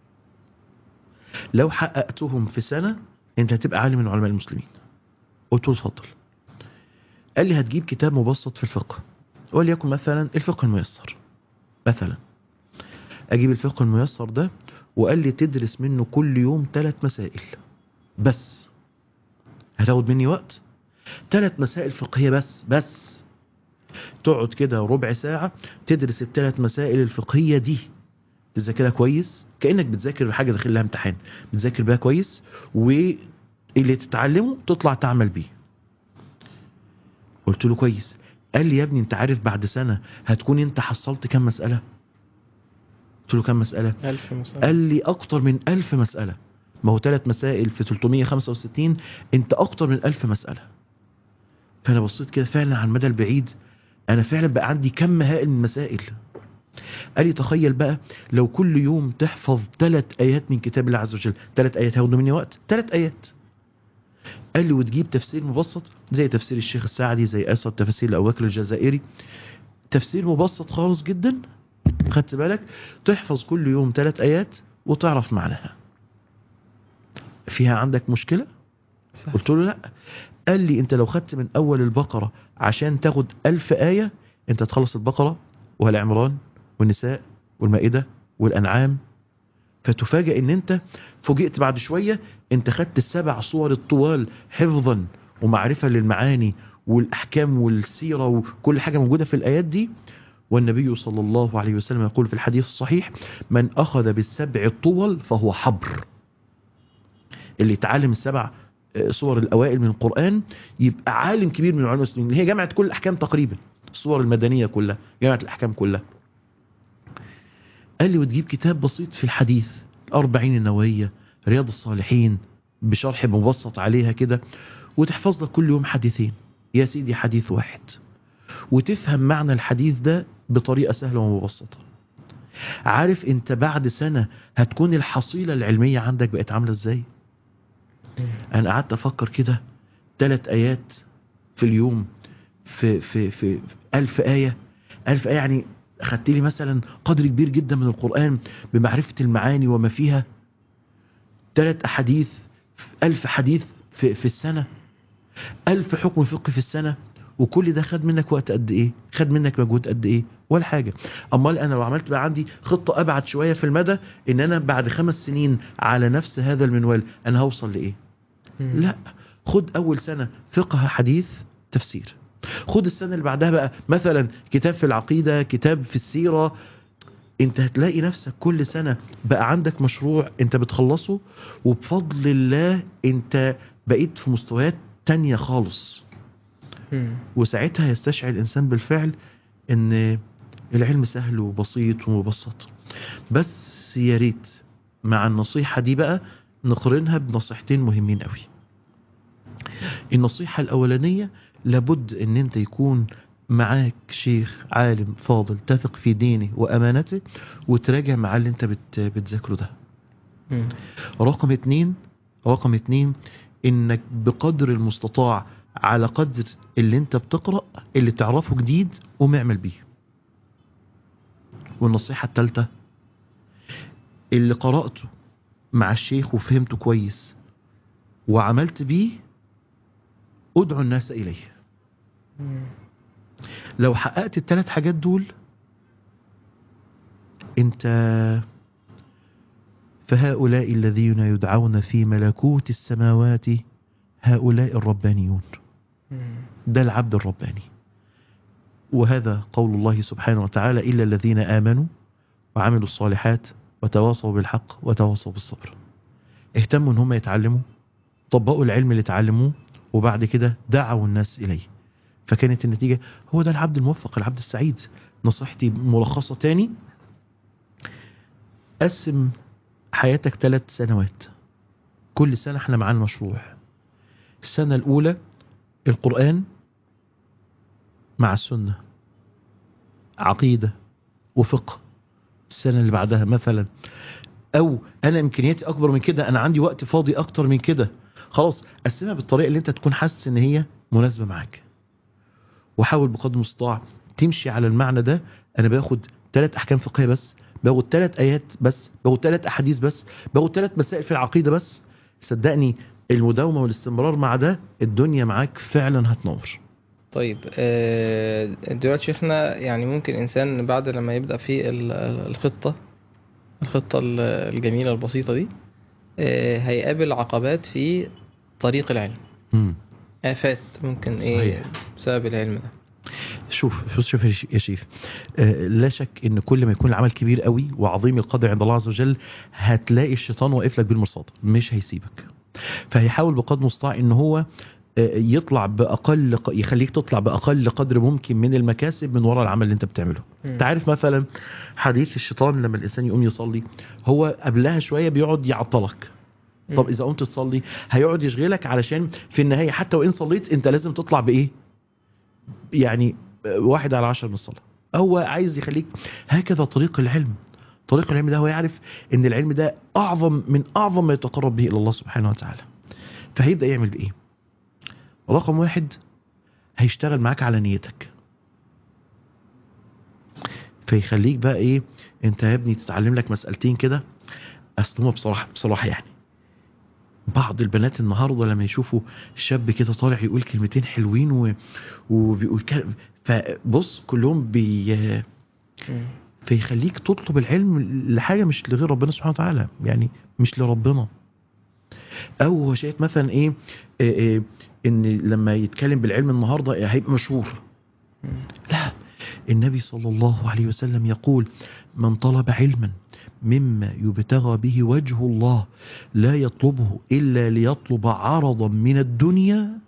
لو حققتهم في سنه انت هتبقى عالم من علماء المسلمين قلت له اتفضل قال لي هتجيب كتاب مبسط في الفقه وليكن مثلا الفقه الميسر مثلا اجيب الفقه الميسر ده وقال لي تدرس منه كل يوم ثلاث مسائل بس هتاخد مني وقت ثلاث مسائل فقهية بس بس تقعد كده ربع ساعة تدرس الثلاث مسائل الفقهية دي تذاكرها كويس كأنك بتذاكر حاجة داخل لها امتحان بتذاكر بيها كويس واللي تتعلمه تطلع تعمل بيه قلت له كويس قال لي يا ابني انت عارف بعد سنة هتكون انت حصلت كم مسألة قلت له كم مسألة ألف مسألة قال لي اكتر من ألف مسألة ما هو ثلاث مسائل في 365 انت اكتر من ألف مسألة فانا بصيت كده فعلا على المدى البعيد انا فعلا بقى عندي كم هائل من المسائل قال لي تخيل بقى لو كل يوم تحفظ ثلاث ايات من كتاب الله عز وجل ثلاث ايات هياخدوا مني وقت ثلاث ايات قال لي وتجيب تفسير مبسط زي تفسير الشيخ السعدي زي اسد تفسير ابو بكر الجزائري تفسير مبسط خالص جدا خدت بالك تحفظ كل يوم ثلاث ايات وتعرف معناها فيها عندك مشكله صح. قلت له لا قال لي انت لو خدت من اول البقره عشان تاخد ألف ايه انت تخلص البقره والعمران والنساء والمائده والانعام فتفاجئ ان انت فوجئت بعد شويه انت خدت السبع صور الطوال حفظا ومعرفه للمعاني والاحكام والسيره وكل حاجه موجوده في الايات دي والنبي صلى الله عليه وسلم يقول في الحديث الصحيح من اخذ بالسبع الطول فهو حبر اللي يتعلم السبع آه، صور الاوائل من القران يبقى عالم كبير من علماء المسلمين هي جامعه كل الاحكام تقريبا الصور المدنيه كلها جامعه الاحكام كلها قال لي وتجيب كتاب بسيط في الحديث الأربعين النووية رياض الصالحين بشرح مبسط عليها كده وتحفظ لك كل يوم حديثين يا سيدي حديث واحد وتفهم معنى الحديث ده بطريقة سهلة ومبسطة عارف انت بعد سنة هتكون الحصيلة العلمية عندك بقت عاملة ازاي انا قعدت افكر كده ثلاث ايات في اليوم في في في ألف آية ألف آية يعني أخدت لي مثلا قدر كبير جدا من القرآن بمعرفة المعاني وما فيها ثلاث أحاديث ألف حديث في, في السنة ألف حكم فقهي في السنة وكل ده خد منك وقت قد ايه خد منك مجهود قد ايه ولا حاجة امال انا لو عملت بقى عندي خطة ابعد شوية في المدى ان انا بعد خمس سنين على نفس هذا المنوال انا هوصل لايه مم. لا خد اول سنة فقه حديث تفسير خد السنة اللي بعدها بقى مثلا كتاب في العقيدة كتاب في السيرة انت هتلاقي نفسك كل سنة بقى عندك مشروع انت بتخلصه وبفضل الله انت بقيت في مستويات تانية خالص مم. وساعتها يستشعر الإنسان بالفعل ان العلم سهل وبسيط ومبسط بس يا ريت مع النصيحة دي بقى نقرنها بنصيحتين مهمين قوي النصيحة الأولانية لابد ان انت يكون معاك شيخ عالم فاضل تثق في دينه وأمانته وتراجع مع اللي انت بت بتذاكره ده مم. رقم اتنين رقم اتنين انك بقدر المستطاع على قدر اللي انت بتقرأ اللي تعرفه جديد قوم اعمل بيه والنصيحة التالتة اللي قرأته مع الشيخ وفهمته كويس وعملت بيه ادعو الناس اليه مم. لو حققت الثلاث حاجات دول انت فهؤلاء الذين يدعون في ملكوت السماوات هؤلاء الربانيون مم. ده العبد الرباني وهذا قول الله سبحانه وتعالى إلا الذين آمنوا وعملوا الصالحات وتواصوا بالحق وتواصوا بالصبر اهتموا ان هم يتعلموا طبقوا العلم اللي اتعلموه وبعد كده دعوا الناس إليه فكانت النتيجة هو ده العبد الموفق العبد السعيد نصيحتي ملخصة تاني قسم حياتك ثلاث سنوات كل سنة احنا معانا مشروع السنة الأولى القرآن مع السنة عقيدة وفقه السنة اللي بعدها مثلا أو أنا إمكانياتي أكبر من كده أنا عندي وقت فاضي أكتر من كده خلاص قسمها بالطريقة اللي أنت تكون حاسس إن هي مناسبة معاك وحاول بقدر المستطاع تمشي على المعنى ده أنا باخد ثلاث أحكام فقهية بس باخد ثلاث آيات بس باخد ثلاث أحاديث بس باخد ثلاث مسائل في العقيدة بس صدقني المداومة والاستمرار مع ده الدنيا معاك فعلا هتنور طيب آه، دلوقتي شيخنا يعني ممكن إنسان بعد لما يبدأ في ال- ال- الخطة الخطة ال- الجميلة البسيطة دي آه، هيقابل عقبات في طريق العلم مم. آفات ممكن إيه صحيح. بسبب العلم ده شوف شوف شوف يا ش- يا شيف آه، لا شك ان كل ما يكون العمل كبير قوي وعظيم القدر عند الله عز وجل هتلاقي الشيطان واقف لك بالمرصاد مش هيسيبك فهيحاول بقدر المستطاع ان هو آه، يطلع باقل ق- يخليك تطلع باقل قدر ممكن من المكاسب من وراء العمل اللي انت بتعمله مم. انت عارف مثلا حديث الشيطان لما الانسان يقوم يصلي هو قبلها شويه بيقعد يعطلك طب مم. اذا قمت تصلي هيقعد يشغلك علشان في النهايه حتى وان صليت انت لازم تطلع بايه يعني واحد على عشر من الصلاه هو عايز يخليك هكذا طريق العلم طريق العلم ده هو يعرف ان العلم ده اعظم من اعظم ما يتقرب به الى الله سبحانه وتعالى فهيبدا يعمل بايه رقم واحد هيشتغل معاك على نيتك فيخليك بقى ايه انت يا ابني تتعلم لك مسألتين كده اصل هما بصراحه بصراحه يعني بعض البنات النهارده لما يشوفوا شاب كده طالع يقول كلمتين حلوين و... وبيقول كلام فبص كلهم بي مم. فيخليك تطلب العلم لحاجه مش لغير ربنا سبحانه وتعالى يعني مش لربنا او هو شايف مثلا ايه, إيه, إيه ان لما يتكلم بالعلم النهارده هيبقى مشهور مم. لا النبي صلى الله عليه وسلم يقول من طلب علما مما يبتغى به وجه الله لا يطلبه إلا ليطلب عرضا من الدنيا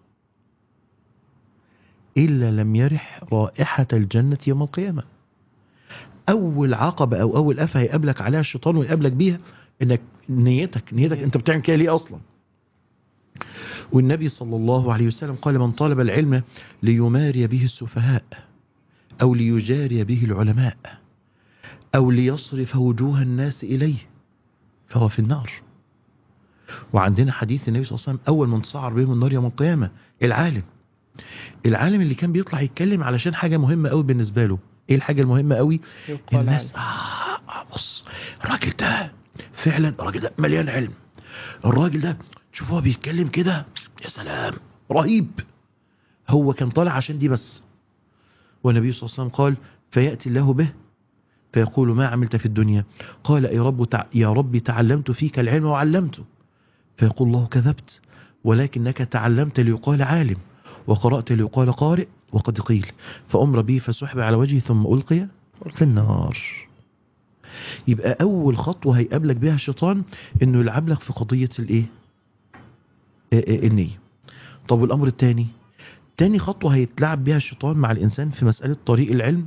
إلا لم يرح رائحة الجنة يوم القيامة أول عقبة أو أول أفة هيقابلك عليها الشيطان ويقابلك بيها إنك نيتك نيتك أنت بتعمل كده ليه أصلا والنبي صلى الله عليه وسلم قال من طلب العلم ليماري به السفهاء أو ليجاري به العلماء أو ليصرف وجوه الناس إليه فهو في النار وعندنا حديث النبي صلى الله عليه وسلم أول من تصعر بهم النار يوم القيامة العالم العالم اللي كان بيطلع يتكلم علشان حاجة مهمة قوي بالنسبة له ايه الحاجة المهمة قوي يقال الناس عنه. آه آه، بص الراجل ده فعلا الراجل ده مليان علم الراجل ده شوف هو بيتكلم كده يا سلام رهيب هو كان طالع عشان دي بس والنبي صلى الله عليه وسلم قال فيأتي الله به فيقول ما عملت في الدنيا قال يا رب تع... يا رب تعلمت فيك العلم وعلمته فيقول الله كذبت ولكنك تعلمت ليقال عالم وقرأت ليقال قارئ وقد قيل فأمر به فسحب على وجهه ثم ألقي في النار يبقى أول خطوة هيقابلك بها الشيطان إنه يلعب لك في قضية الإيه؟ آه، آه، النية طب والأمر الثاني تاني خطوة هيتلعب بها الشيطان مع الإنسان في مسألة طريق العلم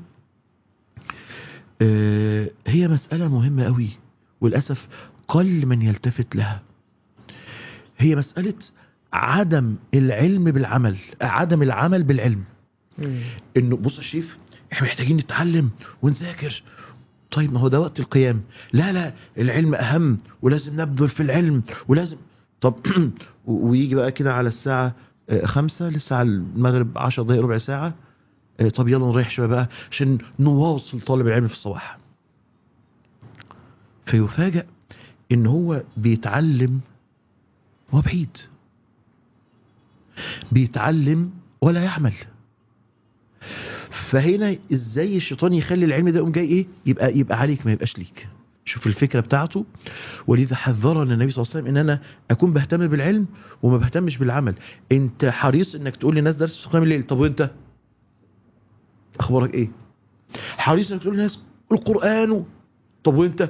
آه، هي مسألة مهمة قوي وللأسف قل من يلتفت لها هي مسألة عدم العلم بالعمل عدم العمل بالعلم مم. انه بص يا شريف احنا محتاجين نتعلم ونذاكر طيب ما هو ده وقت القيام لا لا العلم اهم ولازم نبذل في العلم ولازم طب و- ويجي بقى كده على الساعة آه، خمسة لسه على المغرب عشر دقايق ربع ساعة آه، طب يلا نريح شوية بقى عشان نواصل طالب العلم في الصباح فيفاجأ ان هو بيتعلم وهو بعيد بيتعلم ولا يعمل فهنا ازاي الشيطان يخلي العلم ده يقوم جاي ايه يبقى يبقى عليك ما يبقاش ليك شوف الفكره بتاعته ولذا حذرنا النبي صلى الله عليه وسلم ان انا اكون بهتم بالعلم وما بهتمش بالعمل انت حريص انك تقول للناس درس في قيام الليل طب وانت اخبارك ايه حريص انك تقول للناس القران طب وانت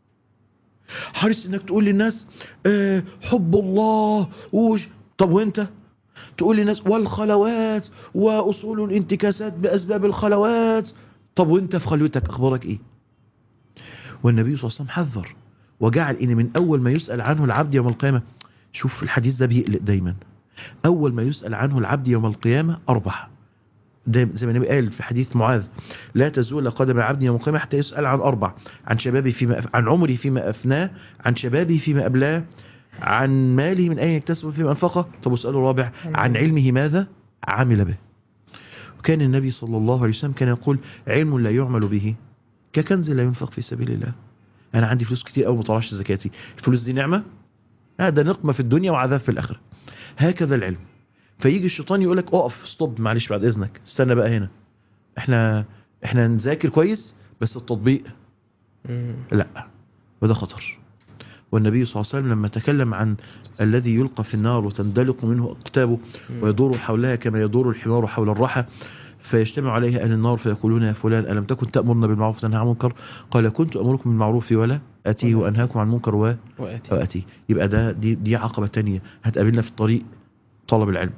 حريص انك تقول للناس آه حب الله وش طب وانت تقول للناس والخلوات واصول الانتكاسات باسباب الخلوات طب وانت في خلوتك اخبارك ايه والنبي صلى الله عليه وسلم حذر وجعل ان من اول ما يسال عنه العبد يوم القيامه شوف الحديث ده بيقلق دايما اول ما يسال عنه العبد يوم القيامه اربع ده زي ما النبي قال في حديث معاذ لا تزول قدم عبد يوم القيامه حتى يسال عن اربع عن شبابه فيما أف... عن عمره فيما افناه عن شبابه فيما ابلاه عن ماله من اين يكتسب فيما انفقه طب والسؤال الرابع عن علمه ماذا عمل به وكان النبي صلى الله عليه وسلم كان يقول علم لا يعمل به ككنز لا ينفق في سبيل الله انا عندي فلوس كتير قوي ما طلعش زكاتي الفلوس دي نعمه هذا نقمه في الدنيا وعذاب في الاخره هكذا العلم فيجي الشيطان يقول لك اقف ستوب معلش بعد اذنك استنى بقى هنا احنا احنا نذاكر كويس بس التطبيق مم. لا وده خطر والنبي صلى الله عليه وسلم لما تكلم عن الذي يلقى في النار وتندلق منه أقتابه مم. ويدور حولها كما يدور الحمار حول الرحى فيجتمع عليه أهل النار فيقولون يا فلان ألم تكن تأمرنا بالمعروف وتنهى عن المنكر قال كنت أمركم بالمعروف ولا أتيه ولا وأنهاكم عن المنكر و وآتي وأتيه يبقى ده دي, دي عقبة تانية هتقابلنا في الطريق طلب العلم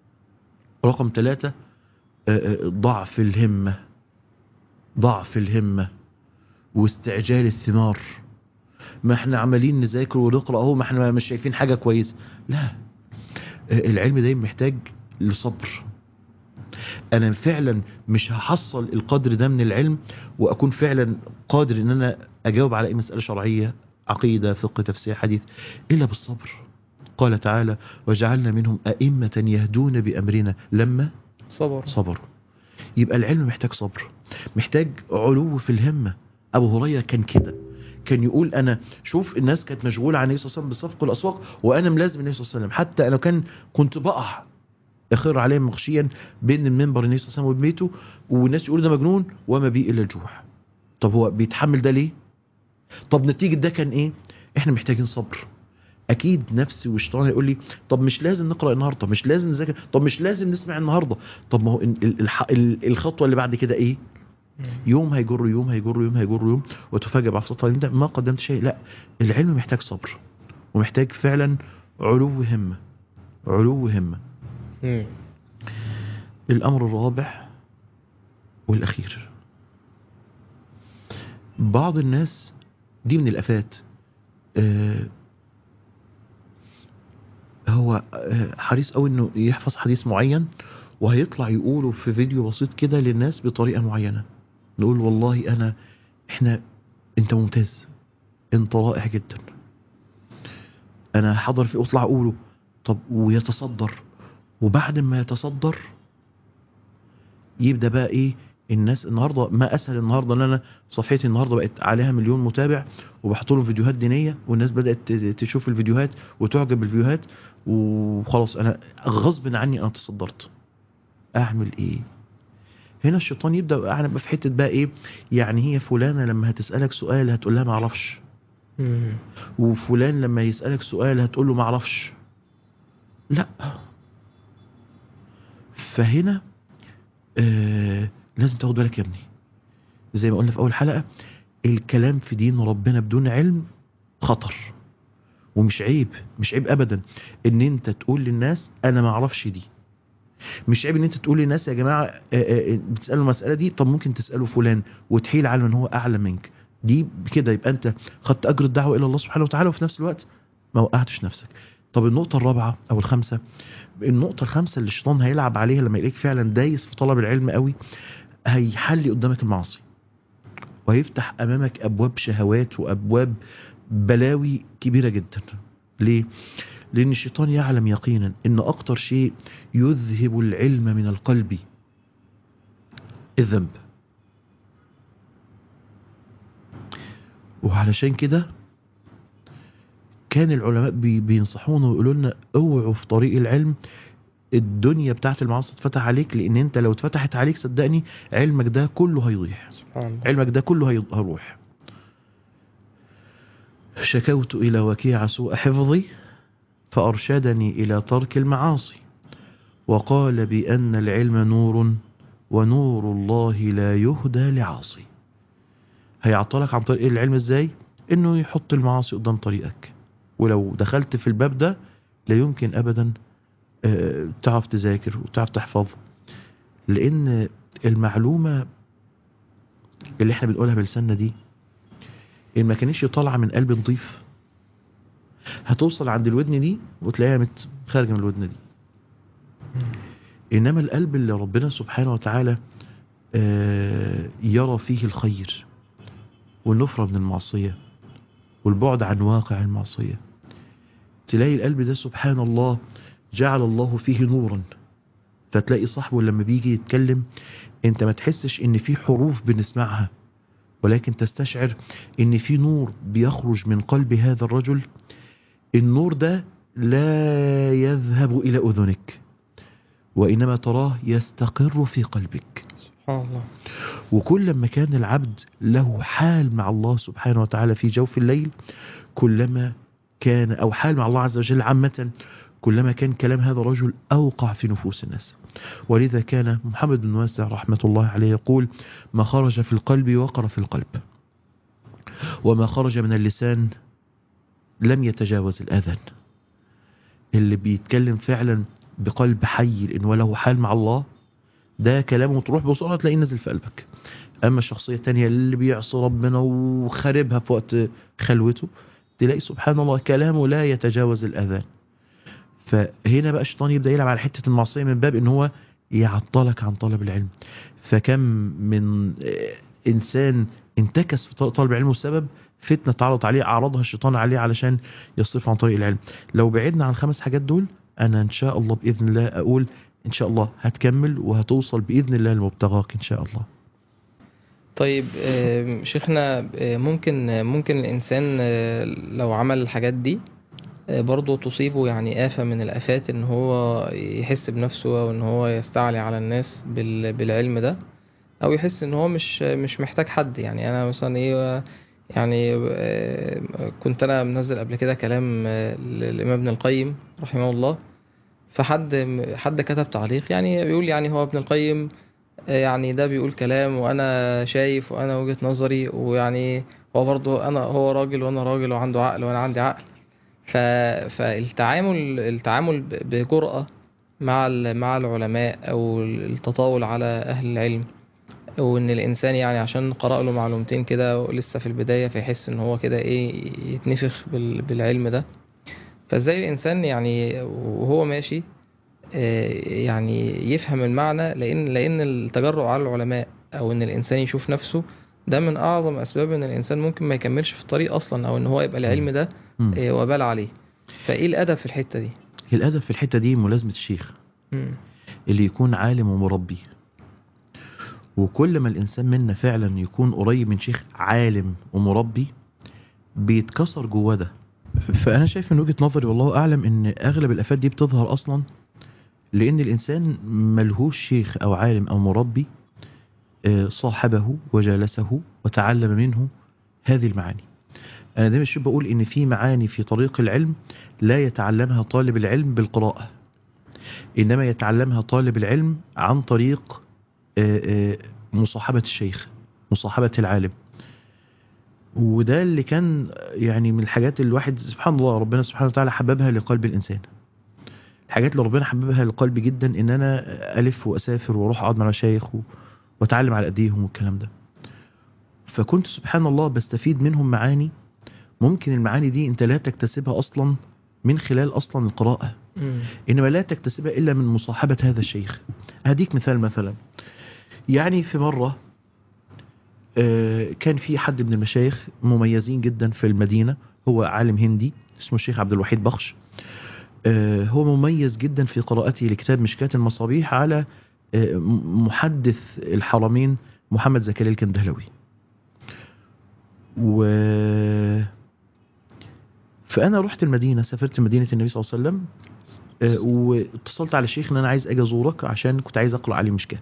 رقم ثلاثة آه، آه، ضعف الهمة ضعف الهمة واستعجال الثمار ما احنا عمالين نذاكر ونقرا اهو ما احنا مش شايفين حاجه كويسه لا آه، العلم دايما محتاج لصبر انا فعلا مش هحصل القدر ده من العلم واكون فعلا قادر ان انا اجاوب على اي مساله شرعيه عقيده فقه تفسير حديث الا بالصبر قال تعالى وجعلنا منهم ائمه يهدون بامرنا لما صبر صبروا يبقى العلم محتاج صبر محتاج علو في الهمة أبو هريرة كان كده كان يقول أنا شوف الناس كانت مشغولة عن النبي صلى الله عليه وسلم بالصفق والأسواق وأنا ملازم النبي صلى الله عليه وسلم حتى أنا كان كنت بقع يخر عليه مغشيا بين المنبر النبي صلى الله عليه وسلم وبيته والناس يقولوا ده مجنون وما بيه إلا الجوع طب هو بيتحمل ده ليه طب نتيجة ده كان إيه احنا محتاجين صبر اكيد نفسي وشيطان يقول لي طب مش لازم نقرا النهارده مش لازم نذاكر طب مش لازم نسمع النهارده طب ما هو ال- ال- الح- ال- الخطوه اللي بعد كده ايه مم. يوم هيجر يوم هيجر يوم هيجر يوم وتفاجئ بعد فتره ده ما قدمت شيء لا العلم محتاج صبر ومحتاج فعلا علو همه علو همه مم. الامر الرابع والاخير بعض الناس دي من الافات آه، هو آه، حريص قوي انه يحفظ حديث معين وهيطلع يقوله في فيديو بسيط كده للناس بطريقه معينه نقول والله انا احنا انت ممتاز انت رائع جدا انا حضر في اطلع اقوله طب ويتصدر وبعد ما يتصدر يبدا بقى ايه الناس النهارده ما اسهل النهارده ان انا صفحتي النهارده بقت عليها مليون متابع وبحط لهم فيديوهات دينيه والناس بدات ت- تشوف الفيديوهات وتعجب بالفيديوهات وخلاص انا غصب عني انا تصدرت اعمل ايه هنا الشيطان يبدا انا بقى في حته بقى ايه يعني هي فلانه لما هتسالك سؤال هتقول لها ما اعرفش مم. وفلان لما يسالك سؤال هتقول له ما اعرفش لا فهنا آه لازم تاخد بالك يا ابني زي ما قلنا في اول حلقه الكلام في دين ربنا بدون علم خطر ومش عيب مش عيب ابدا ان انت تقول للناس انا ما اعرفش دي مش عيب ان انت تقول للناس يا جماعه آه، آه، آه، بتسالوا المساله دي طب ممكن تسالوا فلان وتحيل على ان هو اعلى منك دي كده يبقى انت خدت اجر الدعوه الى الله سبحانه وتعالى وفي نفس الوقت ما وقعتش نفسك طب النقطه الرابعه او الخامسه النقطه الخامسه اللي الشيطان هيلعب عليها لما يلاقيك فعلا دايس في طلب العلم قوي هيحلي قدامك المعاصي وهيفتح امامك ابواب شهوات وابواب بلاوي كبيره جدا ليه لان الشيطان يعلم يقينا ان اكتر شيء يذهب العلم من القلب الذنب وعلشان كده كان العلماء بي بينصحونا ويقولوا لنا اوعوا في طريق العلم الدنيا بتاعت المعاصي تفتح عليك لان انت لو اتفتحت عليك صدقني علمك ده كله هيضيع سبحان الله علمك ده كله هي- هيروح شكوت إلى وكيع سوء حفظي فأرشدني إلى ترك المعاصي وقال بأن العلم نور ونور الله لا يهدى لعاصي هيعطلك عن طريق العلم ازاي انه يحط المعاصي قدام طريقك ولو دخلت في الباب ده لا يمكن ابدا آه، تعرف تذاكر وتعرف تحفظ لان المعلومة اللي احنا بنقولها بلساننا دي ان ما كانتش طالعه من قلب نظيف هتوصل عند الودن دي وتلاقيها مت خارجه من الودن دي انما القلب اللي ربنا سبحانه وتعالى آه، يرى فيه الخير والنفرة من المعصية والبعد عن واقع المعصية تلاقي القلب ده سبحان الله جعل الله فيه نورا فتلاقي صاحبه لما بيجي يتكلم انت ما تحسش ان في حروف بنسمعها ولكن تستشعر ان في نور بيخرج من قلب هذا الرجل النور ده لا يذهب الى اذنك وانما تراه يستقر في قلبك سبحان الله وكل ما كان العبد له حال مع الله سبحانه وتعالى في جوف الليل كلما كان او حال مع الله عز وجل عامة كلما كان كلام هذا الرجل اوقع في نفوس الناس ولذا كان محمد بن واسع رحمة الله عليه يقول ما خرج في القلب وقر في القلب وما خرج من اللسان لم يتجاوز الأذان اللي بيتكلم فعلا بقلب حي لأن وله حال مع الله ده كلامه تروح بسرعة تلاقيه نزل في قلبك أما الشخصية التانية اللي بيعصي ربنا وخاربها في وقت خلوته تلاقي سبحان الله كلامه لا يتجاوز الأذان فهنا بقى الشيطان يبدأ يلعب على حتة المعصية من باب ان هو يعطلك عن طلب العلم فكم من آه، إنسان انتكس في طلب العلم والسبب فتنة تعرض عليه عرضها الشيطان عليه علشان يصرف عن طريق العلم لو بعدنا عن الخمس حاجات دول أنا إن شاء الله بإذن الله أقول إن شاء الله هتكمل وهتوصل بإذن الله لمبتغاك إن شاء الله طيب آم، شيخنا آه، ممكن آه، ممكن الإنسان آه، لو عمل الحاجات دي آه، برضه تصيبه يعني آفة من الآفات إن هو يحس بنفسه أو إن هو يستعلي على الناس بال- بالعلم ده أو يحس إن هو مش مش محتاج حد يعني أنا مثلا إيه يعني آه، كنت أنا منزل قبل كده كلام آه، للإمام ابن القيم رحمه الله فحد حد كتب تعليق يعني بيقول يعني هو ابن القيم يعني ده بيقول كلام وانا شايف وانا وجهة نظري ويعني هو برضه انا هو راجل وانا راجل وعنده عقل وانا عندي عقل ف... فالتعامل التعامل ب- بجرأة مع ال... مع العلماء او التطاول على اهل العلم وان الانسان يعني عشان قرأ له معلومتين كده ولسه في البداية فيحس ان هو كده ايه يتنفخ بال... بالعلم ده فازاي الانسان يعني وهو ماشي آه، يعني يفهم المعنى لان لان التجرؤ على العلماء او ان الانسان يشوف نفسه ده من اعظم اسباب ان الانسان ممكن ما يكملش في الطريق اصلا او ان هو يبقى العلم ده مم. آه، وبال عليه فايه الادب في الحتة دي الأدب في الحتة دي ملازمة الشيخ مم. اللي يكون عالم ومربي وكل ما الإنسان منا فعلا يكون قريب من شيخ عالم ومربي بيتكسر جواه ده فأنا شايف من وجهة نظري والله أعلم إن أغلب الآفات دي بتظهر أصلا لأن الإنسان ملهوش شيخ أو عالم أو مربي آه، صاحبه وجالسه وتعلم منه هذه المعاني أنا دايما شو بقول إن في معاني في طريق العلم لا يتعلمها طالب العلم بالقراءة إنما يتعلمها طالب العلم عن طريق آه، آه، مصاحبة الشيخ مصاحبة العالم وده اللي كان يعني من الحاجات اللي الواحد سبحان الله ربنا سبحانه وتعالى حببها لقلب الإنسان الحاجات اللي ربنا حببها لقلبي جدا إن أنا ألف وأسافر وأروح أقعد مع مشايخ و- وأتعلم على أيديهم والكلام ده فكنت سبحان الله بستفيد منهم معاني ممكن المعاني دي أنت لا تكتسبها أصلا من خلال أصلا القراءة مم. إنما لا تكتسبها إلا من مصاحبة هذا الشيخ هديك مثال مثلا يعني في مرة آه، كان في حد من المشايخ مميزين جدا في المدينة هو عالم هندي اسمه الشيخ عبد الوحيد بخش آه، هو مميز جدا في قراءته لكتاب مشكاة المصابيح على آه، م- محدث الحرمين محمد زكريا الكندهلوي و فأنا رحت المدينة سافرت مدينة النبي صلى الله عليه وسلم آه، واتصلت على الشيخ ان انا عايز اجي ازورك عشان كنت عايز اقرا عليه مشكاه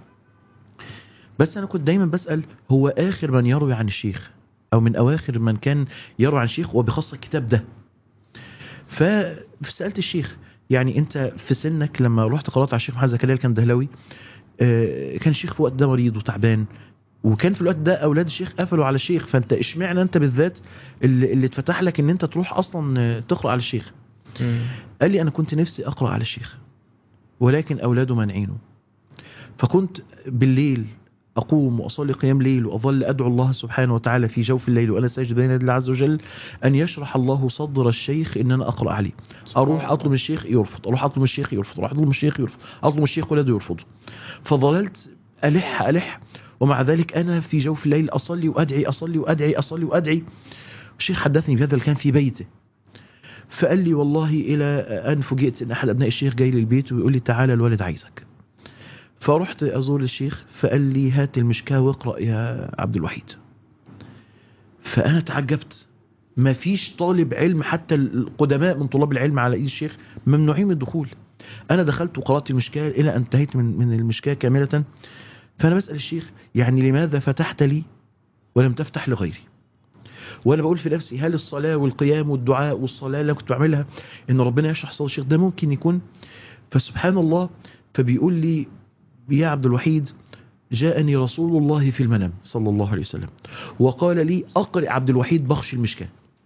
بس انا كنت دايما بسال هو اخر من يروي عن الشيخ او من اواخر من كان يروي عن الشيخ وبخاصه الكتاب ده ف- فسالت الشيخ يعني انت في سنك لما رحت قرات على الشيخ محمد زكريا الكندهلاوي آه، كان الشيخ في الوقت ده مريض وتعبان وكان في الوقت ده اولاد الشيخ قفلوا على الشيخ فانت اشمعنى انت بالذات اللي, اللي اتفتح لك ان انت تروح اصلا آه، تقرا على الشيخ مم. قال لي انا كنت نفسي اقرا على الشيخ ولكن اولاده مانعينه فكنت بالليل اقوم واصلي قيام ليل واظل ادعو الله سبحانه وتعالى في جوف الليل وانا ساجد بين يدي الله عز وجل ان يشرح الله صدر الشيخ ان انا اقرا عليه اروح اطلب من الشيخ يرفض اروح اطلب من الشيخ يرفض اروح اطلب من الشيخ يرفض اطلب من الشيخ ولاده يرفضوا فظللت الح الح ومع ذلك انا في جوف الليل اصلي وادعي اصلي وادعي اصلي وادعي الشيخ حدثني بهذا اللي كان في بيته فقال لي والله الى ان فوجئت ان احد ابناء الشيخ جاي للبيت ويقول لي تعالى الوالد عايزك فرحت ازور الشيخ فقال لي هات المشكاه واقرا يا عبد الوحيد فانا تعجبت ما فيش طالب علم حتى القدماء من طلاب العلم على ايد الشيخ ممنوعين من الدخول انا دخلت وقرات المشكاه الى ان انتهيت من من المشكاه كامله فانا بسال الشيخ يعني لماذا فتحت لي ولم تفتح لغيري وانا بقول في نفسي هل الصلاه والقيام والدعاء والصلاه اللي أنا كنت بعملها ان ربنا يشرح صدر الشيخ ده ممكن يكون فسبحان الله فبيقول لي يا عبد الوحيد جاءني رسول الله في المنام صلى الله عليه وسلم وقال لي اقرئ عبد الوحيد بخش المشكاه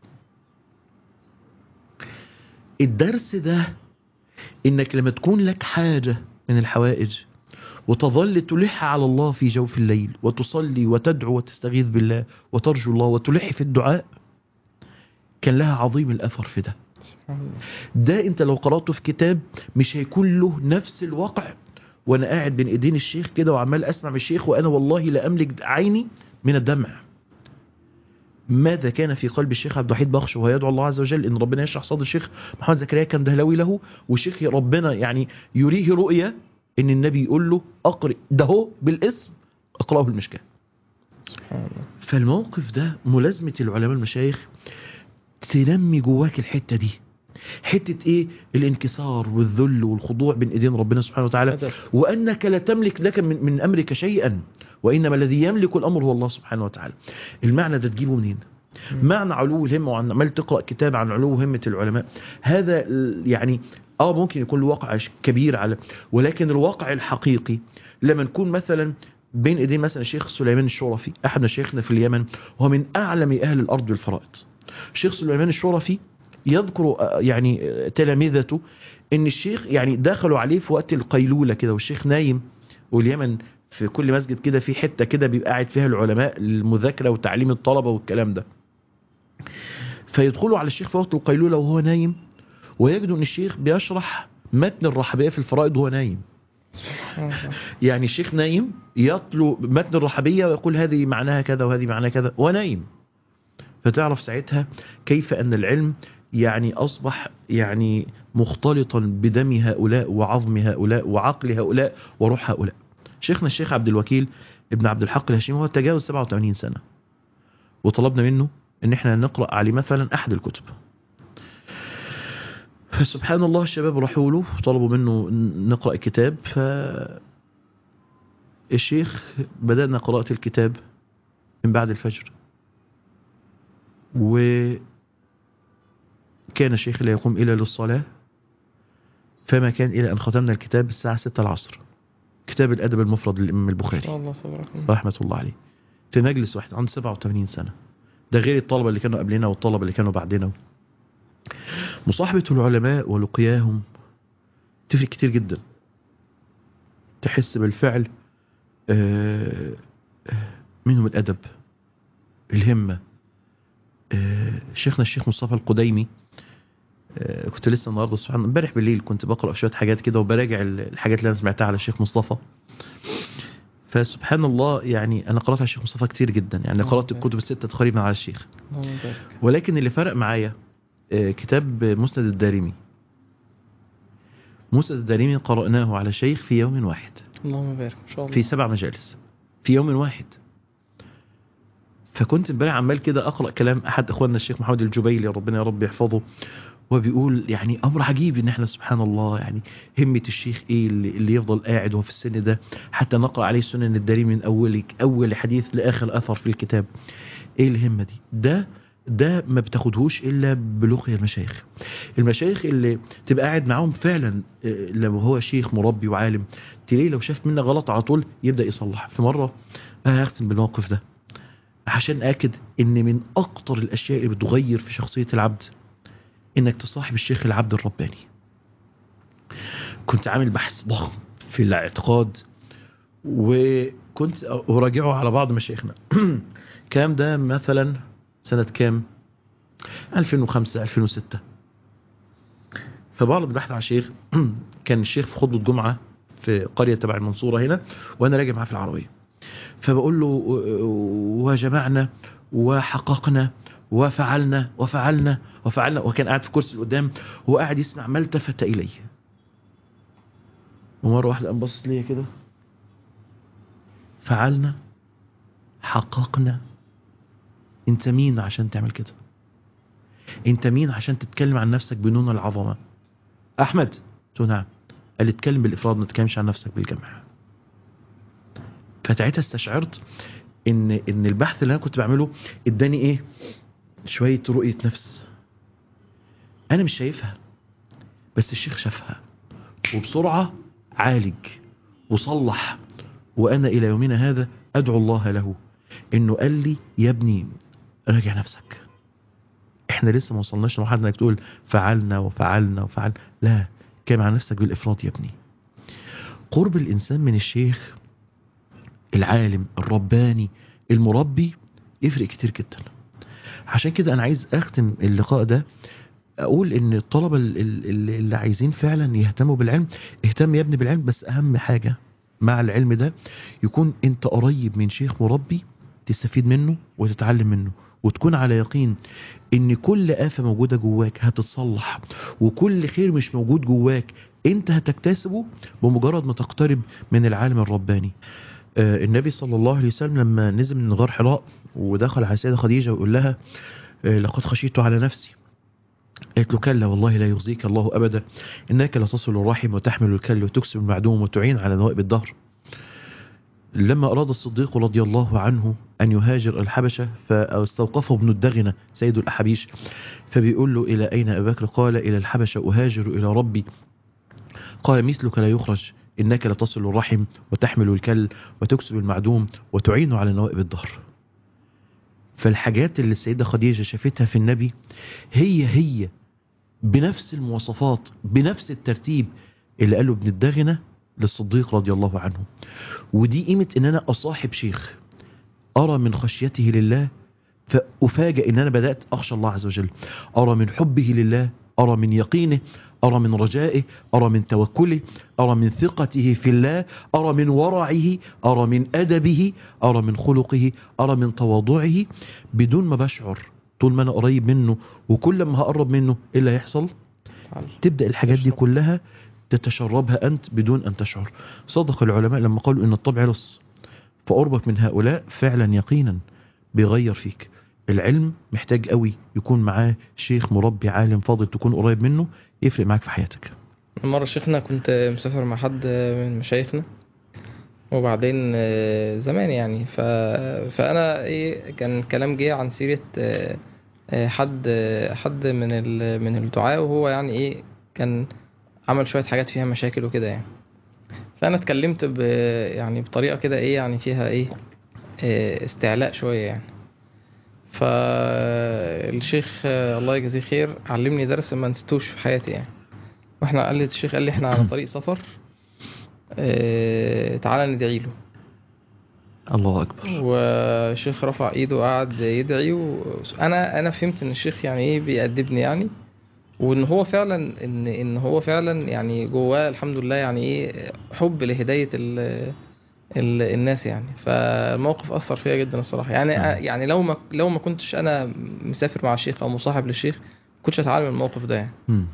الدرس ده انك لما تكون لك حاجه من الحوائج وتظل تلح على الله في جوف الليل وتصلي وتدعو وتستغيث بالله وترجو الله وتلح في الدعاء كان لها عظيم الأثر في ده سبحان الله. ده انت لو قرأته في كتاب مش هيكون له نفس الواقع وانا قاعد بين ايدين الشيخ كده وعمال اسمع من الشيخ وانا والله لا املك عيني من الدمع ماذا كان في قلب الشيخ عبد الوحيد بخش وهو يدعو الله عز وجل ان ربنا يشرح صدر الشيخ محمد زكريا كان دهلوي له والشيخ ربنا يعني يريه رؤية ان النبي يقول له اقرئ ده هو بالاسم اقراه المشكاه سبحان الله فالموقف ده ملازمة العلماء المشايخ تنمي جواك الحتة دي حتة ايه الانكسار والذل والخضوع بين ايدين ربنا سبحانه وتعالى هدف وانك لا تملك لك من, من امرك شيئا وانما الذي يملك الامر هو الله سبحانه وتعالى المعنى ده تجيبه منين مم. معنى علو الهمه وعن عمال تقرا كتاب عن علو همه العلماء هذا ال- يعني اه ممكن يكون له واقع ش- كبير على ولكن الواقع الحقيقي لما نكون مثلا بين ايدين مثلا الشيخ سليمان الشرفي احد مشايخنا في اليمن وهو من اعلم اهل الارض بالفرائض الشيخ سليمان الشرفي يذكر آه، يعني آه، تلامذته ان الشيخ يعني دخلوا عليه في وقت القيلوله كده والشيخ نايم واليمن في كل مسجد كده في حته كده بيبقى قاعد فيها العلماء للمذاكره وتعليم الطلبه والكلام ده فيدخلوا على الشيخ في وقت القيلولة وهو نايم ويجدوا ان الشيخ بيشرح متن الرحبية في الفرائض وهو نايم سبحان الله يعني الشيخ نايم يطلو متن الرحبية ويقول هذه معناها كذا وهذه معناها كذا ونايم فتعرف ساعتها كيف أن العلم يعني أصبح يعني مختلطا بدم هؤلاء وعظم هؤلاء وعقل هؤلاء وروح هؤلاء شيخنا الشيخ عبد الوكيل ابن عبد الحق الهاشمي هو تجاوز 87 سنة وطلبنا منه ان احنا نقرأ عليه مثلا احد الكتب فسبحان الله الشباب راحوا له طلبوا منه نقرأ كتاب ف الشيخ بدأنا قراءة الكتاب من بعد الفجر وكان الشيخ لا يقوم إلا للصلاة فما كان إلى أن ختمنا الكتاب الساعة 6 العصر كتاب الأدب المفرد للإمام البخاري الله صبرك رحمة الله عليه في مجلس واحد عنده 87 سنة ده غير الطلبة اللي كانوا قبلنا والطلبة اللي كانوا بعدنا مصاحبة العلماء ولقياهم تفرق كتير جدا تحس بالفعل آه، آه، منهم الأدب الهمة آه، شيخنا الشيخ مصطفى القديمي آه، كنت لسه النهارده سبحان الله امبارح بالليل كنت بقرا شويه حاجات كده وبراجع الحاجات اللي انا سمعتها على الشيخ مصطفى فسبحان الله يعني انا قرات على الشيخ مصطفى كتير جدا يعني الله قرات يبارك. الكتب السته تقريبا على الشيخ اللهم بارك ولكن اللي فرق معايا آه، كتاب مسند الدارمي مسند الدارمي قرأناه على شيخ في يوم واحد اللهم بارك ان شاء الله في سبع مجالس في يوم واحد فكنت امبارح عمال كده اقرا كلام احد اخواننا الشيخ محمد الجبيلي ربنا يا رب يحفظه وبيقول يعني امر عجيب ان احنا سبحان الله يعني همه الشيخ ايه اللي, اللي يفضل قاعد وهو في السن ده حتى نقرا عليه سنن الدارمي من اول اول حديث لاخر اثر في الكتاب ايه الهمه دي ده ده ما بتاخدهوش الا بلقيا المشايخ المشايخ اللي تبقى قاعد معاهم فعلا آه، لو هو شيخ مربي وعالم تلاقيه لو شاف منك غلط على طول يبدا يصلح في مره انا هختم بالموقف ده عشان اكد ان من اكتر الاشياء اللي بتغير في شخصيه العبد انك تصاحب الشيخ العبد الرباني كنت عامل بحث ضخم في الاعتقاد وكنت اراجعه على بعض مشايخنا الكلام ده مثلا سنة كام 2005 2006 فبعرض البحث على الشيخ كان الشيخ في خطبة جمعة في قرية تبع المنصورة هنا وانا راجع معاه في العربية فبقول له وجمعنا وحققنا وفعلنا وفعلنا وفعلنا وكان قاعد في كرسي اللي قدام هو قاعد يسمع ما التفت الي ومره واحده قام بص ليا كده فعلنا حققنا انت مين عشان تعمل كده انت مين عشان تتكلم عن نفسك بنون العظمه احمد قلت له نعم قال لي اتكلم بالافراد ما تتكلمش عن نفسك بالجمع فساعتها استشعرت ان ان البحث اللي انا كنت بعمله اداني ايه شويه رؤيه نفس انا مش شايفها بس الشيخ شافها وبسرعه عالج وصلح وانا الى يومنا هذا ادعو الله له انه قال لي يا ابني راجع نفسك احنا لسه ما وصلناش لمرحله انك تقول فعلنا وفعلنا وفعلنا لا كان على نفسك بالافراط يا ابني قرب الانسان من الشيخ العالم الرباني المربي يفرق كتير جدا عشان كده انا عايز اختم اللقاء ده اقول ان الطلبه ال- ال- اللي عايزين فعلا يهتموا بالعلم اهتم يا ابني بالعلم بس اهم حاجه مع العلم ده يكون انت قريب من شيخ مربي تستفيد منه وتتعلم منه وتكون على يقين ان كل آفة موجودة جواك هتتصلح وكل خير مش موجود جواك انت هتكتسبه بمجرد ما تقترب من العالم الرباني آه، النبي صلى الله عليه وسلم لما نزل من غار حراء ودخل على السيدة خديجة ويقول لها آه، لقد خشيت على نفسي قالت له كلا والله لا يخزيك الله أبدا إنك لتصل الرحم وتحمل الكل وتكسب المعدوم وتعين على نوائب الدهر لما أراد الصديق رضي الله عنه أن يهاجر الحبشة فاستوقفه ابن الدغنة سيد الأحابيش فبيقول له إلى أين أبا بكر قال إلى الحبشة أهاجر إلى ربي قال مثلك لا يخرج إنك لتصل الرحم وتحمل الكل وتكسب المعدوم وتعين على نوائب الدهر فالحاجات اللي السيدة خديجة شافتها في النبي هي هي بنفس المواصفات بنفس الترتيب اللي قاله ابن الدغنة للصديق رضي الله عنه ودي قيمة ان انا اصاحب شيخ ارى من خشيته لله فأفاجأ ان انا بدأت اخشى الله عز وجل ارى من حبه لله ارى من يقينه ارى من رجائه ارى من توكله ارى من ثقته في الله ارى من ورعه ارى من ادبه ارى من خلقه ارى من تواضعه بدون ما بشعر طول ما انا قريب منه وكل ما هقرب منه ايه اللي هيحصل تعال. تبدأ الحاجات دي تشرب. كلها تتشربها أنت بدون أن تشعر صدق العلماء لما قالوا إن الطبع لص فقربك من هؤلاء فعلا يقينا بيغير فيك العلم محتاج قوي يكون معاه شيخ مربي عالم فاضل تكون قريب منه يفرق معاك في حياتك مرة شيخنا كنت مسافر مع حد من مشايخنا وبعدين آه، زمان يعني ف... فأنا إيه كان كلام جه عن سيرة آه، آه، حد آه، حد من ال... من الدعاة وهو يعني إيه كان عمل شوية حاجات فيها مشاكل وكده يعني فأنا اتكلمت ب... يعني بطريقة كده إيه يعني فيها إيه آه، استعلاء شوية يعني فالشيخ آه، الله يجزيه خير علمني درس ما نسيتوش في حياتي يعني واحنا قال لي الشيخ قال لي احنا على طريق سفر اه تعالى ندعي له الله أكبر والشيخ رفع ايده وقعد يدعي وانا انا فهمت ان الشيخ يعني ايه بيأدبني يعني وان هو فعلا ان ان هو فعلا يعني جواه الحمد لله يعني ايه حب لهدايه ال- ال- الناس يعني فالموقف اثر فيا جدا الصراحه يعني نعم. يعني لو ما لو ما كنتش انا مسافر مع الشيخ او مصاحب للشيخ ما كنتش هتعلم الموقف ده يعني مم.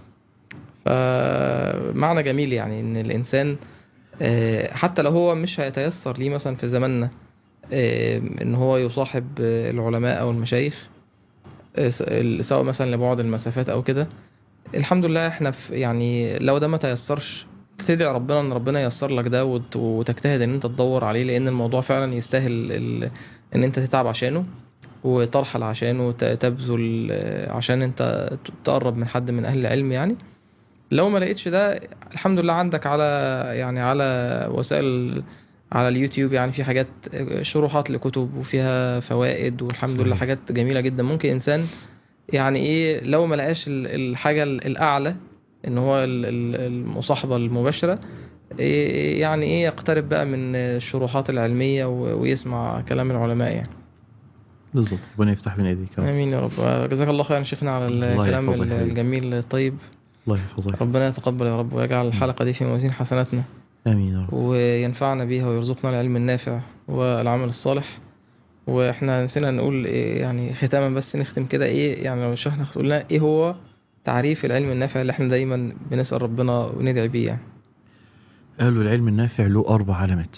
فمعنى جميل يعني ان الانسان آه، حتى لو هو مش هيتيسر ليه مثلا في زماننا آه، ان هو يصاحب آه، العلماء او المشايخ آه، س- ال- سواء مثلا لبعد المسافات او كده الحمد لله احنا في يعني لو ده ما تيسرش تدعي ربنا ان ربنا ييسر لك ده وت- وتجتهد ان انت تدور عليه لان الموضوع فعلا يستاهل ال- ان انت تتعب عشانه وترحل عشانه وت- تبذل آه، عشان انت ت- تقرب من حد من اهل العلم يعني لو ما لقيتش ده الحمد لله عندك على يعني على وسائل على اليوتيوب يعني في حاجات شروحات لكتب وفيها فوائد والحمد صحيح. لله حاجات جميلة جدا ممكن إنسان يعني إيه لو ما لقاش ال- الحاجة ال- الأعلى إن هو ال- ال- المصاحبة المباشرة إيه يعني إيه يقترب بقى من الشروحات العلمية و- ويسمع كلام العلماء يعني بالظبط ربنا يفتح بين ايديك يا رب. آمين يا رب جزاك الله خيرا شيخنا على الله الكلام يحفظك يا حبيبي. الجميل الطيب الله يحفظك ربنا يتقبل يا رب ويجعل الحلقة دي في موازين حسناتنا امين يا رب وينفعنا بيها ويرزقنا العلم النافع والعمل الصالح واحنا نسينا نقول إيه يعني ختاما بس نختم كده ايه يعني لو شيخنا قلنا ايه هو تعريف العلم النافع اللي احنا دايما بنسأل ربنا وندعي بيه يعني قالوا العلم النافع له أربع علامات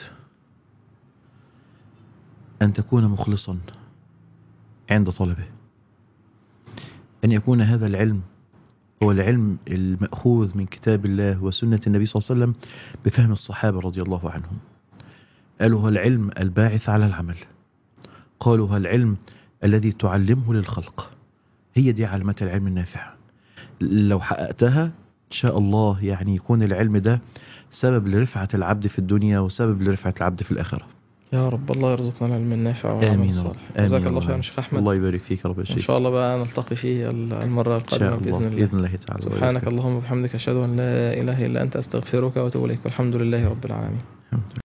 أن تكون مخلصا عند طلبه أن يكون هذا العلم هو العلم المأخوذ من كتاب الله وسنة النبي صلى الله عليه وسلم بفهم الصحابة رضي الله عنهم قالوا هو العلم الباعث على العمل قالوا هو العلم الذي تعلمه للخلق هي دي علامات العلم النافع لو حققتها إن شاء الله يعني يكون العلم ده سبب لرفعة العبد في الدنيا وسبب لرفعة العبد في الآخرة يا رب الله يرزقنا العلم النافع والعمل آمين يا رب الصالح آمين جزاك يا الله رب. خيرا شيخ احمد الله يبارك فيك يا رب يا ان شيخ شاء الله بقى نلتقي فيه المرة إن القادمة شاء الله بإذن الله بإذن الله تعالى سبحانك اللهم وبحمدك اشهد ان لا اله الا انت استغفرك واتوب اليك والحمد لله رب العالمين الحمد لله